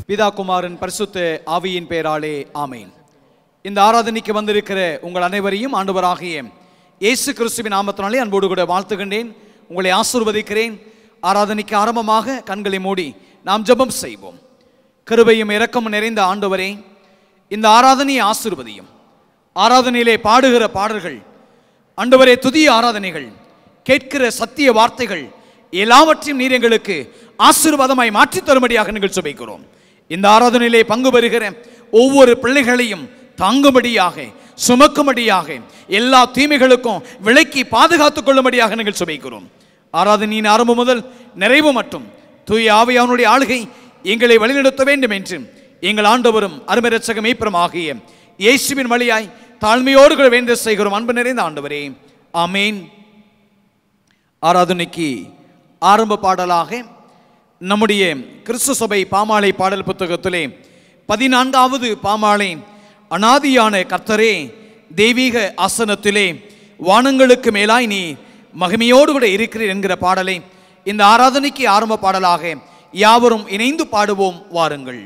பிதா குமாரன் பரிசுத்த ஆவியின் பெயராலே ஆமேன் இந்த ஆராதனைக்கு வந்திருக்கிற உங்கள் அனைவரையும் ஆண்டவராகிய இயேசு கிறிஸ்துவின் நாமத்தினாலே அன்போடு கூட வாழ்த்துகின்றேன் உங்களை ஆசீர்வதிக்கிறேன் ஆராதனைக்கு ஆரம்பமாக கண்களை மூடி நாம் ஜெபம் செய்வோம் கிருபையும் இரக்கமும் நிறைந்த ஆண்டவரே இந்த ஆராதனையை ஆசீர்வதியும் ஆராதனையிலே பாடுகிற பாடல்கள் ஆண்டவரே துதிய ஆராதனைகள் கேட்கிற சத்திய வார்த்தைகள் எல்லாவற்றையும் நீர் எங்களுக்கு ஆசீர்வாதமாய் மாற்றித் தரும்படியாக நீங்கள் சுமைக்கிறோம் இந்த ஆராதனையிலே பங்கு பெறுகிற ஒவ்வொரு பிள்ளைகளையும் தாங்கும்படியாக சுமக்கும்படியாக எல்லா தீமைகளுக்கும் விலக்கி பாதுகாத்துக் கொள்ளும்படியாக நீங்கள் சுமைக்கிறோம் ஆராதனையின் ஆரம்பம் முதல் நிறைவு மட்டும் தூய ஆவியானுடைய ஆளுகை எங்களை வழிநடத்த வேண்டும் என்று எங்கள் ஆண்டவரும் அருமரட்சக மீப்பரமாகிய இயேசுவின் வழியாய் தாழ்மையோடு கூட வேண்ட செய்கிறோம் அன்பு நிறைந்த ஆண்டவரே ஆமேன் ஆராதனைக்கு ஆரம்ப பாடலாக நம்முடைய கிறிஸ்து சபை பாமாலை பாடல் புத்தகத்திலே பதினான்காவது பாமாலை அனாதியான கர்த்தரே தெய்வீக ஆசனத்திலே வானங்களுக்கு மேலாய் நீ மகிமையோடு கூட இருக்கிறீர் என்கிற பாடலை இந்த ஆராதனைக்கு ஆரம்ப பாடலாக யாவரும் இணைந்து பாடுவோம் வாருங்கள்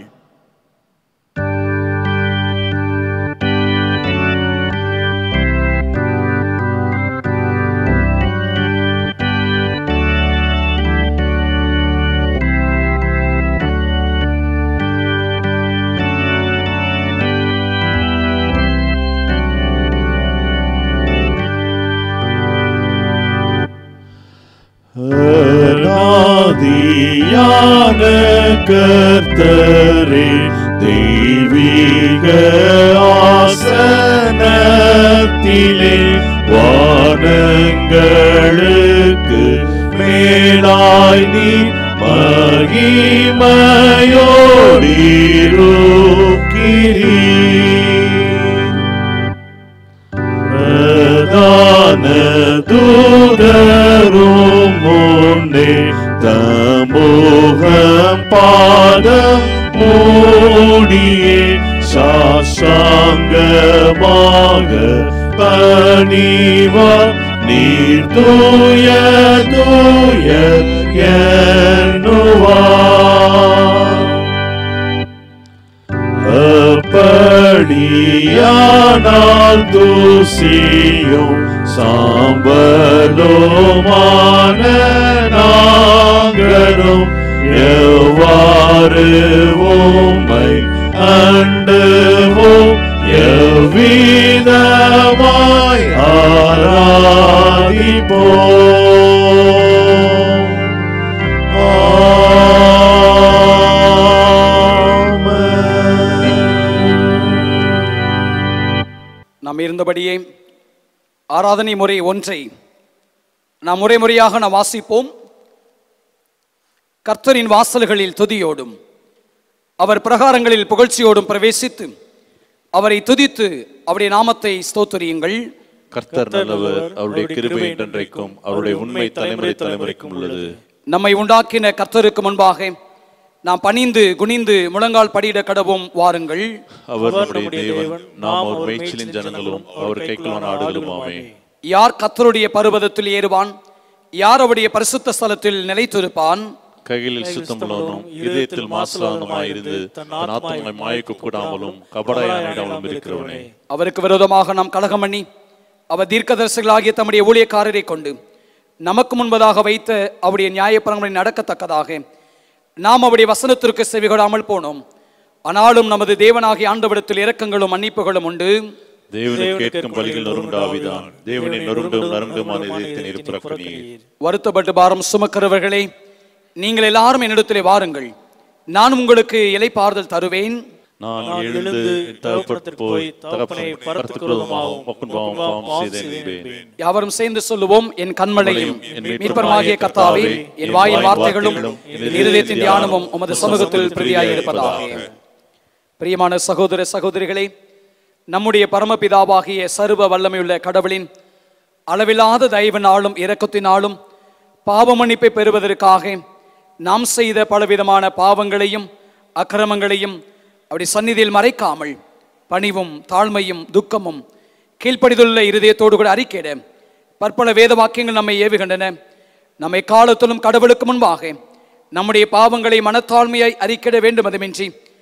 அநாதியான கர்த்தரே தெய்வீக ஆசனத்திலே வானங்களுக்கு மேலாய் நீ மகிமையோடிருக்கிறீர் பிரதான தூதரும் முன்னே தமோகம் பாதம் மூடியே சாசாங்கமாக பணிவார் நீர் தூய தூய எண்ணுவார் அப்படியானால் தூசியும் சாம்பலுமான நாங்களும் எவ்வாறு உம்மை அண்டுவோம் எவ்விதமாய் ஆராதிப்போம் நாம் இருந்தபடியே ஆராதனை முறை ஒன்றை நாம் முறை முறையாக நாம் வாசிப்போம் கர்த்தரின் வாசல்களில் துதியோடும் அவர் பிரகாரங்களில் புகழ்ச்சியோடும் பிரவேசித்து அவரை துதித்து அவருடைய நாமத்தை ஸ்தோத்தரியுங்கள் கர்த்தர் நல்லவர் அவருடைய கிருபை என்றென்றைக்கும் அவருடைய உண்மை தலைமுறை தலைமுறைக்கும் உள்ளது நம்மை உண்டாக்கின கர்த்தருக்கு முன்பாக நாம் பணிந்து குனிந்து முழங்கால் படியிட கடவும் வாருங்கள் அவர் நம்முடைய தேவன் நாம் அவர் மேய்ச்சலின் ஜனங்களும் அவர் கைக்குள்ள நாடுகளுமாமே யார் கர்த்தருடைய பருவதத்தில் ஏறுவான் யார் அவருடைய பரிசுத்த ஸ்தலத்தில் நிலைத்திருப்பான் கைகளில் சுத்தமுள்ளவனும் இதயத்தில் மாசலானமாயிருந்து தன் ஆத்மாவை மாயக்கு கூடாமலும் கபடாயானிடாமலும் இருக்கிறவனே அவருக்கு விரோதமாக நாம் கலகம் பண்ணி அவர் தீர்க்கதரிசிகளாகிய தம்முடைய ஊழியக்காரரை கொண்டு நமக்கு முன்பதாக வைத்த அவருடைய நியாயப்பிரங்களை நடக்கத்தக்கதாக நாம் அவருடைய வசனத்திற்கு செவிகொடாமல் போனோம் ஆனாலும் நமது தேவனாகிய ஆண்டவிடத்தில் இரக்கங்களும் மன்னிப்புகளும் உண்டு தேவனை கேட்கும் பலிகள் நொறுண்டாவிதான் தேவனை நொறுண்டும் நறுங்குமான இதயத்தின் இருப்பிறக்கணீர் வருத்தப்பட்டு பாரம் சுமக்கிறவர்களே நீங்கள் எல்லாரும் என்னிடத்திலே வாருங்கள் நான் உங்களுக்கு இலைப்பாறுதல் தருவேன் நான் எழுந்து என் தகப்பட்டு போய் தகப்பனை பரத்துக்குள்ளதுமாகவும் மக்குன் பாவம் பாவம் செய்தேன் என்பேன் யாவரும் சேர்ந்து சொல்லுவோம் என் கண்மலையும் என் மீட்பருமாகிய கர்த்தாவே என் வாயின் வார்த்தைகளும் என் இருதயத்தின் தியானமும் உமது சமூகத்தில் பிரதியாய் இருப்பதாக பிரியமான சகோதர சகோதரிகளே நம்முடைய பரமபிதாவாகிய சர்வ வல்லமையுள்ள கடவுளின் அளவில்லாத தயவினாலும் இரக்கத்தினாலும் பாவ மன்னிப்பை பெறுவதற்காக நாம் செய்த பலவிதமான பாவங்களையும் அக்கிரமங்களையும் அப்படி சந்நிதியில் மறைக்காமல் பணிவும் தாழ்மையும் துக்கமும் கீழ்ப்படிதுள்ள இருதயத்தோடு கூட அறிக்கையிட பற்பல வேத வாக்கியங்கள் நம்மை ஏவுகின்றன நம்மை காலத்திலும் கடவுளுக்கு முன்பாக நம்முடைய பாவங்களை மனத்தாழ்மையாய் அறிக்கையிட வேண்டும் அதுமின்றி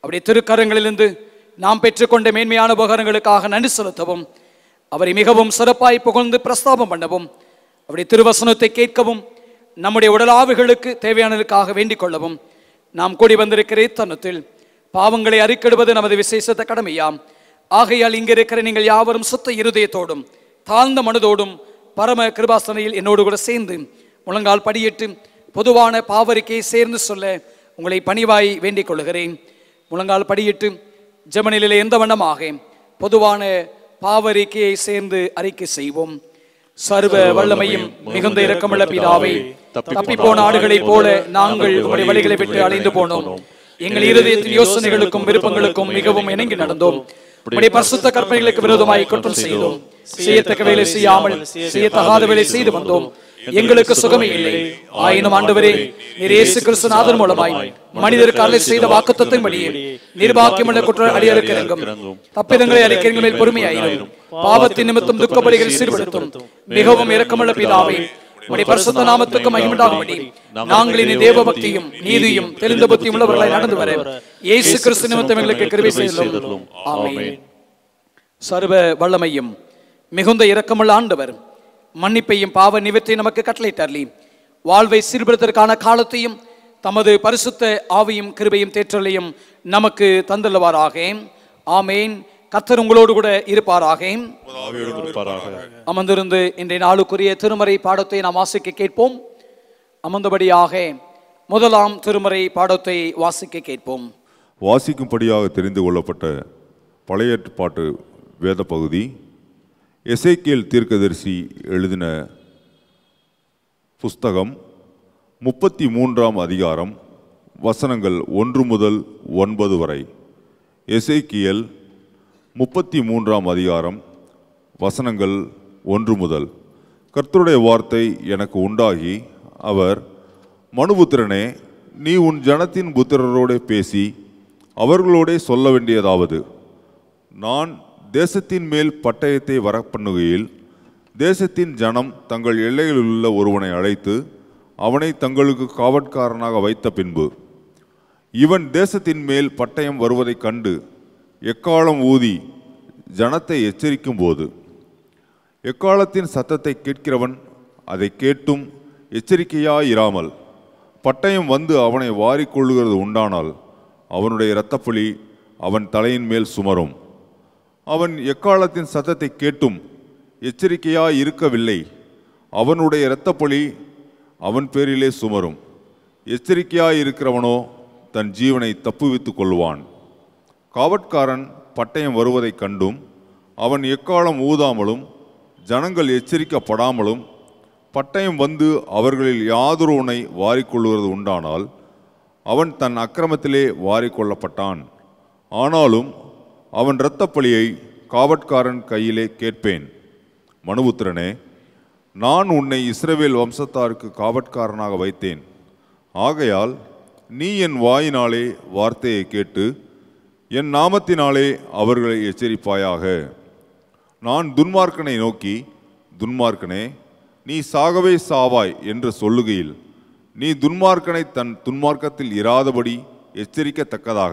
அவருடைய திருக்கரங்களிலிருந்து நாம் பெற்றுக்கொண்ட மேன்மையான உபகாரங்களுக்காக நன்றி செலுத்தவும் அவரை மிகவும் சிறப்பாய் புகழ்ந்து பிரஸ்தாபம் பண்ணவும் அவருடைய திருவசனத்தை கேட்கவும் நம்முடைய உடலாவுகளுக்கு தேவையானதற்காக வேண்டிக் கொள்ளவும் நாம் கூடி வந்திருக்கிற இத்தனத்தில் பாவங்களை அறிக்கிடுவது நமது விசேஷத்த கடமையாம் ஆகையால் இங்கிருக்கிற நீங்கள் யாவரும் சுத்த இருதயத்தோடும் தாழ்ந்த மனதோடும் பரம கிருபாசனையில் என்னோடு கூட சேர்ந்து முழங்கால் படியிட்டு பொதுவான பாவரிக்கையை சேர்ந்து சொல்ல உங்களை பணிவாய் வேண்டிக் கொள்கிறேன் முழங்கால் படியிட்டு ஜெபநிலையில் எந்த வண்ணமாக பொதுவான பாவரிக்கையை சேர்ந்து அறிக்கை செய்வோம் சர்வ வல்லமையும் மிகுந்த இரக்கமுள்ள பிதாவே தப்பி போன ஆடுகளைப் போல நாங்கள் உங்களுடைய வழிகளை விட்டு அலைந்து போனோம் எங்கள் இருதயத்தின் யோசனைகளுக்கும் விருப்பங்களுக்கும் மிகவும் இணங்கி நடந்தோம் உடைய பரிசுத்த கற்பனைகளுக்கு விரோதமாய் குற்றம் செய்தோம் செய்யத்தக்க வேலை செய்யாமல் செய்யத்தகாத வேலை செய்து வந்தோம் எங்களுக்கு சுகமே இல்லை ஆயினும் ஆண்டவரே நீர் இயேசு கிறிஸ்துநாதன் மூலமாய் மனிதருக்கு அருளை செய்த வாக்குத்தத்தின் படியே நிர்வாக்கியமுள்ள குற்ற அடியருக்கு இறங்கும் தப்பிதங்களை அறிக்கைகள் மேல் பொறுமையாயிரும் பாவத்தின் நிமித்தம் துக்கப்படுகள் சீர்படுத்தும் மிகவும் இரக்கமுள்ள பிதாவே உடைய பரிசுத்த நாமத்துக்கு மகிமுண்டாகும்படி நாங்கள் இனி தேவ பக்தியும் நீதியும் தெளிந்த புத்தியும் உள்ளவர்களாய் நடந்து வர இயேசு கிறிஸ்து நிமித்தம் எங்களுக்கு கிருபை செய்தலும் ஆமென் சர்வ வல்லமையும் மிகுந்த இரக்கமுள்ள ஆண்டவர் மன்னிப்பையும் பாவ நிவர்த்தியும் நமக்கு கட்டளையிட்டார்லி வாழ்வை சீர்படுத்துவதற்கான காலத்தையும் தமது பரிசுத்த ஆவியும் கிருபையும் தேற்றலையும் நமக்கு தந்துள்ளவாராக ஆமேன் கத்தர் உங்களோடு கூட இருப்பாராக ஆவியோடு இருப்பாராக அமர்ந்திருந்து இன்றைய நாளுக்குரிய திருமறை பாடத்தை நாம் வாசிக்க கேட்போம் அமர்ந்தபடியாக முதலாம் திருமறை பாடத்தை வாசிக்க கேட்போம் வாசிக்கும்படியாக தெரிந்து கொள்ளப்பட்ட பழைய ஏற்பாட்டு வேத பகுதி எசேக்கியேல் தீர்க்கதரிசி எழுதின புஸ்தகம் முப்பத்தி மூன்றாம் அதிகாரம் வசனங்கள் ஒன்று முதல் ஒன்பது வரை எசேக்கியேல் முப்பத்தி மூன்றாம் அதிகாரம் வசனங்கள் ஒன்று முதல் கர்த்தருடைய வார்த்தை எனக்கு உண்டாகி அவர் மனுபுத்திரனே நீ உன் ஜனத்தின் புத்திரரோடே பேசி அவர்களோடே சொல்ல வேண்டியதாவது நான் தேசத்தின் மேல் பட்டயத்தை வரப்பண்ணுகையில் தேசத்தின் ஜனம் தங்கள் எல்லைகளில் உள்ள ஒருவனை அழைத்து அவனை தங்களுக்கு காவற்காரனாக வைத்த பின்பு இவன் தேசத்தின் மேல் பட்டயம் வருவதைக் கண்டு எக்காலம் ஊதி ஜனத்தை எச்சரிக்கும் போது எக்காலத்தின் சத்தத்தை கேட்கிறவன் அதை கேட்டும் எச்சரிக்கையாயிராமல் பட்டயம் வந்து அவனை வாரிக்கொள்ளுகிறது உண்டானால் அவனுடைய இரத்தப்பழி அவன் தலையின் மேல் சுமரும் அவன் எக்காலத்தின் சத்தத்தை கேட்டும் எச்சரிக்கையாய் இருக்கவில்லை அவனுடைய இரத்தப்பழி அவன் பேரிலே சுமரும் எச்சரிக்கையாய் இருக்கிறவனோ தன் ஜீவனை தப்புவித்துக் கொள்வான் காவற்காரன் பட்டயம் வருவதைக் கண்டும் அவன் எக்காலம் ஊதாமலும் ஜனங்கள் எச்சரிக்கப்படாமலும் பட்டயம் வந்து அவர்களில் யாதொருவனை வாரிக்கொள்வது உண்டானால் அவன் தன் அக்கிரமத்திலே வாரிக்கொள்ளப்பட்டான் ஆனாலும் அவன் இரத்தப்பழியை காவற்காரன் கையிலே கேட்பேன் மனுபுத்திரனே நான் உன்னை இஸ்ரவேல் வம்சத்தாருக்கு காவற்காரனாக வைத்தேன் ஆகையால் நீ என் வாயினாலே வார்த்தையை கேட்டு என் நாமத்தினாலே அவர்களை எச்சரிப்பாயாக நான் துன்மார்க்கனை நோக்கி துன்மார்க்கனே நீ சாகவே சாவாய் என்று சொல்லுகையில் நீ துன்மார்க்கனை தன் துன்மார்க்கத்தில் இராதபடி எச்சரிக்கத்தக்கதாக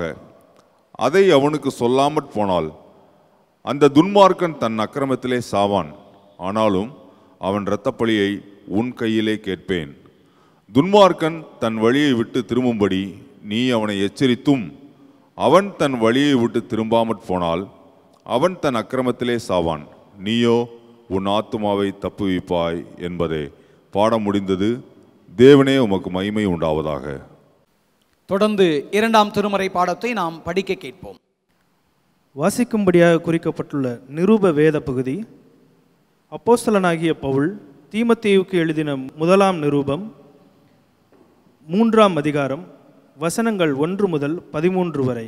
அதை அவனுக்கு சொல்லாமற் போனால் அந்த துன்மார்க்கன் தன் அக்கிரமத்திலே சாவான் ஆனாலும் அவன் இரத்தப்பழியை உன் கையிலே கேட்பேன் துன்மார்க்கன் தன் வழியை விட்டு திரும்பும்படி நீ அவனை எச்சரித்தும் அவன் தன் வழியை விட்டு திரும்பாமற் போனால் அவன் தன் அக்கிரமத்திலே சாவான் நீயோ உன் ஆத்துமாவை தப்புவிப்பாய் என்பதே பாடம் முடிந்தது தேவனே உமக்கு மகிமை உண்டாவதாக தொடர்ந்து இரண்டாம் திருமறை பாடத்தை நாம் படிக்க கேட்போம் வாசிக்கும்படியாக குறிக்கப்பட்டுள்ள நிருப வேத பகுதி அப்போஸ்தலனாகிய பவுல் தீமத்தேயுக்கு எழுதின முதலாம் நிருபம் மூன்றாம் அதிகாரம் வசனங்கள் ஒன்று முதல் பதிமூன்று வரை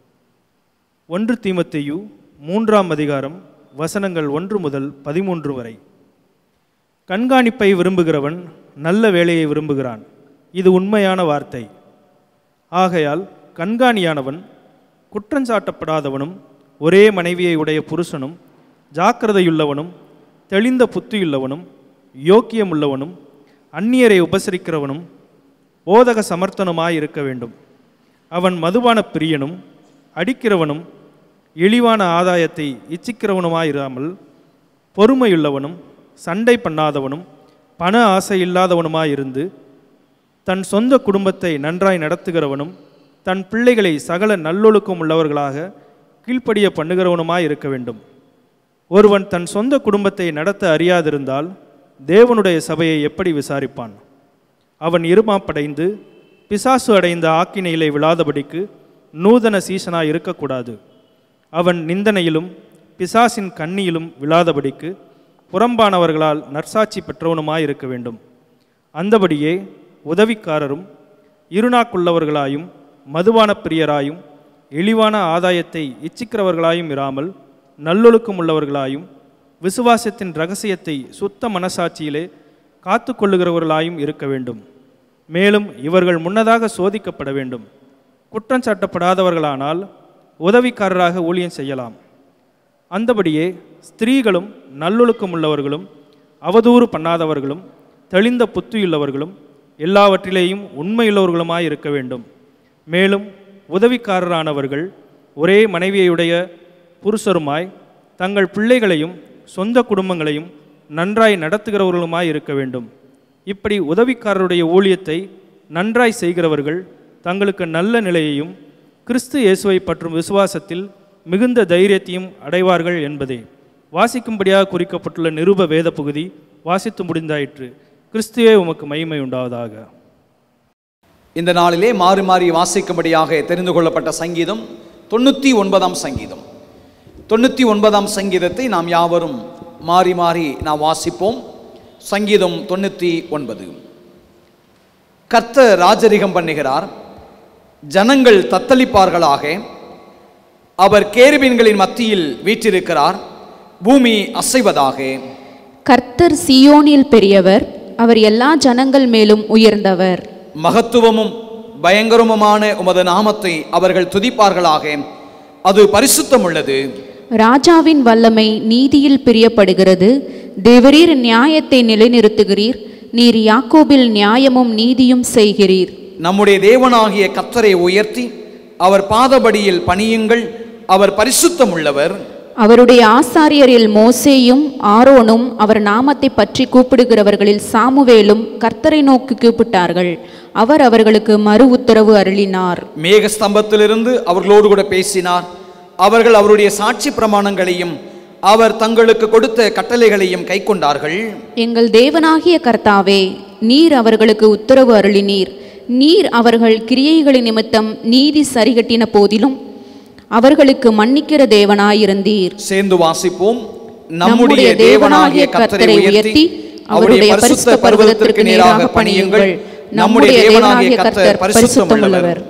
ஒன்று தீமத்தேயு மூன்றாம் அதிகாரம் வசனங்கள் ஒன்று முதல் பதிமூன்று வரை கண்காணிப்பை விரும்புகிறவன் நல்ல வேலையை விரும்புகிறான் இது உண்மையான வார்த்தை ஆகையால் கண்காணியானவன் குற்றஞ்சாட்டப்படாதவனும் ஒரே மனைவியை உடைய புருஷனும் ஜாக்கிரதையுள்ளவனும் தெளிந்த புத்தியுள்ளவனும் யோக்கியமுள்ளவனும் அந்நியரை உபசரிக்கிறவனும் போதக சமர்த்தனுமாய் இருக்க வேண்டும் அவன் மதுபான பிரியனும் அடிக்கிறவனும் இழிவான ஆதாயத்தை இச்சிக்கிறவனுமாயிராமல் பொறுமையுள்ளவனும் சண்டை பண்ணாதவனும் பண ஆசை இல்லாதவனுமாயிருந்து தன் சொந்த குடும்பத்தை நன்றாய் நடத்துகிறவனும் தன் பிள்ளைகளை சகல நல்லொழுக்கம் உள்ளவர்களாக கீழ்ப்படிய பண்ணுகிறவனுமாய் இருக்க வேண்டும் ஒருவன் தன் சொந்த குடும்பத்தை நடத்த அறியாதிருந்தால் தேவனுடைய சபையை எப்படி விசாரிப்பான் அவன் இருமாப்படைந்து பிசாசு அடைந்த ஆக்கினையிலே விழாதபடிக்கு நூதன சீசனாய் இருக்கக்கூடாது அவன் நிந்தனையிலும் பிசாசின் கண்ணியிலும் விழாதபடிக்கு புறம்பானவர்களால் நற்சாட்சி பெற்றவனுமாய் இருக்க வேண்டும் அந்தபடியே உதவிக்காரரும் இருநாக்குள்ளவர்களாயும் மதுபான பிரியராயும் இழிவான ஆதாயத்தை இச்சிக்கிறவர்களாயும் இராமல் நல்லொழுக்கம் உள்ளவர்களாயும் விசுவாசத்தின் ரகசியத்தை சுத்த மனசாட்சியிலே காத்து கொள்ளுகிறவர்களாயும் இருக்க வேண்டும் மேலும் இவர்கள் முன்னதாக சோதிக்கப்பட வேண்டும் குற்றம் சாட்டப்படாதவர்களானால் உதவிக்காரராக ஊழியம் செய்யலாம் அந்தபடியே ஸ்திரீகளும் நல்லொழுக்கம் உள்ளவர்களும் அவதூறு பண்ணாதவர்களும் தெளிந்த புத்தியுள்ளவர்களும் எல்லாவற்றிலேயும் உண்மையுள்ளவர்களுமாய் இருக்க வேண்டும் மேலும் உதவிக்காரரானவர்கள் ஒரே மனைவியுடைய புருஷருமாய் தங்கள் பிள்ளைகளையும் சொந்த குடும்பங்களையும் நன்றாய் நடத்துகிறவர்களுமாய் இருக்க வேண்டும் இப்படி உதவிக்காரருடைய ஊழியத்தை நன்றாய் செய்கிறவர்கள் தங்களுக்கு நல்ல நிலையையும் கிறிஸ்து இயேசுவை பற்றும் விசுவாசத்தில் மிகுந்த தைரியத்தையும் அடைவார்கள் என்பதே வாசிக்கும்படியாக குறிக்கப்பட்டுள்ள நிருப வேத பகுதி வாசித்து முடிந்தாயிற்று கிறிஸ்துவே உமக்கு மகிமை உண்டாவதாக இந்த நாளிலே மாறி மாறி வாசிக்கும்படியாக தெரிந்து கொள்ளப்பட்ட சங்கீதம் தொண்ணூற்றி ஒன்பதாம் சங்கீதம் தொண்ணூற்றி ஒன்பதாம் சங்கீதத்தை நாம் யாவரும் மாறி மாறி நாம் வாசிப்போம் சங்கீதம் தொண்ணூற்றி ஒன்பது கர்த்தர் ராஜரிகம் பண்ணுகிறார் ஜனங்கள் தத்தளிப்பார்களாக அவர் கேருபீன்களின் மத்தியில் வீற்றிருக்கிறார் பூமி அசைவதாக கர்த்தர் சியோனில் பெரியவர் அவர் எல்லா ஜனங்கள் மேலும் உயர்ந்தவர் மகத்துவமும் பயங்கரமுமான உமது நாமத்தை அவர்கள் துதிப்பார்களாக அது பரிசுத்தம் உள்ளது ராஜாவின் வல்லமை நீதியில் பிரியப்படுகிறது தேவரீர் நியாயத்தை நிலைநிறுத்துகிறீர் நீர் யாக்கோபில் நியாயமும் நீதியும் செய்கிறீர் நம்முடைய தேவனாகிய கர்த்தரை உயர்த்தி அவர் பாதபடியில் பணியுங்கள் அவர் பரிசுத்தம் உள்ளவர் அவருடைய ஆசாரியரில் மோசேயும் ஆரோனும் அவர் நாமத்தை பற்றி கூப்பிடுகிறவர்களில் சாமுவேலும் கர்த்தரை நோக்கி கூப்பிட்டார்கள் அவர் அவர்களுக்கு மறு உத்தரவு அருளினார் மேக ஸ்தம்பத்திலிருந்து அவர்களோடு கூட பேசினார் அவர்கள் அவருடைய சாட்சி பிரமாணங்களையும் அவர் தங்களுக்கு கொடுத்த கட்டளைகளையும் கைக்கொண்டார்கள் எங்கள் தேவனாகிய கர்த்தாவே நீர் அவர்களுக்கு உத்தரவு அருளினீர் நீர் அவர்கள் கிரியைகளின் நிமித்தம் நீதி சரிகட்டின போதிலும் அவர்களுக்கு மன்னிக்கிற தேவனாயிருந்தீர் சேர்ந்து வாசிப்போம் நம்முடைய தேவனாகிய கர்த்தரை உயர்த்தி அவருடைய பரிசுத்த பர்வதத்திற்கு நேராக பணியுங்கள் நம்முடைய தேவனாகிய கர்த்தர் பரிசுத்தம் உள்ளவர்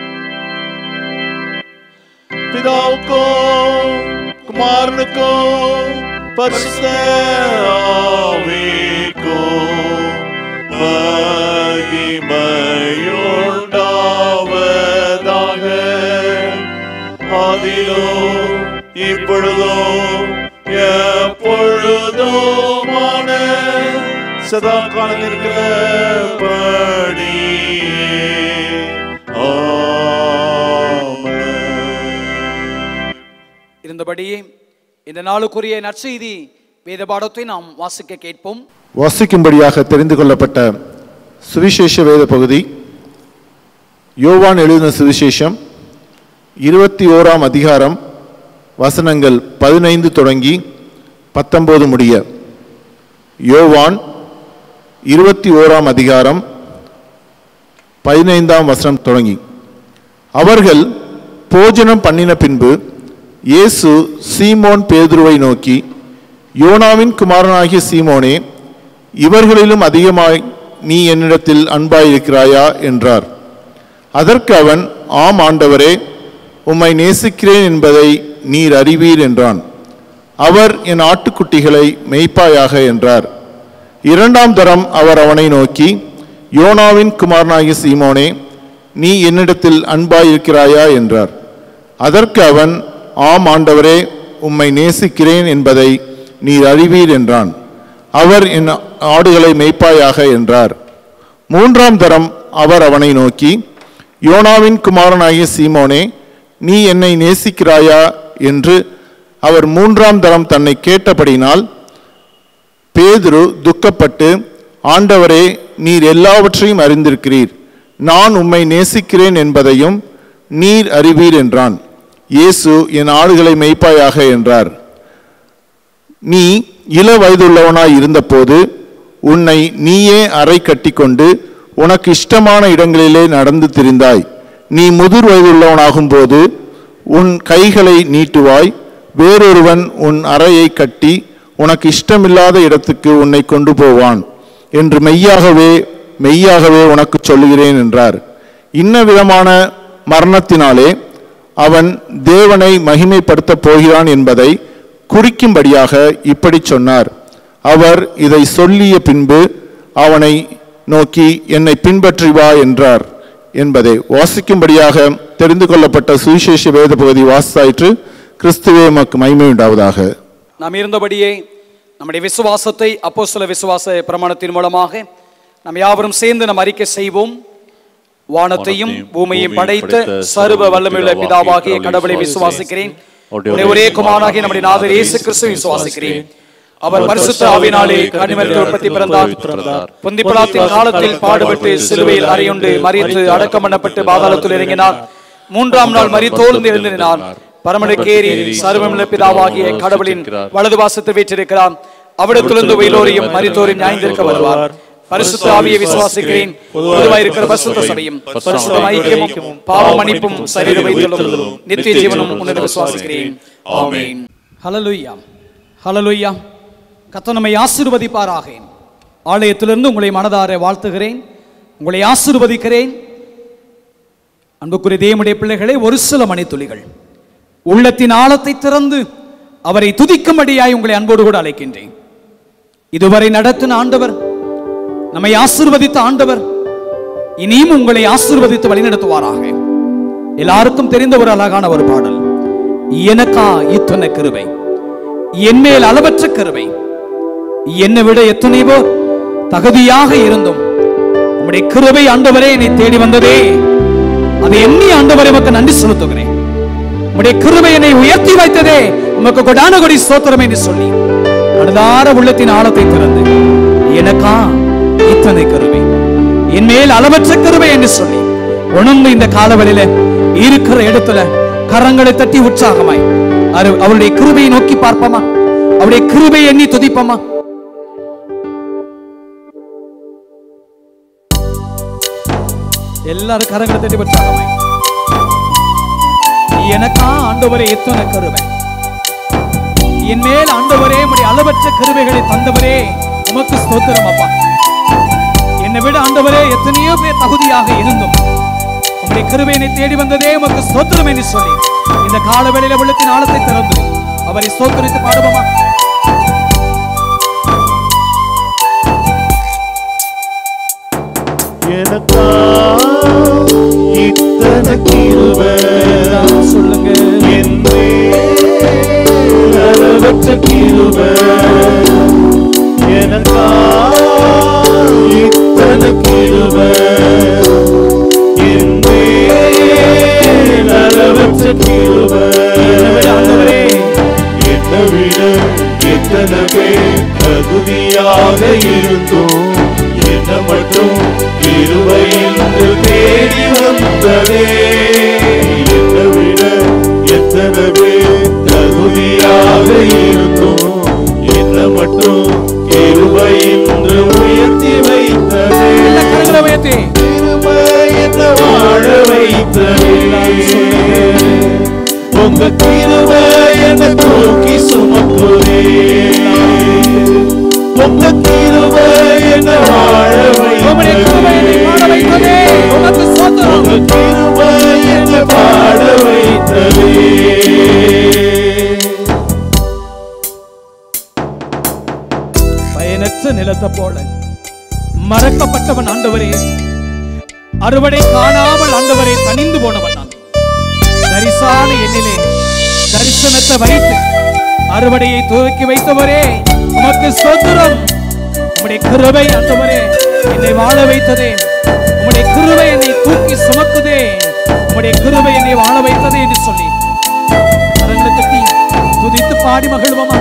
பிதாவுக்கும் குமாரனுக்கும் பரிசுத்த ஆவிக்கும் மகிமையுண்டாவதாக ஆதிலும் இப்பொழுதும் எப்பொழுதுமான சதா காலம் இருக்கிறபடி ஆமென் இருந்தபடியே இந்த நாளுக்குரிய நற்செய்தி வேத பாடத்தை நாம் வாசிக்க கேட்போம் வாசிக்கும்படியாக தெரிந்து கொள்ளப்பட்ட சுவிசேஷ வேத பகுதி யோவான் எழுதின சுவிசேஷம் இருபத்தி ஓராம் அதிகாரம் வசனங்கள் பதினைந்து தொடங்கி பத்தொன்பது முடிய யோவான் இருபத்தி ஓராம் அதிகாரம் பதினைந்தாம் வசனம் தொடங்கி அவர்கள் போஜனம் பண்ணின பின்பு இயேசு சீமோன் பேதுருவை நோக்கி யோனாவின் குமாரனாகிய சீமோனே இவர்களிலும் அதிகமாய் நீ என்னிடத்தில் அன்பாயிருக்கிறாயா என்றார் அதற்கு அவன் ஆம் ஆண்டவரே உம்மை நேசிக்கிறேன் என்பதை நீர் அறிவீர் என்றான் அவர் என் ஆட்டுக்குட்டிகளை மேய்ப்பாயாக என்றார் இரண்டாம் தரம் அவர் அவனை நோக்கி யோனாவின் குமாரனாகிய சீமோனே நீ என்னிடத்தில் அன்பாயிருக்கிறாயா என்றார் அதற்கு அவன் ஆம் ஆண்டவரே உம்மை நேசிக்கிறேன் என்பதை நீர் அறிவீர் என்றான் அவர் என் ஆடுகளை மேய்ப்பாயாக என்றார் மூன்றாம் தரம் அவர் அவனை நோக்கி யோனாவின் குமாரனாகிய சீமோனே நீ என்னை நேசிக்கிறாயா என்று அவர் மூன்றாம் தரம் தன்னை கேட்டபடினால் பேதுரு துக்கப்பட்டு ஆண்டவரே நீர் எல்லாவற்றையும் அறிந்திருக்கிறீர் நான் உம்மை நேசிக்கிறேன் என்பதையும் நீர் அறிவீர் என்றான் இயேசு என் ஆடுகளை மேய்ப்பாயாக என்றார் நீ இள வயதுள்ளவனாய் இருந்தபோது உன்னை நீயே அறை கட்டிக்கொண்டு உனக்கு இஷ்டமான இடங்களிலே நடந்து திரிந்தாய் நீ முதிர் வயதுள்ளவனாகும்போது உன் கைகளை நீட்டுவாய் வேறொருவன் உன் அறையை கட்டி உனக்கு இஷ்டமில்லாத இடத்துக்கு உன்னை கொண்டு போவான் என்று மெய்யாகவே மெய்யாகவே உனக்கு சொல்லுகிறேன் என்றார் இன்ன விதமான மரணத்தினாலே அவன் தேவனை மகிமைப்படுத்தப் போகிறான் என்பதை குறிக்கும்படியாக இப்படி சொன்னார் அவர் இதை சொல்லிய பின்பு அவனை நோக்கி என்னை பின்பற்றி வா என்றார் என்பதை வாசிக்கும்படியாக தெரிந்து கொள்ளப்பட்ட சுவிசேஷ வேத பகுதி வாசாயிற்று கிறிஸ்துவே மக்கு மகிமை உண்டாவதாக நாம் இருந்தபடியே நம்முடைய விசுவாசத்தை அப்போஸ்தல விசுவாச பிரமாணத்தின் மூலமாக நாம் யாவரும் சேர்ந்து நாம் அறிக்கை செய்வோம் வானத்தையும் பூமியையும் படைத்த சர்வ வல்லமையுள்ள பிதாவாகிய கடவுளை விசுவாசிக்கிறேன் உடைய ஒரே குமாரனாகிய நம்முடைய நாதர் இயேசு கிறிஸ்து விசுவாசிக்கிறேன் அவர் பரிசுத்த ஆவினாலே கனிமத்தில் உற்பத்தி பிறந்தார் பொந்திப்பலாத்தின் காலத்தில் பாடுபட்டு சிலுவையில் அறையுண்டு மறித்து அடக்கம் பண்ணப்பட்டு பாதாளத்தில் இறங்கினார் மூன்றாம் நாள் மறித்தோர்ந்து எழுந்தினார் பரமனுக்கேறி சர்வமுள்ள பிதாவாகிய கடவுளின் வலது வாசத்தில் வீற்றிருக்கிறார் அவிடத்திலிருந்து உயிரோரையும் மறித்தோரையும் நியாயந்திருக்க வருவார் பரிசுத்த ஆவியை விசுவாசிக்கிறேன் பொதுவாக இருக்கிற பரிசுத்த சபையும் பரிசுத்த ஐக்கியமும் பாவ மன்னிப்பும் சரீர வைத்தலும் நித்திய ஜீவனும் உன்னை விசுவாசிக்கிறேன் ஆமென் ஹalleluya ஹalleluya கர்த்தர் நம்மை ஆசீர்வதிப்பாராக ஆலயத்திலிருந்து உங்களை மனதார வாழ்த்துகிறேன் உங்களை ஆசீர்வதிக்கிறேன் அன்புக்குரிய தேவனுடைய பிள்ளைகளை ஒரு சில மணித்துளிகள் உள்ளத்தின் ஆழத்தை திறந்து அவரை துதிக்கும்படியாய் உங்களை அன்போடு கூட அழைக்கின்றேன் இதுவரை நடத்தின ஆண்டவர் நம்மை ஆசீர்வதித்த ஆண்டவர் இனியும் உங்களை ஆசீர்வதித்து வழிநடத்துவாராக எல்லாருக்கும் தெரிந்த ஒரு அழகான ஒரு பாடல் எனக்கா இத்தனை கிருபை என் மேல் அளவற்ற கிருபை என்னை விட எத்தனையோ தகுதியாக இருந்தும் உம்முடைய கிருபை ஆண்டவரே என்னை தேடி வந்ததே அது எண்ணி ஆண்டவரே உமக்கு நன்றி செலுத்துகிறேன் உம்முடைய கிருபை என்னை உயர்த்தி வைத்ததே உமக்கு கொடான கொடி ஸ்தோத்திரம் என்று சொல்லி மனதார உள்ளத்தின் ஆழத்தை திறந்து எனக்கா இத்தனை கருவை என் மேல் அளவற்ற கருவை என்று சொல்லி உணர்ந்து இந்த காலவெளியில இருக்கிற இடத்துல கரங்களை தட்டி உற்சாகமாய் அரு- அவருடைய கிருபையை நோக்கி பார்ப்போமா அவருடைய கிருபை எண்ணி துதிப்போமா எல்லாரும் கரங்களை தட்டி உற்சாகமாய் எனக்கா ஆண்டவரே எத்தனை கருவை என் மேல் ஆண்டவரே உம்முடைய அளவற்ற கிருபைகளை தந்தவரே உமக்கு ஸ்தோத்திரம் அப்பா என்னை விட ஆண்டவரே எத்தனையோ பேர் தகுதியாக இருந்தும் உம்முடைய கிருபையினை தேடி வந்ததே உமக்கு ஸ்தோத்திரம் என்று சொல்லி இந்த காலவேளையில உள்ளத்தின் ஆழத்தை திறந்து அவரை ஸ்தோத்திரித்து பாடுவோமா எனக்கா இத்தனை கிருபை சொல்லுங்க என் மேல் அளவற்ற கிருபை எனக்கா இத்தனை கிருபை என் மேல் அளவற்ற கிருபை ஆண்டவரே என்னை விட எத்தனை பேர் தகுதியாக இருந்தோம் என்ன மட்டும் இருவையில் தேடி வந்ததே என்னை விட எத்தனை பேர் தகுதியாக இருந்தோம் என்ன மட்டும் இருவையில் உயர்த்தி வைத்ததே எல்லா கரங்களை உயர்த்தி கிருபை என்ன வாழ வைத்ததே உங்க கிருபை என்ன தூக்கி சுமக்குதே உங்க கிருபை என்ன வாழ உம்முடைய கிருபை என்னை பாட வைத்ததே உமக்கு ஸ்தோத்திரம் உங்க கிருபை என்ன பாட வைத்ததே பயனற்ற நிலத்தை போல மறக்கப்பட்டவன் ஆண்டவரே அறுவடை காணாமல் ஆண்டவரே தனிந்து போனவன் நான் தரிசான எண்ணிலே தரிசனத்தை வைத்து அறுவடையை துவக்கி வைத்தவரே உமக்கு ஸ்தோத்திரம் உம்முடைய கிருபை ஆண்டவரே என்னை வாழ வைத்ததே உம்முடைய கிருபை என்னை தூக்கி சுமக்குதே உம்முடைய கிருபை என்னை வாழ வைத்ததே என்று சொல்லி பாடி மகிழ்வோமா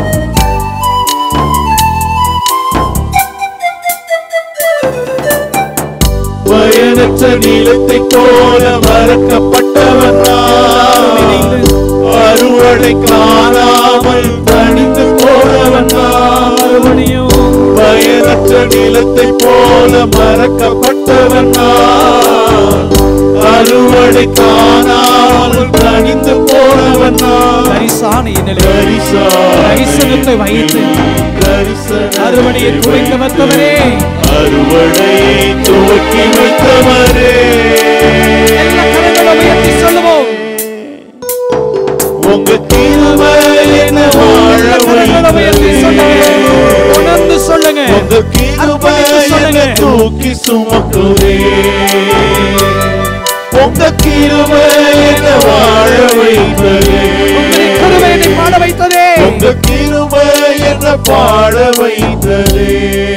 பயனற்ற நீளத்தை போல மறக்கப்பட்டவன் நான். அறுவடை காணாமல் தனித்து போனவன் நான். பயனற்ற நிலத்தை போல மறக்கப்பட்டவன் நான். அறுவடை காணாமல் தனித்து போனவன் நான். தரிசான என்னிலே தரிசா- தரிசனத்தை வைத்து தரிசன அறுவடையை துவைக்க வந்தவரே அறுவடையை துவக்கி வைத்தவரே எல்லா கரங்களை உயர்த்தி சொல்லுவோம் உங்க கிருபை என்ன வாழ எல்லா கரங்களை உயர்த்தி சொல்லுங்க உணர்ந்து சொல்லுங்க உங்க கிருபை அர்ப்பணித்து சொல்லுங்க. என்ன தூக்கி சுமக்குதே உங்க கிருபை என்ன வாழ வைத்ததே உம்முடைய கிருபை என்னை பாட வைத்ததே உங்க கிருபை என்ன பாட வைத்ததே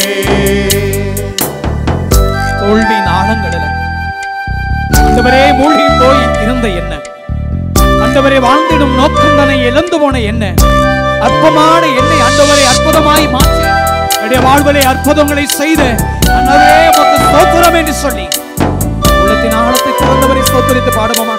தோல்வியின் ஆழங்களில் ஆண்டவரே மூழ்கி போய் இருந்த என்ன ஆண்டவரே வாழ்ந்திடும் நோக்கம் தன்னை இழந்து போன என்ன அற்பமான என்னை ஆண்டவரை அற்புதமாய் மாற்றி என்னுடைய வாழ்விலே அற்புதங்களை செய்த அன்னதே உமக்கு ஸ்தோத்திரம் என்று சொல்லி உள்ளத்தின் ஆழத்தை திறந்தவரை ஸ்தோத்திரித்து பாடுவோமா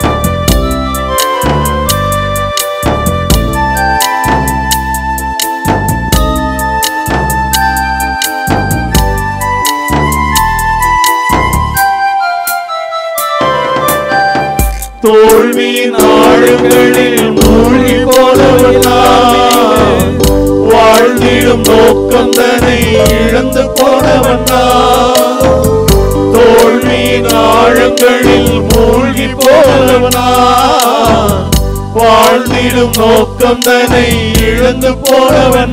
தோல்வியின் ஆழங்களில் மூழ்கி போனவன் வாழ்ந்திடும் நோக்கம் தன்னை இழந்து போனவன் தோல்வியின் ஆழங்களில் மூழ்கி போனவனா வாழ்ந்திடும் நோக்கம் தன்னை இழந்து போனவன்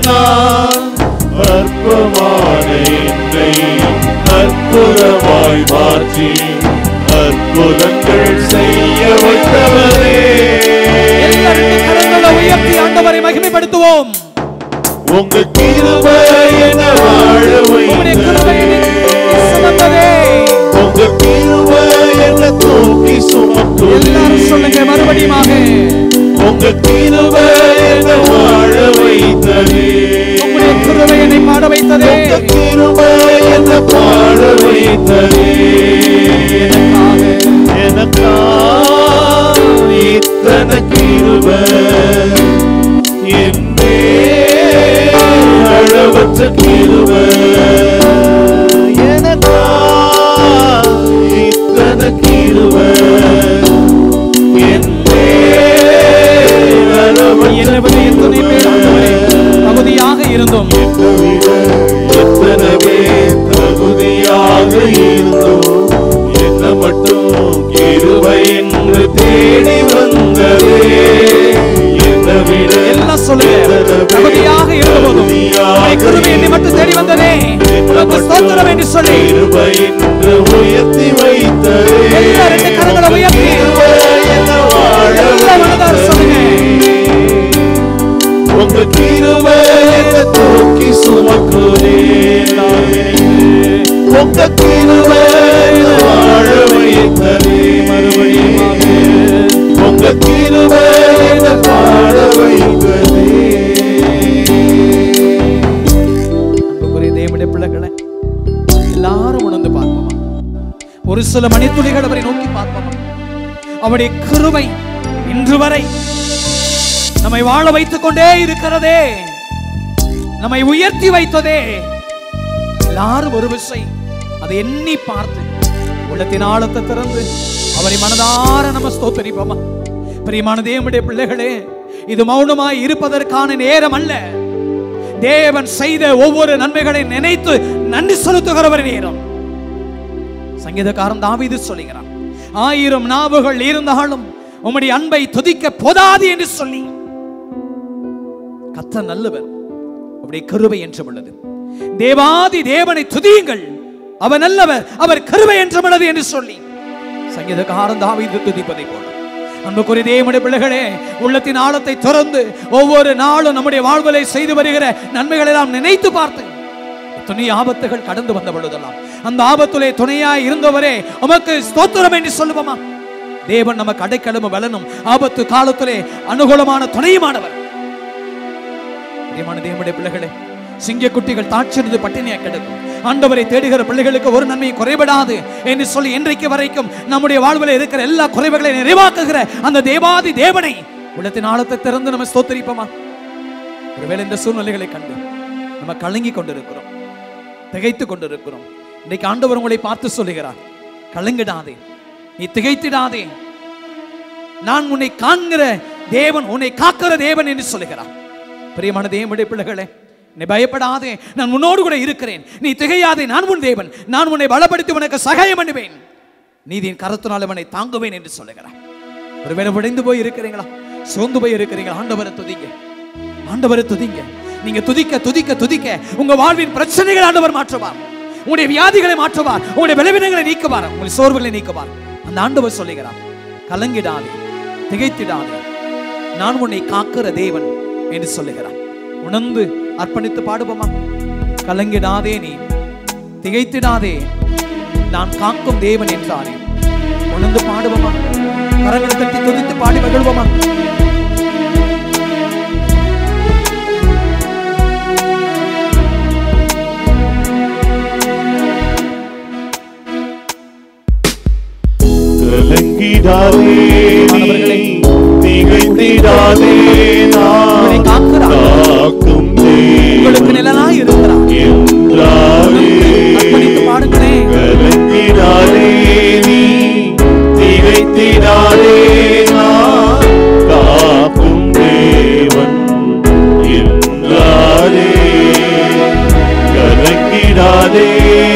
அற்பமான என்னை அற்புதமாய் மாற்றி அற்புதங்கள் செய்ய வைத்தவரே எல்லா ரெண்டு கரங்களை உயர்த்தி ஆண்டவரை மகிமைப்படுத்துவோம் உங்க கிருபை என வாழ உம்முடைய கிருபை என்னை தூக்கி சுமந்ததே உங்க கிருபை என்ன தூக்கி எல்லாரும் சொல்லுங்க சுமக்கும் மறுபடியுமாக உங்க கிருபை என்ன வாழ வைத்ததே உம்முடைய கிருபை என்னை பாட வைத்ததே உங்க கிருபை என்ன பாட வைத்ததே எனக்கா இத்தனை கிருபை என்னே அளவற்ற கிருபை எனக்கா இத்தனை கிருபை என்னே என்னை விட எத்தனை பேர் ஆண்டவரே தகுதியாக இருந்தோம் எத்தனை பேர் தகுதியாக இருந்தோம் என்ன மட்டும் கிருபை என்று தேடி வந்ததே என்னை விட எல்லாம் சொல்லுங்க தகுதியாக இருந்தபோதும் உம்முடைய கிருபை என்னை மட்டும் தேடி வந்ததே உனக்கு ஸ்தோத்திரம் என்று சொல்லி கிருபை என்று உயர்த்தி வைத்ததே எல்லா ரெண்டு கரங்களை உயர்த்தி கிருபை என்ன வாழ எல்லா மனதார சொல்லுங்க உங்க கிருபை என்ன தூக்கி சுமக்குதே உங்க கிருபை என்ன வாழ வைத்ததே மறுபடியும் உங்க கிருபை என்ன வாழ வைத்ததே அன்புக்குரிய தேவனுடைய பிள்ளைகளை எல்லாரும் உணர்ந்து பார்ப்போமா ஒரு சில மணித்துளிகள் அவரை நோக்கி பார்ப்போமா அவருடைய கிருபை இன்று வரை நம்மை வாழ வைத்துக் கொண்டே இருக்கிறதே நம்மை உயர்த்தி வைத்ததே எல்லாரும் ஒரு விசை அதை எண்ணி பார்த்து உள்ளத்தின் ஆழத்தை திறந்து அவரை மனதார நம்ம ஸ்தோத்தரிப்போமா பிரியமான தேவனுடைய பிள்ளைகளே இது மௌனமாய் இருப்பதற்கான நேரம் அல்ல தேவன் செய்த ஒவ்வொரு நன்மைகளை நினைத்து நன்றி செலுத்துகிற ஒரு நேரம் சங்கீதக்காரன் தாவீது சொல்லுகிறான் ஆயிரம் நாவுகள் இருந்தாலும் உம்முடைய அன்பை துதிக்க போதாது என்று சொல்லி கத்த நல்லவர் அவருடைய கருவை என்றும் உள்ளது தேவாதி தேவனை துதியுங்கள் அவர் நல்லவர் அவர் கருவை என்றும் உள்ளது என்று சொல்லி சங்கீதக்காரன் தாவீது துதிப்பதை போல அன்புக்குரிய தேவனுடைய பிள்ளைகளே உள்ளத்தின் ஆழத்தை திறந்து ஒவ்வொரு நாளும் நம்முடைய வாழ்வலை செய்து வருகிற நன்மைகளை நாம் நினைத்து பார்த்து துணை ஆபத்துகள் கடந்து வந்த பொழுதெல்லாம் அந்த ஆபத்திலே துணையாய் இருந்தவரே உமக்கு ஸ்தோத்திரம் என்று சொல்லுவோமா தேவன் நமக்கு அடைக்கலமும் வலனும் ஆபத்து காலத்திலே அனுகூலமான துணையுமானவர் தேவன தேவனுடைய பிள்ளைகளே சிங்க குட்டிகள் தாட்சிருந்து பட்டினியா கிடக்கும் ஆண்டவரை தேடுகிற பிள்ளைகளுக்கு ஒரு நன்மை குறைபடாது என்று சொல்லி இன்றைக்கு வரைக்கும் நம்முடைய வாழ்வில் இருக்கிற எல்லா குறைவுகளை நிறைவாக்குகிற அந்த தேவாதி தேவனை உள்ளத்தின் ஆழத்தை திறந்து நம்ம ஸ்தோத்தரிப்போமா ஒருவேளை இந்த சூழ்நிலைகளை கண்டு நம்ம கலங்கி கொண்டிருக்கிறோம் திகைத்து கொண்டிருக்கிறோம் இன்னைக்கு ஆண்டவர் உங்களை பார்த்து சொல்லுகிறார் கலங்கிடாதே நீ திகைத்திடாதே நான் உன்னை காண்கிற தேவன் உன்னை காக்கிற தேவன் என்று சொல்லுகிறார் பிரியமான தேவனுடைய பிள்ளைகளே நீ பயப்படாதே நான் உன்னோடு கூட இருக்கிறேன் நீ திகையாதே நான் உன் தேவன் நான் உன்னை பலப்படுத்தி உனக்கு சகாயம் பண்ணுவேன் நீதியின் கரத்தினால் அவனை தாங்குவேன் என்று சொல்லுகிறார் ஒருவேளை உடைந்து போய் இருக்கிறீங்களா சோர்ந்து போய் இருக்கிறீங்களா ஆண்டவரை துதிங்க ஆண்டவரை துதிங்க நீங்க துதிக்க துதிக்க துதிக்க உங்க வாழ்வின் பிரச்சனைகள் ஆண்டவர் மாற்றுவார் உங்களுடைய வியாதிகளை மாற்றுவார் உங்களுடைய பலவீனங்களை நீக்குவார் உங்களுடைய சோர்வுகளை நீக்குவார் அந்த ஆண்டவர் சொல்லுகிறார் கலங்கிடாதே திகைத்திடாதே நான் உன்னை காக்கிற தேவன் என்று சொல்லுகிறார் உணர்ந்து அர்ப்பணித்து பாடுவோமா கலங்கிடாதே நீ திகைத்திடாதே நான் காக்கும் தேவன் என்றாரே உணர்ந்து பாடுவோமா கரங்களை தட்டி துதித்து பாடி மகிழ்வோமா கலங்கிடாதே மாணவர்களே, திகைத்திடாதே உங்களை நான் காக்கிறார் காக்கும் உங்களுக்கு தேவன் நிழலாய் இருக்கிறார் என்றாரே அர்ப்பணித்து பாடுங்களே கலங்கிடாதே நீ திகைத்திடாதே நான் காக்கும் தேவன் என்றாரே கலங்கிடாதே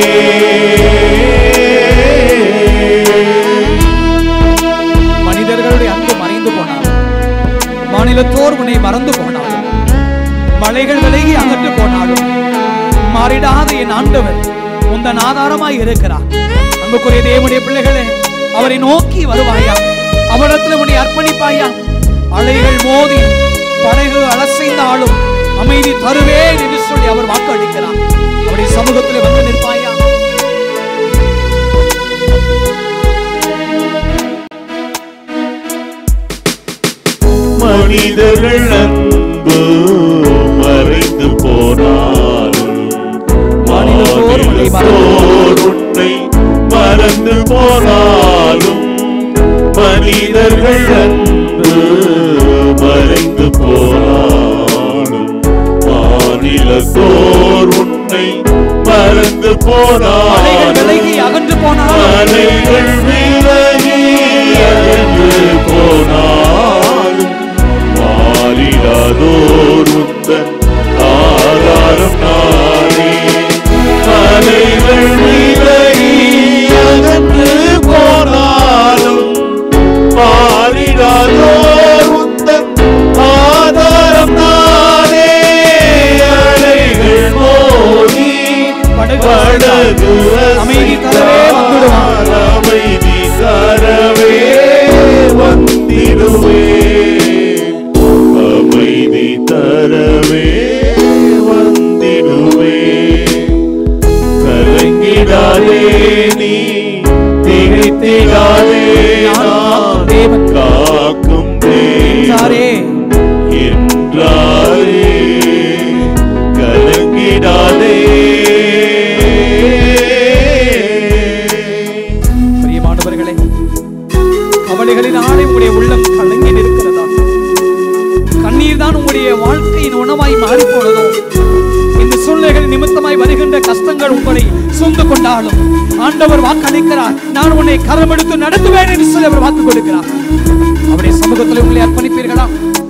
மனிதர்களுடைய அன்பு மறைந்து போனாலும் மாநிலத்தோர் உன்னை மறந்து போனாலும் மலைகள் விலகி அகன்று போனாலும் மாறிடாத என் ஆண்டவர் உந்தன் ஆதாரமாய் இருக்கிறார் அன்புக்குரிய தேவனுடைய பிள்ளைகளே அவரை நோக்கி வருவாயா அவரிடத்தில் உன்னை அர்ப்பணிப்பாயா அலைகள் மோதி படகு அலசைந்தாலும் அமைதி தருவேன் என்று சொல்லி அவர் வாக்கு அளிக்கிறார் அவருடைய சமூகத்தில் வந்து நிற்பாயா மனிதர்கள் அன்பு மறைந்து போனாலும் மாநிலத்தோர் உன்னை மாநிலத்தோர் உன்னை மறந்து போனாலும் மனிதர்கள் அன்பு மறைந்து போனாலும் மாநிலத்தோர் உன்னை மறந்து அலைகள் விலகி போனாலும் அகன்று போனாலும் மலைகள் விலகி அகன்று போனாலும் மாறிடாதோர் உந்தன் ஆதாரம் நானே மலைகள் விலகி அகன்று போனாலும் மாறிடாதோர் உந்தன் ஆதாரம் நானே அலைகள் மோதி படகு படகு அமைதி தரவே வந்துடுவார். அமைதி தரவே வந்திடுவே அமைதி தரவே வந்திடுவே கலங்கிடாதே நீ திகைத்திடாதே நான் தேவன் காக்கும் என்றாரே என்றாரே கலங்கிடாதே பிரியமானவர்களே கவலைகளினாலே உங்களுடைய உள்ளம் கலங்கி நிற்கிறதா கண்ணீர் தான் உங்களுடைய வாழ்க்கையின் உணவாய் மாறி போனதோ இந்த சூழ்நிலைகள் நிமித்தமாய் வருகின்ற கஷ்டங்கள் உங்களை சூழ்ந்து கொண்டாலும் ஆண்டவர் வாக்களிக்கிறார் நான் உன்னை கரமெடுத்து நடத்துவேன் என்று சொல்லி அவர் வாக்கு கொடுக்கிறார் அவருடைய சமூகத்தில் உங்களை அர்ப்பணிப்பீர்களா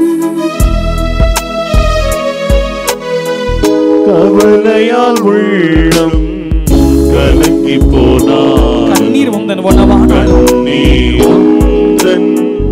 கவலையால் உள்ளம் கலங்கி போனார் கண்ணீர் உந்தன் உணவானாலும் கண்ணீர் உந்தன்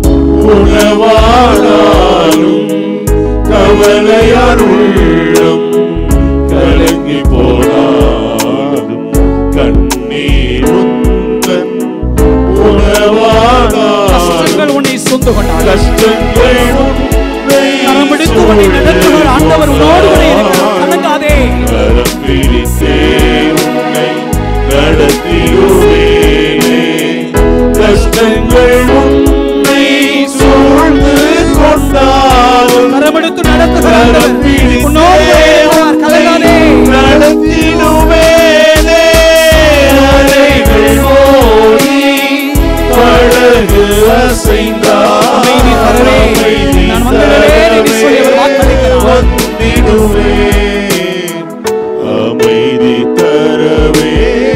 உணவானாலும் கவலையால் உள்ளம் கலங்கி போனாலும் கண்ணீர் உந்தன் உணவானாலும் கஷ்டங்கள் உன்னை சூழ்ந்து கொண்டாலும் கஷ்டங்கள் உன்னை கரமெடுத்து உன்னை நடத்துகிற ஆண்டவர் உன்னோடு கூட இருக்கிறார் கலங்காதே கரம் பிடித்தே உன்னை நடத்தியுவேனே. கஷ்டங்கள் உன்னை சூழ்ந்து கொண்டாலும் கரமெடுத்து நடத்துகிற கரம் ஆண்டவர் உன்னோடு கூட இருக்கிறார். கலங்காதே. நடத்திடுவேனே அலைகள் மோதி படகு அசைந்தால் அமைதி தரவே, நான் வந்துடுவேன் என்று சொல்லி அவர் வாக்களிக்கிறார். வந்திடுவேன் அமைதி தரவே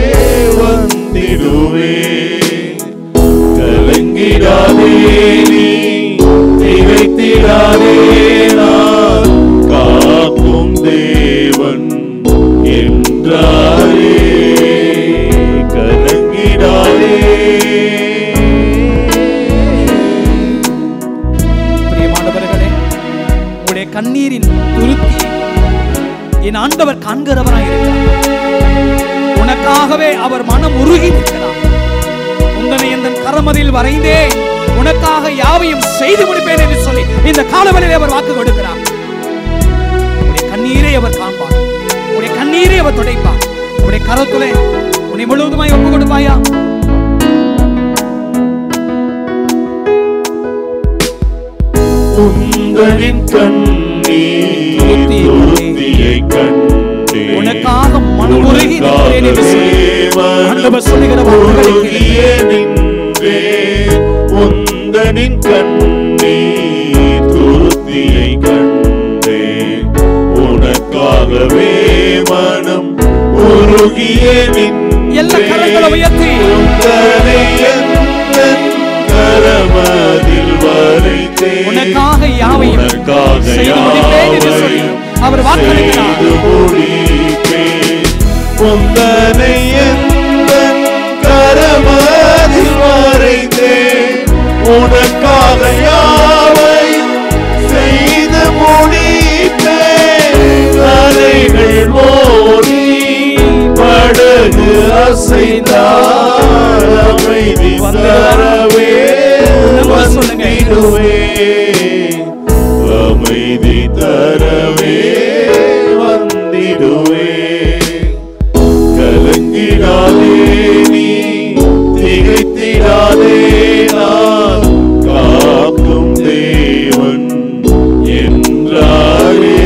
வந்திடுவேன் கலங்கிடாதே நீ திகைத்திடாதே நான் காக்கும் தேவன் என்றாரே கலங்கிடாதே பிரியமானவர்களே உங்களுடைய கண்ணீரின் துருத்தி என் ஆண்டவர் காண்கிறவராய் இருக்கிறார் உனக்காகவே அவர் மனம் உருகி நிற்கிறார் உந்தனை எந்த கரமதில் வரைந்தே உனக்காக யாவையும் செய்து முடிப்பேன் என்று சொல்லி இந்த காலவெளியில் அவர் வாக்கு கொடுக்கிறார் உன்னுடைய கண்ணீரை அவர் காண்பார் உன்னுடைய கண்ணீரை அவர் துடைப்பார் உன்னுடைய கரத்துலே உன்னை முழுவதுமாய் ஒப்பு கொடுப்பாயா உங்களின் கண்ணீர் துருத்தியை துருத்தியை கண்டே உனக்காக மனமுருகி நிற்கிறேன் என்று சொல்லி ஆண்டவர் சொல்லுகிற வார்த்தைகளை கேளுங்கள். உந்தனின் கண்ணீர் துருத்தியை கண்டே உனக்காகவே மனம் உருகிய எல்லா கரங்களை உயர்த்தி. உந்தனை எந்தன் கரமதில் வரைத்தேன் உனக்காக யாவையும் உனக்காக செய்து முடிப்பேன் என்று சொல்லி அவர் வாக்களிக்கிறார். செய்து முடிப்பேன். உந்தனை எந்தன் கரமதில் வரைந்தேன். உனக்காக யாவையும் செய்து முடிப்பேன். அலைகள் மோதி படகு அசைந்தால் அமைதி தரவே நம்ம சொல்லுங்க. வந்திடுவேன் அமைதி தரவே வந்திடுவே கலங்கிடாதே நீ திகைத்திடாதே நான் காக்கும் தேவன் என்றாரே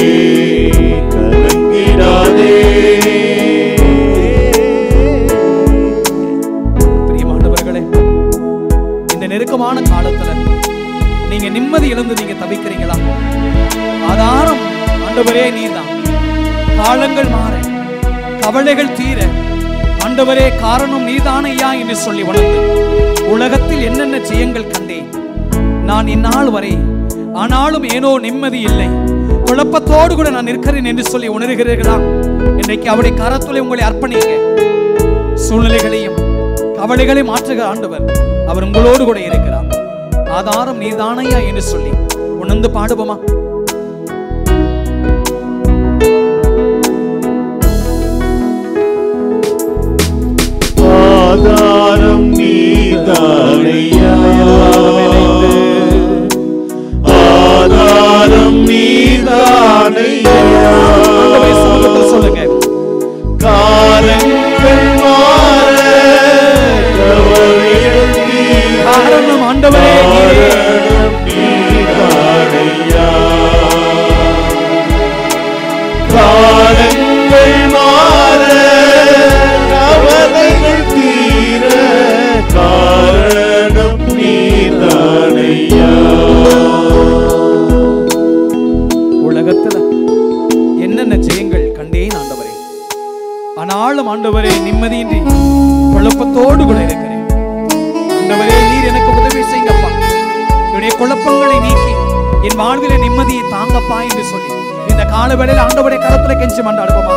கலங்கிடாதே பிரியமானவர்களே இந்த நெருக்கமான காலத்துல நீங்க நிம்மதி இழந்து நீங்க தவிக்கிறீங்களா ஆதாரம் ஆண்டவரே நீதான் காலங்கள் மாற கவலைகள் தீர ஆண்டவரே காரணம் நீதான் ஐயா என்று சொல்லி உணர்ந்து உலகத்தில் என்னென்ன ஜெயங்கள் கண்டேன் நான் இந்நாள் வரை ஆனாலும் ஏனோ நிம்மதி இல்லை குழப்பத்தோடு கூட நான் இருக்கிறேன் என்று சொல்லி உணர்கிறீர்களா இன்றைக்கு அவருடைய கரத்துளை உங்களை அர்ப்பணிங்க சூழ்நிலைகளையும் கவலைகளை மாற்றுகிற ஆண்டவர் அவர் உங்களோடு கூட இருக்கிறார் ஆதாரம் நீதானையா என்று சொல்லி உணர்ந்து பாடுவோமா ஆதாரம் நீதானையா ஆதாரம் நீதானையா ஆண்டவரே, சமூகத்தில் சொல்லுங்க காலங்கள் மாற கவலைகள் தீர காரணம் ஆண்டவரே நீரே. காரணம் நீதானையா காலங்கள் மாற கவலைகள் தீர காரணம் நீதானையா உலகத்துல என்னென்ன ஜெயங்கள் கண்டேன் ஆண்டவரே ஆனாலும் ஆண்டவரே நிம்மதியின்றி குழப்பத்தோடு கூட இருக்கிறேன் ஆண்டவரே நீர் எனக்கு உதவி செய்யுங்கப்பா என்னுடைய குழப்பங்களை நீக்கி என் வாழ்வில நிம்மதியை தாங்கப்பா என்று சொல்லி இந்த காலவேளையில் ஆண்டவரை கரத்துல கெஞ்சி மண்டாடுவோமா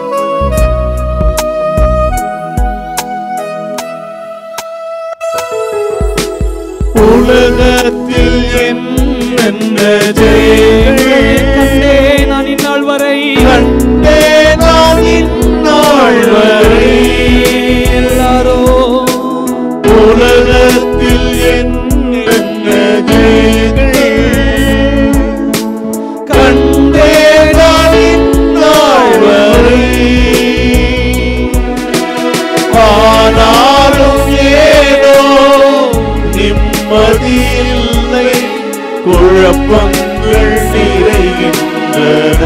உலகத்தில் என்னென்ன ஜெயங்கள் கண்டே நான் இந்நாள் வரை கண்டே நான் இந்நாள் வரை எல்லாரோ உலகத்தில் என்னென்ன ஜெயங்கள் கண்டே நான் இந்நாள் வரை ஆனாலும் ஏதோ நிம்மதி இல்லை குழப்பங்கள் நிறைகின்றன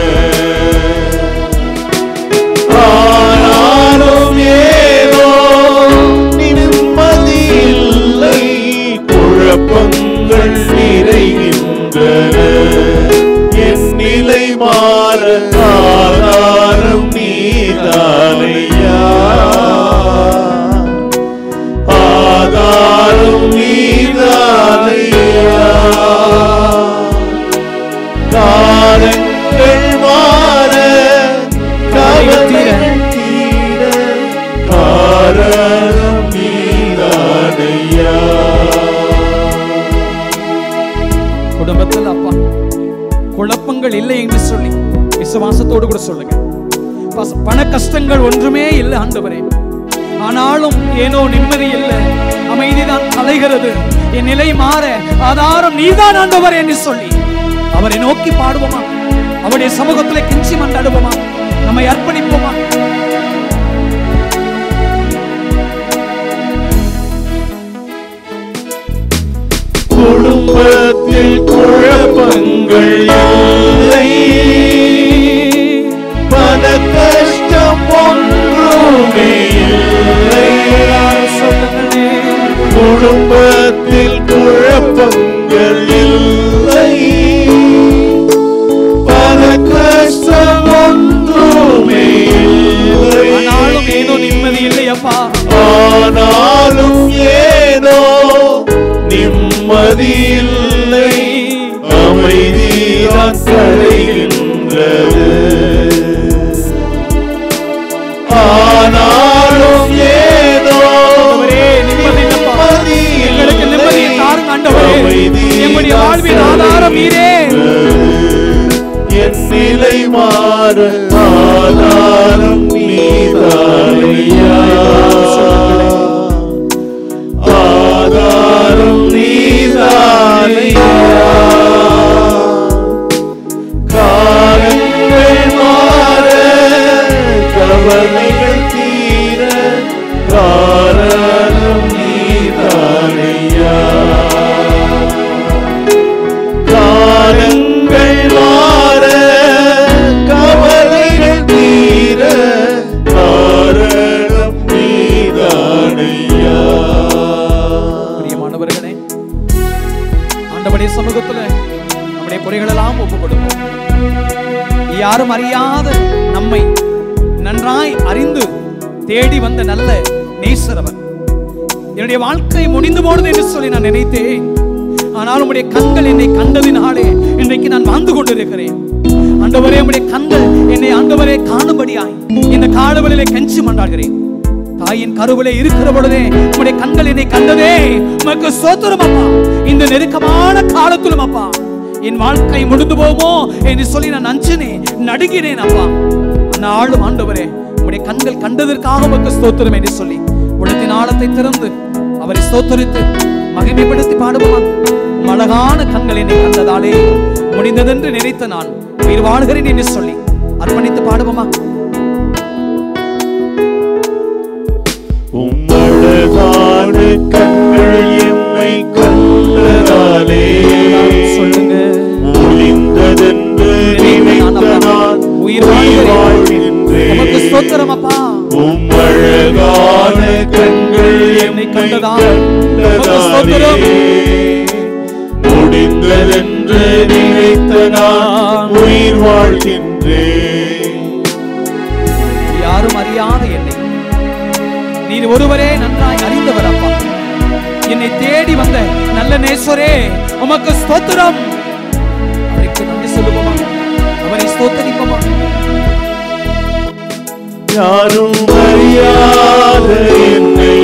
ஆனாலும் ஏதோ நிம்மதி இல்லை குழப்பங்கள் நிறைகின்றன என் நிலை மாற ஆதாரம் நீதானையா ஆதாரம் நீதானையா காலங்கள் மாற கவலைகள் தீர காரணம் நீதானையா குடும்பத்தில் அப்பா குழப்பங்கள் இல்லை என்று சொல்லி விசுவாசத்தோடு கூட சொல்லுங்க பச- பண கஷ்டங்கள் ஒன்றுமே இல்லை ஆண்டவரே ஆனாலும் ஏனோ நிம்மதி இல்லை அமைதிதான் கலைகிறது என் நிலை மாற ஆதாரம் நீதான் ஆண்டவர் என்று சொல்லி அவரை நோக்கி பாடுவோமா அவருடைய சமூகத்தில் கெஞ்சி மண்டாடுவோமா நம்மை அர்ப்பணிப்போமா குடும்பத்தில் குழப்பங்கள் இல்லை பல கஷ்டம் ஒன்றுமே இல்லை குடும்பத்தில் குழப்பங்கள் இல்லை பல கஷ்டம் ஒன்றுமே இல்லை ஆனாலும் ஏனோ நிம்மதி இல்லை அப்பா ஆனாலும் ஏனோ நிம்மதி இல்லை அமைதிதான் கரைகின்றது ஆனாலும் ஏனோ ஆண்டவரே, நிம்மதி இல்லப்பா. எங்களுக்கு நிம்மதியை தாருங்க ஆண்டவரே எங்களுடைய வாழ்வின் ஆதாரம் நீரே என் நிலை மாற ஆதாரம் நீதானையா ஆதாரம் நீதானையா காலங்கள் மாற கவலைகள் தீர காரணம் நீதானையா காலங்கள் மாற கவலைகள் தீர காரணம் நீதானையா பிரியமானவர்களே ஆண்டவருடைய சமூகத்துல நம்முடைய குறைகள் எல்லாம் ஒப்பு கொடுப்போம் யாரும் அறியாத நம்மை நன்றாய் அறிந்து தேடி வந்த நல்ல நேசரவர் என்னுடைய வாழ்க்கை முடிந்து போனது என்று சொல்லி நான் நினைத்தேன் ஆனால் உம்முடைய கண்கள் என்னை கண்டதினாலே இன்றைக்கு நான் வாழ்ந்து கொண்டிருக்கிறேன் ஆண்டவரே உம்முடைய கண்கள் என்னை ஆண்டவரே காணும்படியாய் இந்த காடுகளிலே கெஞ்சி மன்றாடுகிறேன் தாயின் கருவிலே இருக்கிற பொழுதே உம்முடைய கண்கள் என்னை கண்டதே உமக்கு சோத்திரம் அப்பா இந்த நெருக்கமான காலத்திலும் அப்பா என் வாழ்க்கை முடிந்து போகுமோ என்று சொல்லி நான் அஞ்சினேன் நடுங்கினேன் அப்பா ஆனாலும் ஆண்டவரே உம்முடைய கண்கள் கண்டதற்காக உமக்கு ஸ்தோத்திரம் என்று சொல்லி உள்ளத்தின் ஆழத்தை திறந்து அவரை ஸ்தோத்தரித்து மகிமைப்படுத்தி பாடுவோமா உம் அழகான கண்கள் என்னை கண்டதாலே முடிந்ததென்று நினைத்த நான் உயிர் வாழ்கிறேன் என்று சொல்லி அர்ப்பணித்து பாடுவோமா உம்மழகான கண்கள் எம்மை கண்டதாலே சொல்லுங்க ஒளிந்ததென்று நினைத்த நான் உயிர் வாழ்கிறேன் உமக்கு ஸ்தோத்திரம் அப்பா உம்மழகான கண்கள் என்னை எம்மை கண்டதால் உமக்கு ஸ்தோத்திரம். கண்டதாலே முடிந்ததென்று நினைத்த நான் உயிர் வாழ்கின்றேன் யாரும் அறியாத என்னை நீர் ஒருவரே நன்றாய் அறிந்தவர் அப்பா என்னை தேடி வந்த நல்ல நேசரே உமக்கு ஸ்தோத்திரம் அவருக்கு நன்றி சொல்லுவோமா அவரை ஸ்தோத்தரிப்போமா யாரும் அறியாத என்னை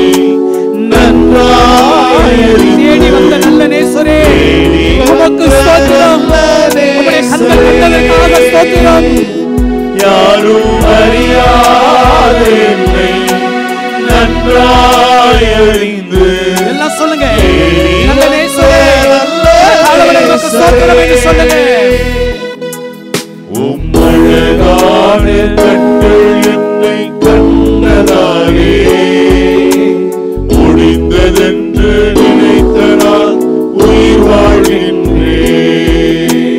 நன்றாய் தேடி வந்த நல்ல நேசரே உமக்கு ஸ்தோத்திரம் உம்முடைய கண்கள் கண்டதற்காக ஸ்தோத்திரம் யாரும் அறியாத என்னை நன்றாய் அறிந்து எல்லாம் சொல்லுங்க நல்ல நேசரே ஆண்டவரே, உமக்கு ஸ்தோத்திரம் என்று சொல்லுங்க உம்மழகான கண்கள் என்னை கண்டதாலே முடிந்ததென்று நினைத்த நான் உயிர் வாழ்கின்றேன்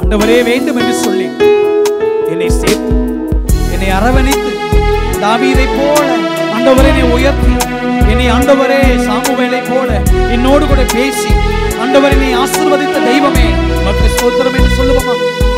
ஆண்டவரே வேண்டும் என்று சொல்லி என்னை சேர்த்து என்னை அரவணைத்து தாவீதை போல ஆண்டவரே என்னை உயர்த்தி என்னை ஆண்டவரே சாமுவேலை போல என்னோடு கூட பேசி ஆண்டவரை என்னை ஆசீர்வதித்த தெய்வமே மக்கள் ஸ்தோத்திரம் என்று சொல்லுவோமா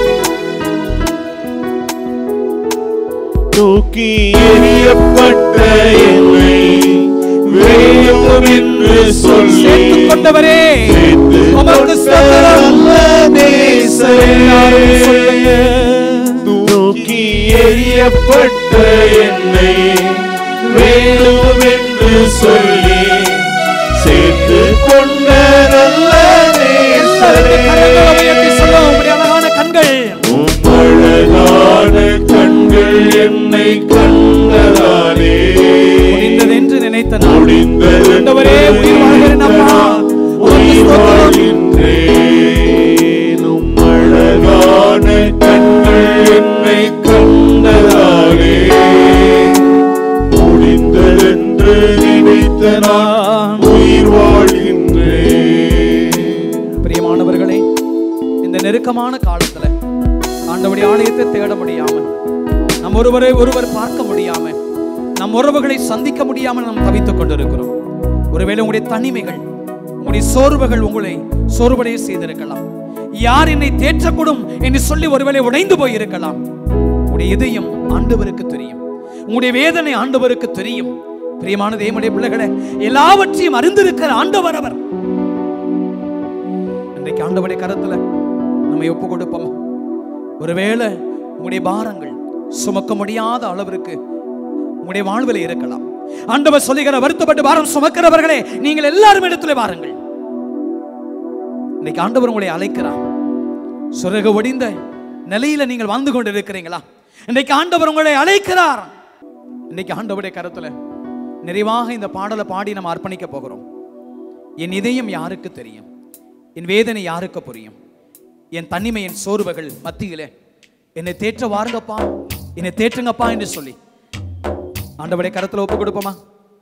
தூக்கி எறியப்பட்ட என்னை வேண்டும் என்று சொல்லி சேர்த்துக் கொண்டவரே சேர்த்து உமக்கு கொண்ட ஸ்தோத்திரம். நல்ல நேசரே. எல்லாரும் சொல்லுங்க. தூக்கி எறியப்பட்ட என்னை வேண்டும் என்று சொல்லி சேர்த்து கொண்ட நல்ல கரங்களை உயர்த்தி நேசரே. சொல்லுவோம் உம்முடைய அழகான கண்கள் உம் அழகான கண்கள் என்னை கண்டதாலே முடிந்தது என்று நினைத்த நான் முடிந்தது ஆண்டவரே, உயிர் வாழ்கிறேன் அப்பா. உமக்கு உயிர் ஸ்தோத்திரம். வாழ்கின்றேன். உம் அழகான கண்கள் என்னை கண்டதாலே முடிந்ததென்று நினைத்த நான் உயிர் வாழ்கின்றேன் பிரியமானவர்களே இந்த நெருக்கமான காலத்துல ஆண்டவருடைய ஆலயத்தை தேட முடியாம நம் ஒருவரை ஒருவர் பார்க்க முடியாம நம் உறவுகளை சந்திக்க முடியாமல் நாம் தவித்துக் கொண்டிருக்கிறோம் ஒருவேளை உங்களுடைய தனிமைகள் உங்களுடைய சோர்வுகள் உங்களை சோர்வடைய செய்திருக்கலாம் யார் என்னை தேற்றக்கூடும் என்று சொல்லி ஒருவேளை உடைந்து போயிருக்கலாம் உங்களுடைய இதயம் ஆண்டவருக்கு தெரியும் உங்களுடைய வேதனை ஆண்டவருக்கு தெரியும் பிரியமான தேவனுடைய பிள்ளைகளே எல்லாவற்றையும் அறிந்திருக்கிற ஆண்டவர் அவர் இன்றைக்கு ஆண்டவருடைய கரத்துல நம்மை ஒப்பு கொடுப்போம் ஒருவேளை உங்களுடைய பாரங்கள் சுமக்க முடியாத அளவிற்கு உங்களுடைய வாழ்வில் இருக்கலாம் ஆண்டவர் சொல்லுகிற வருத்தப்பட்டு பாரம் சுமக்கிறவர்களே நீங்கள் எல்லாரும் இடத்துல வாருங்கள் இன்னைக்கு ஆண்டவர் உங்களை அழைக்கிறார் சுரகு ஒடிந்த நிலையில நீங்கள் வாழ்ந்து கொண்டு இருக்கிறீங்களா இன்னைக்கு ஆண்டவர் உங்களை அழைக்கிறார் இன்னைக்கு ஆண்டவருடைய கரத்துல நிறைவாக இந்த பாடலை பாடி நம்ம அர்ப்பணிக்க போகிறோம் என் இதயம் யாருக்கு தெரியும் என் வேதனை யாருக்கு புரியும் என் தனிமை என் சோர்வுகள் மத்தியிலே என்னை தேற்ற வாருங்கப்பா என்னை தேற்றுங்கப்பா என்று சொல்லி ஆண்டவருடைய கரத்துல ஒப்பு கொடுப்போமா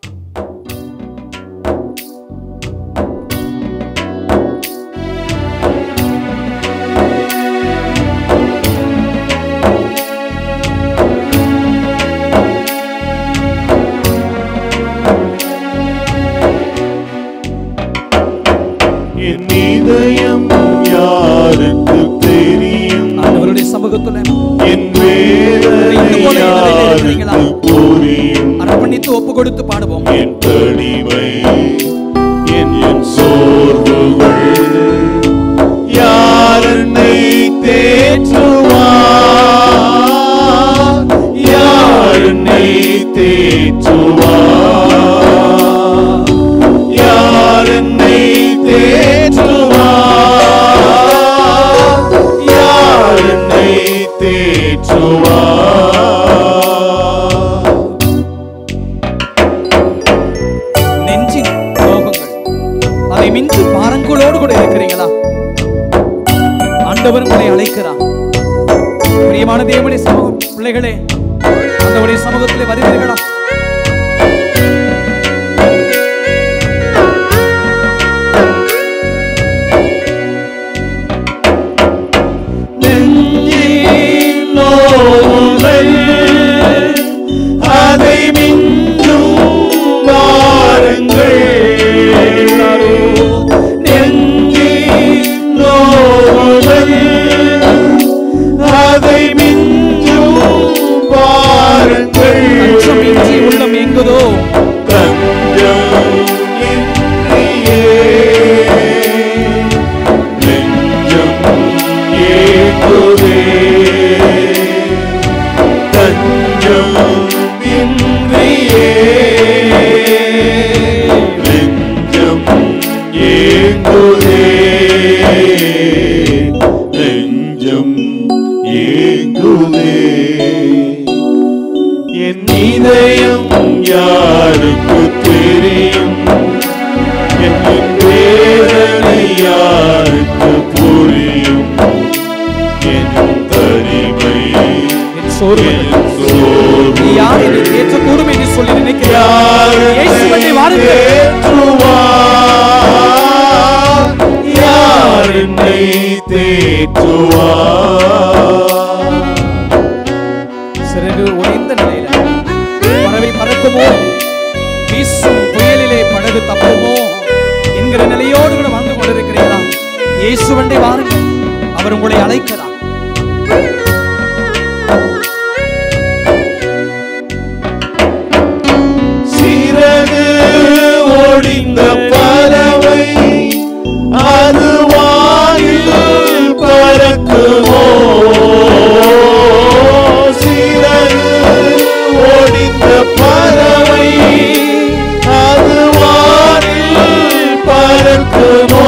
என் இதயம் யாருக்கு தெரியும் ஆண்டவருடைய சமூகத்துல என் வேதனை யாருக்கு புரியும் அர்ப்பணித்து ஒப்பு கொடுத்து பாடுவோம் என் தனிமை என் என் சோர்வுகள் யார் என்னை தேற்றுவார் யார் என்னை தேற்றுவார் யார் என்னை தேற்றுவார் யார் என்னை தேற்றுவார் நெஞ்சின் மோகங்கள் அதை மிஞ்சி பாரங்களோடு கூட இருக்கிறீங்களா ஆண்டவர் உங்களை அழைக்கிறார் பிரியமான தேவனுடைய சமூகம் பிள்ளைகளே ஆண்டவருடைய சமூகத்திலே வருவீர்களா நெஞ்சின் நோவுகள் அதை மிஞ்சும் வாருங்கள் நெஞ்சின் நோவுகள் அதை மிஞ்சும் வாருங்கள் அச்சம் இன்றி உள்ளம் எங்குதோ தஞ்சம் இன்றியே நெஞ்சம் ஏங்குதே தஞ்சம் இன்றியே நெஞ்சம் ஏங்குதே நெஞ்சம் ஏங்குதே என் இதயம் யாருக்கு தெரியும் என் வேதனை யாருக்கு புரியும் என் தனிமை என் சோர்வுகள் என் சோர்வு நீ யார் என்னை தேற்றக்கூடும் என்று சொல்லி நினைக்கிறேன் யார் இயேசுவை வாருங்கள் தேற்றுவார் யார் என்னை தேற்றுவார் இயேசுவண்டை வாருங்கள் அவர் உங்களை அழைக்கிறார் சிறகு ஒடிந்த பறவை அது வாயில் பறக்குமோ சிறகு ஒடிந்த பறவை அது வாயில் பறக்குமோ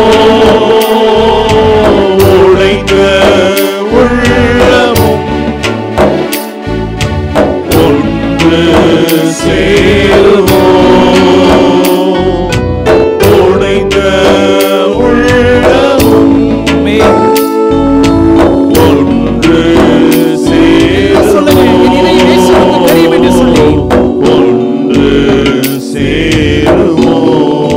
உடைந்த உள்ளமும் ஒன்று சேருமோ உடைந்த உள்ளமும் ஒன்று சொல்லுங்க என் இதயம் இயேசுவுக்கு தெரியும் என்று சொல்லி ஒன்று சேருமோ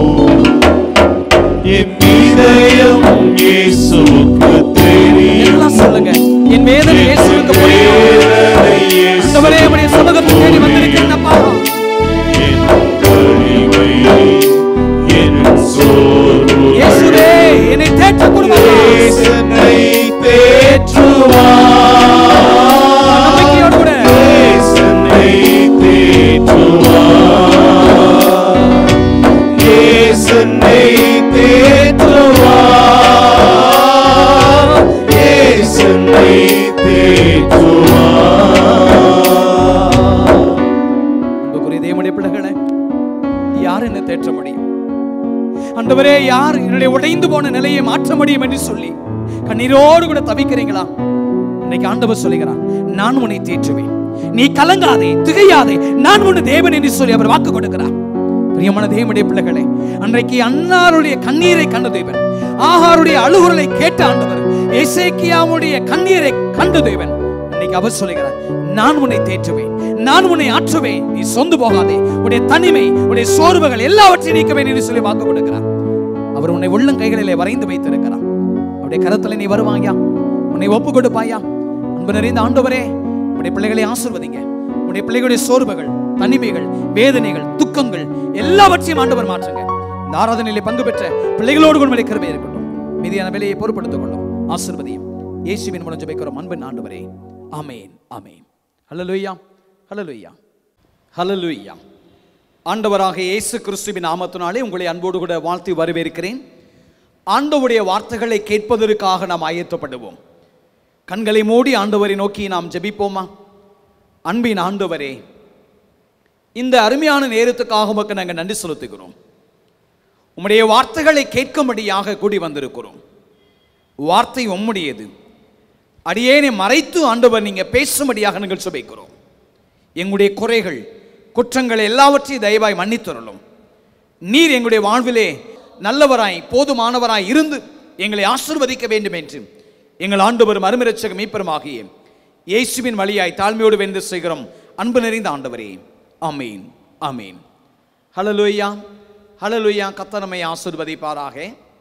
என் இதயம் இயேசுவுக்கு தெரியும் எல்லாம் சொல்லுங்க என் வேதனை இயேசுவுக்கு புரியும் வேதனை ஆண்டவரே உம்முடைய சமூகத்தை தேடி வந்திருக்கிறேன் அப்பா என் கழிவை என் சோர்வு இயேசுவே என்னை தேற்ற கொடுப்பா இயேசுனை தேற்றுவார் நம்பிக்கையோடு கூட இயேசுனை தேற்றுவார் இயேசுனை தேற்றுவார் இயேசுனை தேற்றுவார் அன்புக்குரிய தேவனுடைய பிள்ளைகளே யார் என்ன தேற்ற முடியும் ஆண்டவரே யார் என்னுடைய உடைந்து போன நிலையை மாற்ற முடியும் என்று சொல்லி கண்ணீரோடு கூட தவிக்கிறீங்களா இன்னைக்கு ஆண்டவர் சொல்லுகிறான் நான் உன்னை தேற்றுவேன் நீ கலங்காதே திகையாதே நான் உன் தேவன் என்று சொல்லி அவர் வாக்கு கொடுக்கிறார் பிரியமான தேவனுடைய பிள்ளைகளே அன்றைக்கு அன்னாருடைய கண்ணீரை கண்ட தேவன் ஆகாருடைய அழுகுரலை கேட்ட ஆண்டவர் எசேக்கியாவுடைய கண்ணீரை கண்ட தேவன் இன்னைக்கு அவர் சொல்லுகிறார் நான் உன்னை தேற்றுவேன் நான் உன்னை ஆற்றுவேன் நீ சொந்து போகாதே உன்னுடைய தனிமை உன்னுடைய சோர்வுகள் எல்லாவற்றையும் நீக்குவேன் என்று சொல்லி வாக்கு கொடுக்கிறார் அவர் உன்னை உள்ளம் கைகளிலே வரைந்து வைத்திருக்கிறார் அவருடைய கரத்துல நீ வருவாயா உன்னை ஒப்பு கொடுப்பாயா அன்பு நிறைந்த ஆண்டவரே உன்னுடைய பிள்ளைகளை ஆசிர்வதிங்க உன்னுடைய பிள்ளைகளுடைய சோர்வுகள் தனிமைகள் வேதனைகள் துக்கங்கள் எல்லாவற்றையும் ஆண்டவர் மாற்றுங்க இந்த ஆராதனையிலே பங்கு பெற்ற பிள்ளைகளோடு கூட கிருபை இருக்கட்டும் மீதியான வேலையை பொறுப்படுத்திக் கொள்ளும் ஆசிர்வதியும் இயேசுவின் மூலம் ஜெபிக்கிறோம் அன்பின் ஆண்டவரே ஆமேன் ஆமேன் ஹalleluya ஹalleluya ஹalleluya ஆண்டவராக இயேசு கிறிஸ்துவின் நாமத்தினாலே உங்களை அன்போடு கூட வாழ்த்தி வரவேற்கிறேன் ஆண்டவருடைய வார்த்தைகளை கேட்பதற்காக நாம் ஆயத்தப்படுவோம் கண்களை மூடி ஆண்டவரை நோக்கி நாம் ஜெபிப்போமா அன்பின் ஆண்டவரே இந்த அருமையான நேரத்துக்காக உமக்கு நாங்கள் நன்றி செலுத்துகிறோம் உம்முடைய வார்த்தைகளை கேட்கும்படியாக கூடி வந்திருக்கிறோம் வார்த்தை உம்முடையது அடியேனை மறைத்து ஆண்டவர் நீங்க பேசும்படியாக நாங்கள் சுபைக்கிறோம் எங்களுடைய குறைகள் குற்றங்கள் எல்லாவற்றையும் தயவாய் மன்னித்தருளும் நீர் எங்களுடைய வாழ்விலே நல்லவராய் போதுமானவராய் இருந்து எங்களை ஆசிர்வதிக்க வேண்டும் என்று எங்கள் ஆண்டவரும் அருமிரட்சக மீப்பருமாகிய இயேசுவின் வழியாய் தாழ்மையோடு வென்று செய்கிறோம் அன்பு நிறைந்த ஆண்டவரே ஆமீன் ஆமீன் ஹலலுயா ஹலலுயா கத்தனமை ஆசிர்வதிப்பாராக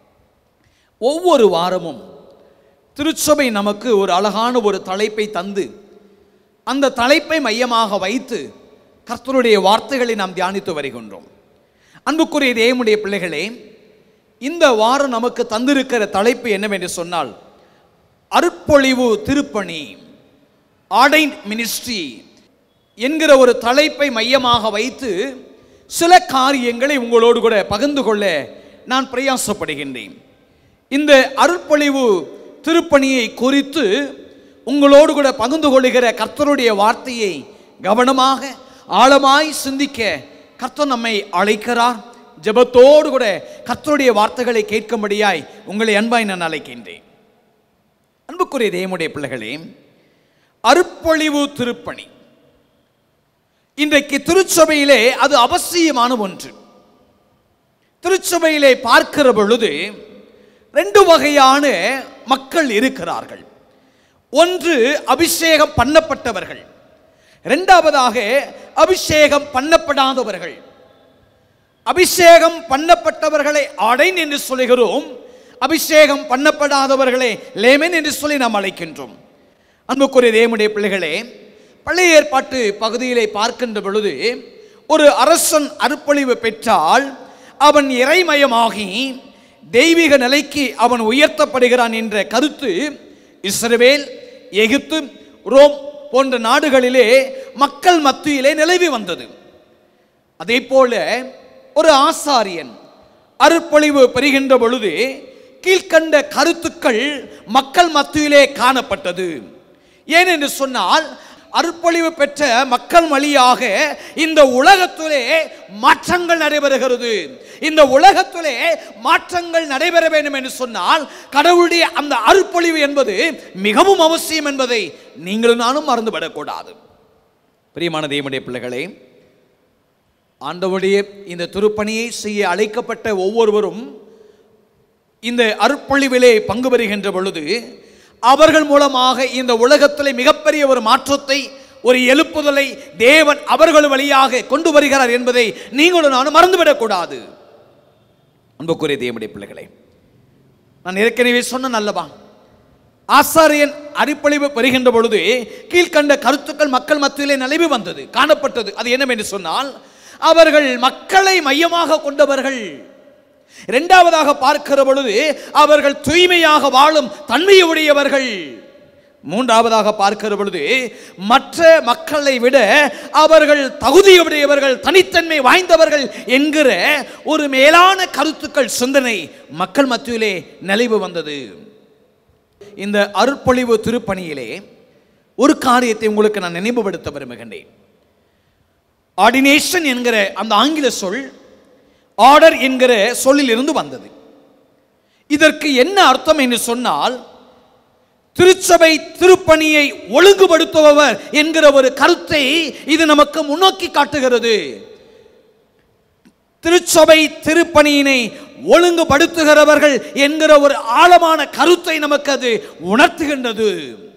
ஒவ்வொரு வாரமும் திருச்சபை நமக்கு ஒரு அழகான ஒரு தலைப்பை தந்து அந்த தலைப்பை மையமாக வைத்து கர்த்தருடைய வார்த்தைகளை நாம் தியானித்து வருகின்றோம் அன்புக்குரிய தேவனுடைய பிள்ளைகளே இந்த வாரம் நமக்கு தந்திருக்கிற தலைப்பு என்னவென்று சொன்னால் அருட்பொழிவு திருப்பணி ஆடைன் மினிஸ்ட்ரி என்கிற ஒரு தலைப்பை மையமாக வைத்து சில காரியங்களை உங்களோடு கூட பகிர்ந்து கொள்ள நான் பிரயாசப்படுகின்றேன் இந்த அருட்பொழிவு திருப்பணியை குறித்து உங்களோடு கூட பகிர்ந்து கொள்ளுகிற கர்த்தருடைய வார்த்தையை கவனமாக ஆழமாய் சிந்திக்க கர்த்தர் நம்மை அழைக்கிறார் ஜெபத்தோடு கூட கர்த்தருடைய வார்த்தைகளை கேட்கும்படியாய் உங்களை அன்பாய் நான் அழைக்கின்றேன் அன்புக்குரிய தேவனுடைய பிள்ளைகளே அருட்பொழிவு திருப்பணி இன்றைக்கு திருச்சபையிலே அது அவசியமான ஒன்று திருச்சபையிலே பார்க்கிற பொழுது ரெண்டு வகையான மக்கள் இருக்கிறார்கள் ஒன்று அபிஷேகம் பண்ணப்பட்டவர்கள் இரண்டாவதாக அபிஷேகம் பண்ணப்படாதவர்கள் அபிஷேகம் பண்ணப்பட்டவர்களை அடைன் என்று சொல்லுகிறோம் அபிஷேகம் பண்ணப்படாதவர்களை லேமென் என்று சொல்லி நாம் அழைக்கின்றோம் அன்புக்குரிய தேவனுடைய பிள்ளைகளே பழைய ஏற்பாட்டு பகுதியிலே பார்க்கின்ற பொழுது ஒரு அரசன் அருப்பொழிவு பெற்றால் அவன் இறைமயமாகி தெய்வீக நிலைக்கு அவன் உயர்த்தப்படுகிறான் என்ற கருத்து இஸ்ரவேல் எகிப்து ரோம் போன்ற நாடுகளிலே மக்கள் மத்தியிலே நிலவி வந்தது அதே போல ஒரு ஆசாரியன் அருட்பொழிவு பெறுகின்ற பொழுது கீழ்க்கண்ட கருத்துக்கள் மக்கள் மத்தியிலே காணப்பட்டது ஏனென்று சொன்னால் அருட்பொழிவு பெற்ற மக்கள் வழியாக இந்த உலகத்திலே மாற்றங்கள் நடைபெறுகிறது இந்த உலகத்திலே மாற்றங்கள் நடைபெற வேண்டும் என்று சொன்னால் கடவுளுடைய அந்த அருட்பொழிவு என்பது மிகவும் அவசியம் என்பதை நீங்களும் நானும் மறந்துவிடக்கூடாது பிரியமான தேவனுடைய பிள்ளைகளே ஆண்டவருடைய இந்த திருப்பணியை செய்ய அழைக்கப்பட்ட ஒவ்வொருவரும் இந்த அருட்பொழிவிலே பங்கு பெறுகின்ற பொழுது அவர்கள் மூலமாக இந்த உலகத்திலே மிகப்பெரிய ஒரு மாற்றத்தை ஒரு எழுப்புதலை தேவன் அவர்கள் வழியாக கொண்டு வருகிறார் என்பதை நீங்களும் நானும் மறந்துவிடக்கூடாது அன்புக்குரிய தேவனுடைய பிள்ளைகளே நான் ஏற்கனவே சொன்னேன் அல்லவா ஆசாரியன் அடிப்பொழிவு பெறுகின்ற பொழுது கீழ்க்கண்ட கருத்துக்கள் மக்கள் மத்தியிலே நிலவி வந்தது காணப்பட்டது அது என்னவென்று சொன்னால் அவர்கள் மக்களை மையமாக கொண்டவர்கள் இரண்டாவதாக பார்க்கிற பொழுது அவர்கள் தூய்மையாக வாழும் தன்மையுடையவர்கள் மூன்றாவதாக பார்க்கிற பொழுது மற்ற மக்களை விட அவர்கள் தகுதியுடையவர்கள் தனித்தன்மை வாய்ந்தவர்கள் என்கிற ஒரு மேலான கருத்துக்கள் சிந்தனை மக்கள் மத்தியிலே நிலைவு வந்தது இந்த அருட்பொழிவு திருப்பணியிலே ஒரு காரியத்தை உங்களுக்கு நான் நினைவுபடுத்த விரும்புகின்றேன் ஆர்டினேஷன் என்கிற அந்த ஆங்கில சொல் ஆர்டர் என்கிற சொல்லிலிருந்து வந்தது இதற்கு என்ன அர்த்தம் என்று சொன்னால் திருச்சபை திருப்பணியை ஒழுங்குபடுத்துபவர் என்கிற ஒரு கருத்தை இது நமக்கு முன்னோக்கி காட்டுகிறது திருச்சபை திருப்பணியினை ஒழுங்குபடுத்துகிறவர்கள் என்கிற ஒரு ஆழமான கருத்தை நமக்கு அது உணர்த்துகின்றது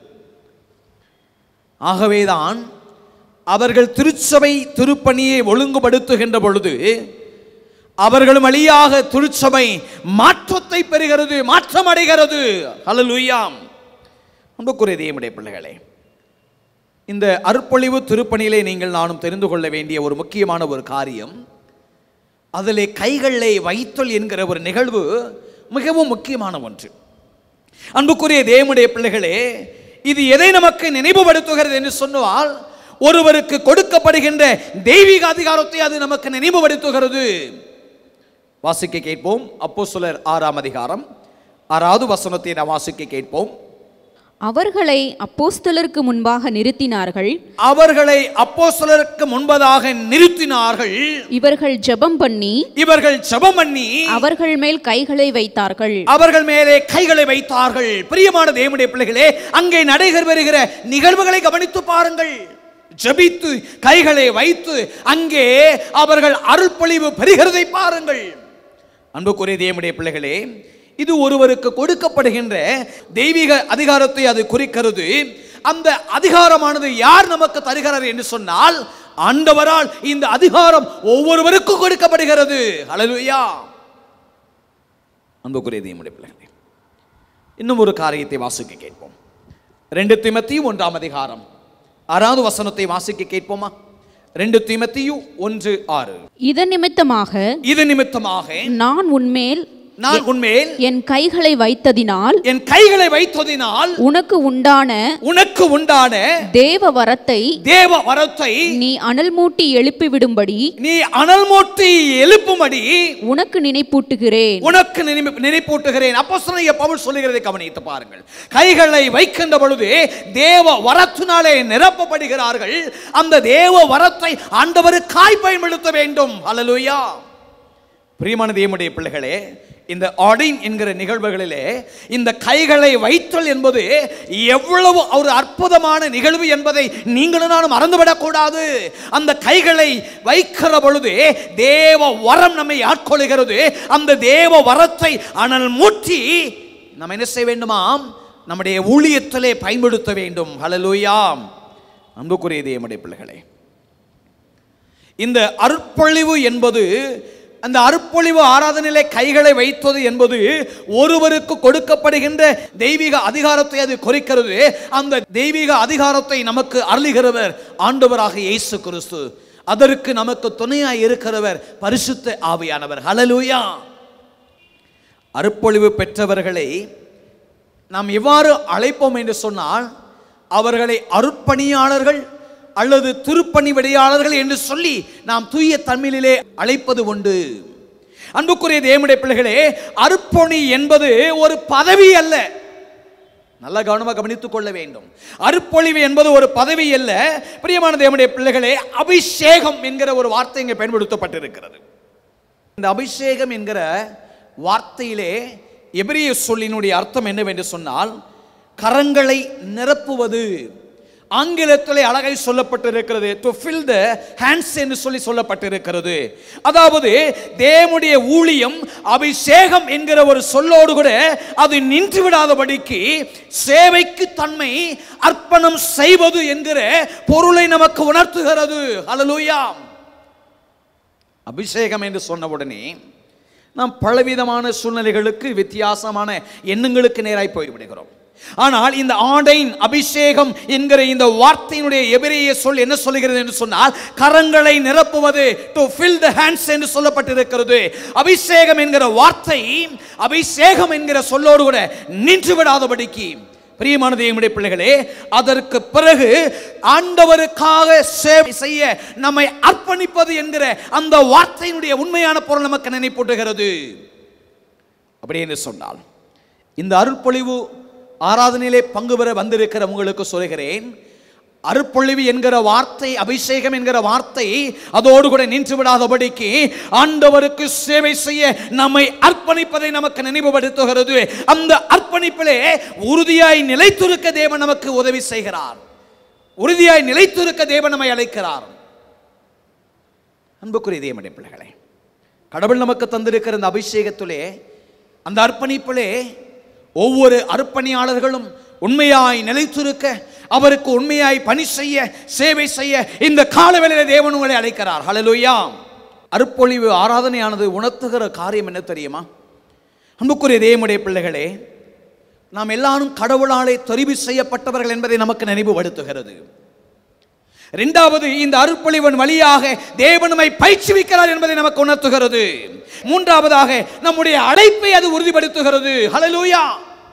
ஆகவேதான் அவர்கள் திருச்சபை திருப்பணியை ஒழுங்குபடுத்துகின்ற பொழுது அவர்களும் வழியாக திருச்சபை மாற்றத்தை பெறுகிறது மாற்றம் அடைகிறது ஹalleluyaம் அன்புக்குரிய தேவனுடைய பிள்ளைகளே இந்த அருட்பொழிவு திருப்பணியிலே நீங்கள் நானும் தெரிந்து கொள்ள வேண்டிய ஒரு முக்கியமான ஒரு காரியம் அதிலே கைகளை வைத்தல் என்கிற ஒரு நிகழ்வு மிகவும் முக்கியமான ஒன்று அன்புக்குரிய தேவனுடைய பிள்ளைகளே இது எதை நமக்கு நினைவுபடுத்துகிறது என்று சொன்னால் ஒருவருக்கு கொடுக்கப்படுகின்ற தெய்வீக அதிகாரத்தை அது நமக்கு நினைவுபடுத்துகிறது வாசிக்க கேட்போம் அப்போ ஆறாம் அதிகாரம் ஆறாவது வசனத்தை நாம் வாசிக்க கேட்போம் அவர்களை அப்போஸ்தலருக்கு முன்பாக நிறுத்தினார்கள் அவர்களை அப்போஸ்தலருக்கு முன்பதாக நிறுத்தினார்கள் இவர்கள் ஜெபம் பண்ணி இவர்கள் ஜெபம் பண்ணி அவர்கள் மேல் கைகளை வைத்தார்கள் அவர்கள் மேலே கைகளை வைத்தார்கள் பிரியமான தேவனுடைய பிள்ளைகளே அங்கே நடைபெறுகிற நிகழ்வுகளை கவனித்து பாருங்கள் ஜெபித்து கைகளை வைத்து அங்கே அவர்கள் அருள்பொழிவு பெறுகிறதை பாருங்கள் அன்புக்குரிய தேவனுடைய பிள்ளைகளே இது ஒருவருக்கு கொடுக்கப்படுகின்ற தெய்வீக அதிகாரத்தை அது குறிக்கிறது அந்த அதிகாரமானது யார் நமக்கு தருகிறார் என்று சொன்னால் ஆண்டவரால் இந்த அதிகாரம் ஒவ்வொருவருக்கும் கொடுக்கப்படுகிறது ஹalleluya அன்புக்குரிய தேவனுடைய பிள்ளைகளே இன்னும் ஒரு காரியத்தை வாசிக்க கேட்போம் ரெண்டு திமத்தியும் ஒன்றாம் அதிகாரம் ஆறாவது வசனத்தை வாசிக்க கேட்போமா ரெண்டு தீமத்தியும் ஒன்று ஆறு இதன் நிமித்தமாக இது நிமித்தமாக நான் உன்மேல் நான் உன்மேல் என் கைகளை வைத்ததினால் என் கைகளை வைத்ததினால் உனக்கு உண்டான உனக்கு உண்டான தேவ வரத்தை தேவ வரத்தை நீ அனல் மூட்டி எழுப்பிவிடும்படி நீ அனல் மூட்டி எழுப்பும்படி உனக்கு நினைப்பூட்டுகிறேன் உனக்கு நினைவு நினைப்பூட்டுகிறேன் அப்போஸ்தலனாகிய பவுல் சொல்லுகிறதை கவனித்து பாருங்கள் கைகளை வைக்கின்ற பொழுது தேவ வரத்தினாலே நிரப்பப்படுகிறார்கள் அந்த தேவ வரத்தை ஆண்டவருக்காய் பயன்படுத்த வேண்டும் அல்லலுயா பிரியமான தேவனுடைய பிள்ளைகளே இந்த ஆடின் என்கிற நிகழ்வுகளிலே இந்த கைகளை வைத்தல் என்பது எவ்வளவு ஒரு அற்புதமான நிகழ்வு என்பதை நீங்களும் நானும் மறந்துவிடக்கூடாது அந்த கைகளை வைக்கிற பொழுது தேவ வரம் நம்மை ஆட்கொள்கிறது அந்த தேவ வரத்தை அனல் மூட்டி நம்ம என்ன செய்ய வேண்டுமாம் நம்முடைய ஊழியத்திலே பயன்படுத்த வேண்டும் ஹalleluyaம் அன்புக்குரிய தேவனுடைய பிள்ளைகளே இந்த அருட்பொழிவு என்பது அந்த அருட்பொழிவு ஆராதனையிலே கைகளை வைத்தது என்பது ஒருவருக்கு கொடுக்கப்படுகின்ற தெய்வீக அதிகாரத்தை அது குறிக்கிறது அந்த தெய்வீக அதிகாரத்தை நமக்கு அருளுகிறவர் ஆண்டவராக இயேசு கிறிஸ்து அதற்கு நமக்கு துணையாய் இருக்கிறவர் பரிசுத்த ஆவியானவர் ஹalleluya அருப்பொழிவு பெற்றவர்களை நாம் எவ்வாறு அழைப்போம் என்று சொன்னால் அவர்களை அருட்பணியாளர்கள் அல்லது திருப்பணி விடையாளர்கள் என்று சொல்லி நாம் தூய தமிழிலே அழைப்பது உண்டு அன்புக்குரிய தேவனுடைய பிள்ளைகளே அருப்பணி என்பது ஒரு பதவி அல்ல நல்லா கவனமாக கவனித்துக் கொள்ள வேண்டும் அருப்பொழிவு என்பது ஒரு பதவி அல்ல பிரியமான தேவனுடைய பிள்ளைகளே அபிஷேகம் என்கிற ஒரு வார்த்தை இங்கே பயன்படுத்தப்பட்டிருக்கிறது இந்த அபிஷேகம் என்கிற வார்த்தையிலே எபிரிய சொல்லினுடைய அர்த்தம் என்னவென்று சொன்னால் கரங்களை நிரப்புவது ஆங்கிலத்திலே அழகை சொல்லப்பட்டிருக்கிறது டு ஃபில் த ஹேண்ட்ஸ் என்று சொல்லி சொல்லப்பட்டிருக்கிறது அதாவது தேவனுடைய ஊழியம் அபிஷேகம் என்கிற ஒரு சொல்லோடு கூட அது நின்று விடாதபடிக்கு சேவைக்கு தன்மை அர்ப்பணம் செய்வது என்கிற பொருளை நமக்கு உணர்த்துகிறது ஹalleluya அபிஷேகம் என்று சொன்ன உடனே நாம் பலவிதமான சூழ்நிலைகளுக்கு வித்தியாசமான எண்ணங்களுக்கு நேராய் போய்விடுகிறோம் ஆனால் இந்த ஆடைன் அபிஷேகம் என்கிற இந்த வார்த்தையினுடைய எபிரேய சொல் என்ன சொல்லுகிறது என்று சொன்னால் கரங்களை நிரப்புவது டு fill the hands என்று சொல்லப்பட்டிருக்கிறது அபிஷேகம் என்கிற வார்த்தை அபிஷேகம் என்கிற சொல்லோடு கூட நின்று விடாதபடிக்கு பிரியமான தேவனுடைய பிள்ளைகளே அதற்கு பிறகு ஆண்டவருக்காக சேவை செய்ய நம்மை அர்ப்பணிப்பது என்கிற அந்த வார்த்தையினுடைய உண்மையான பொருள் நமக்கு நினைப்பூட்டுகிறது அப்படி என்று சொன்னால் இந்த அருட்பொழிவு ஆராதனையிலே பங்கு பெற வந்திருக்கிற உங்களுக்கு சொல்கிறேன் அருப்பொழிவு என்கிற வார்த்தை அபிஷேகம் என்கிற வார்த்தை அதோடு கூட நின்று விடாதபடிக்கு ஆண்டவருக்கு சேவை செய்ய நம்மை அர்ப்பணிப்பதை நமக்கு நினைவுபடுத்துகிறது அந்த அர்ப்பணிப்பிலே உறுதியாய் நிலைத்திருக்க தேவன் நமக்கு உதவி செய்கிறார் உறுதியாய் நிலைத்திருக்க தேவன் நம்மை அழைக்கிறார் அன்புக்குரிய தேவனுடைய பிள்ளைகளே கடவுள் நமக்கு தந்திருக்கிற இந்த அபிஷேகத்திலே அந்த அர்ப்பணிப்பிலே ஒவ்வொரு அர்ப்பணியாளர்களும் உண்மையாய் நிலைத்திருக்க அவருக்கு உண்மையாய் பணி செய்ய சேவை செய்ய இந்த காலவேளையில தேவன் உங்களை அழைக்கிறார் ஹalleluya அருப்பொழிவு ஆராதனையானது உணர்த்துகிற காரியம் என்ன தெரியுமா அன்புக்குரிய தேவனுடைய பிள்ளைகளே நாம் எல்லாரும் கடவுளாலே தெரிவு செய்யப்பட்டவர்கள் என்பதை நமக்கு நினைவுபடுத்துகிறது இரண்டாவது இந்த அருட்பொழிவன் வழியாக தேவனமை பயிற்சிவிக்கிறார் என்பதை நமக்கு உணர்த்துகிறது மூன்றாவதாக நம்முடைய அழைப்பை அது உறுதிப்படுத்துகிறது ஹalleluya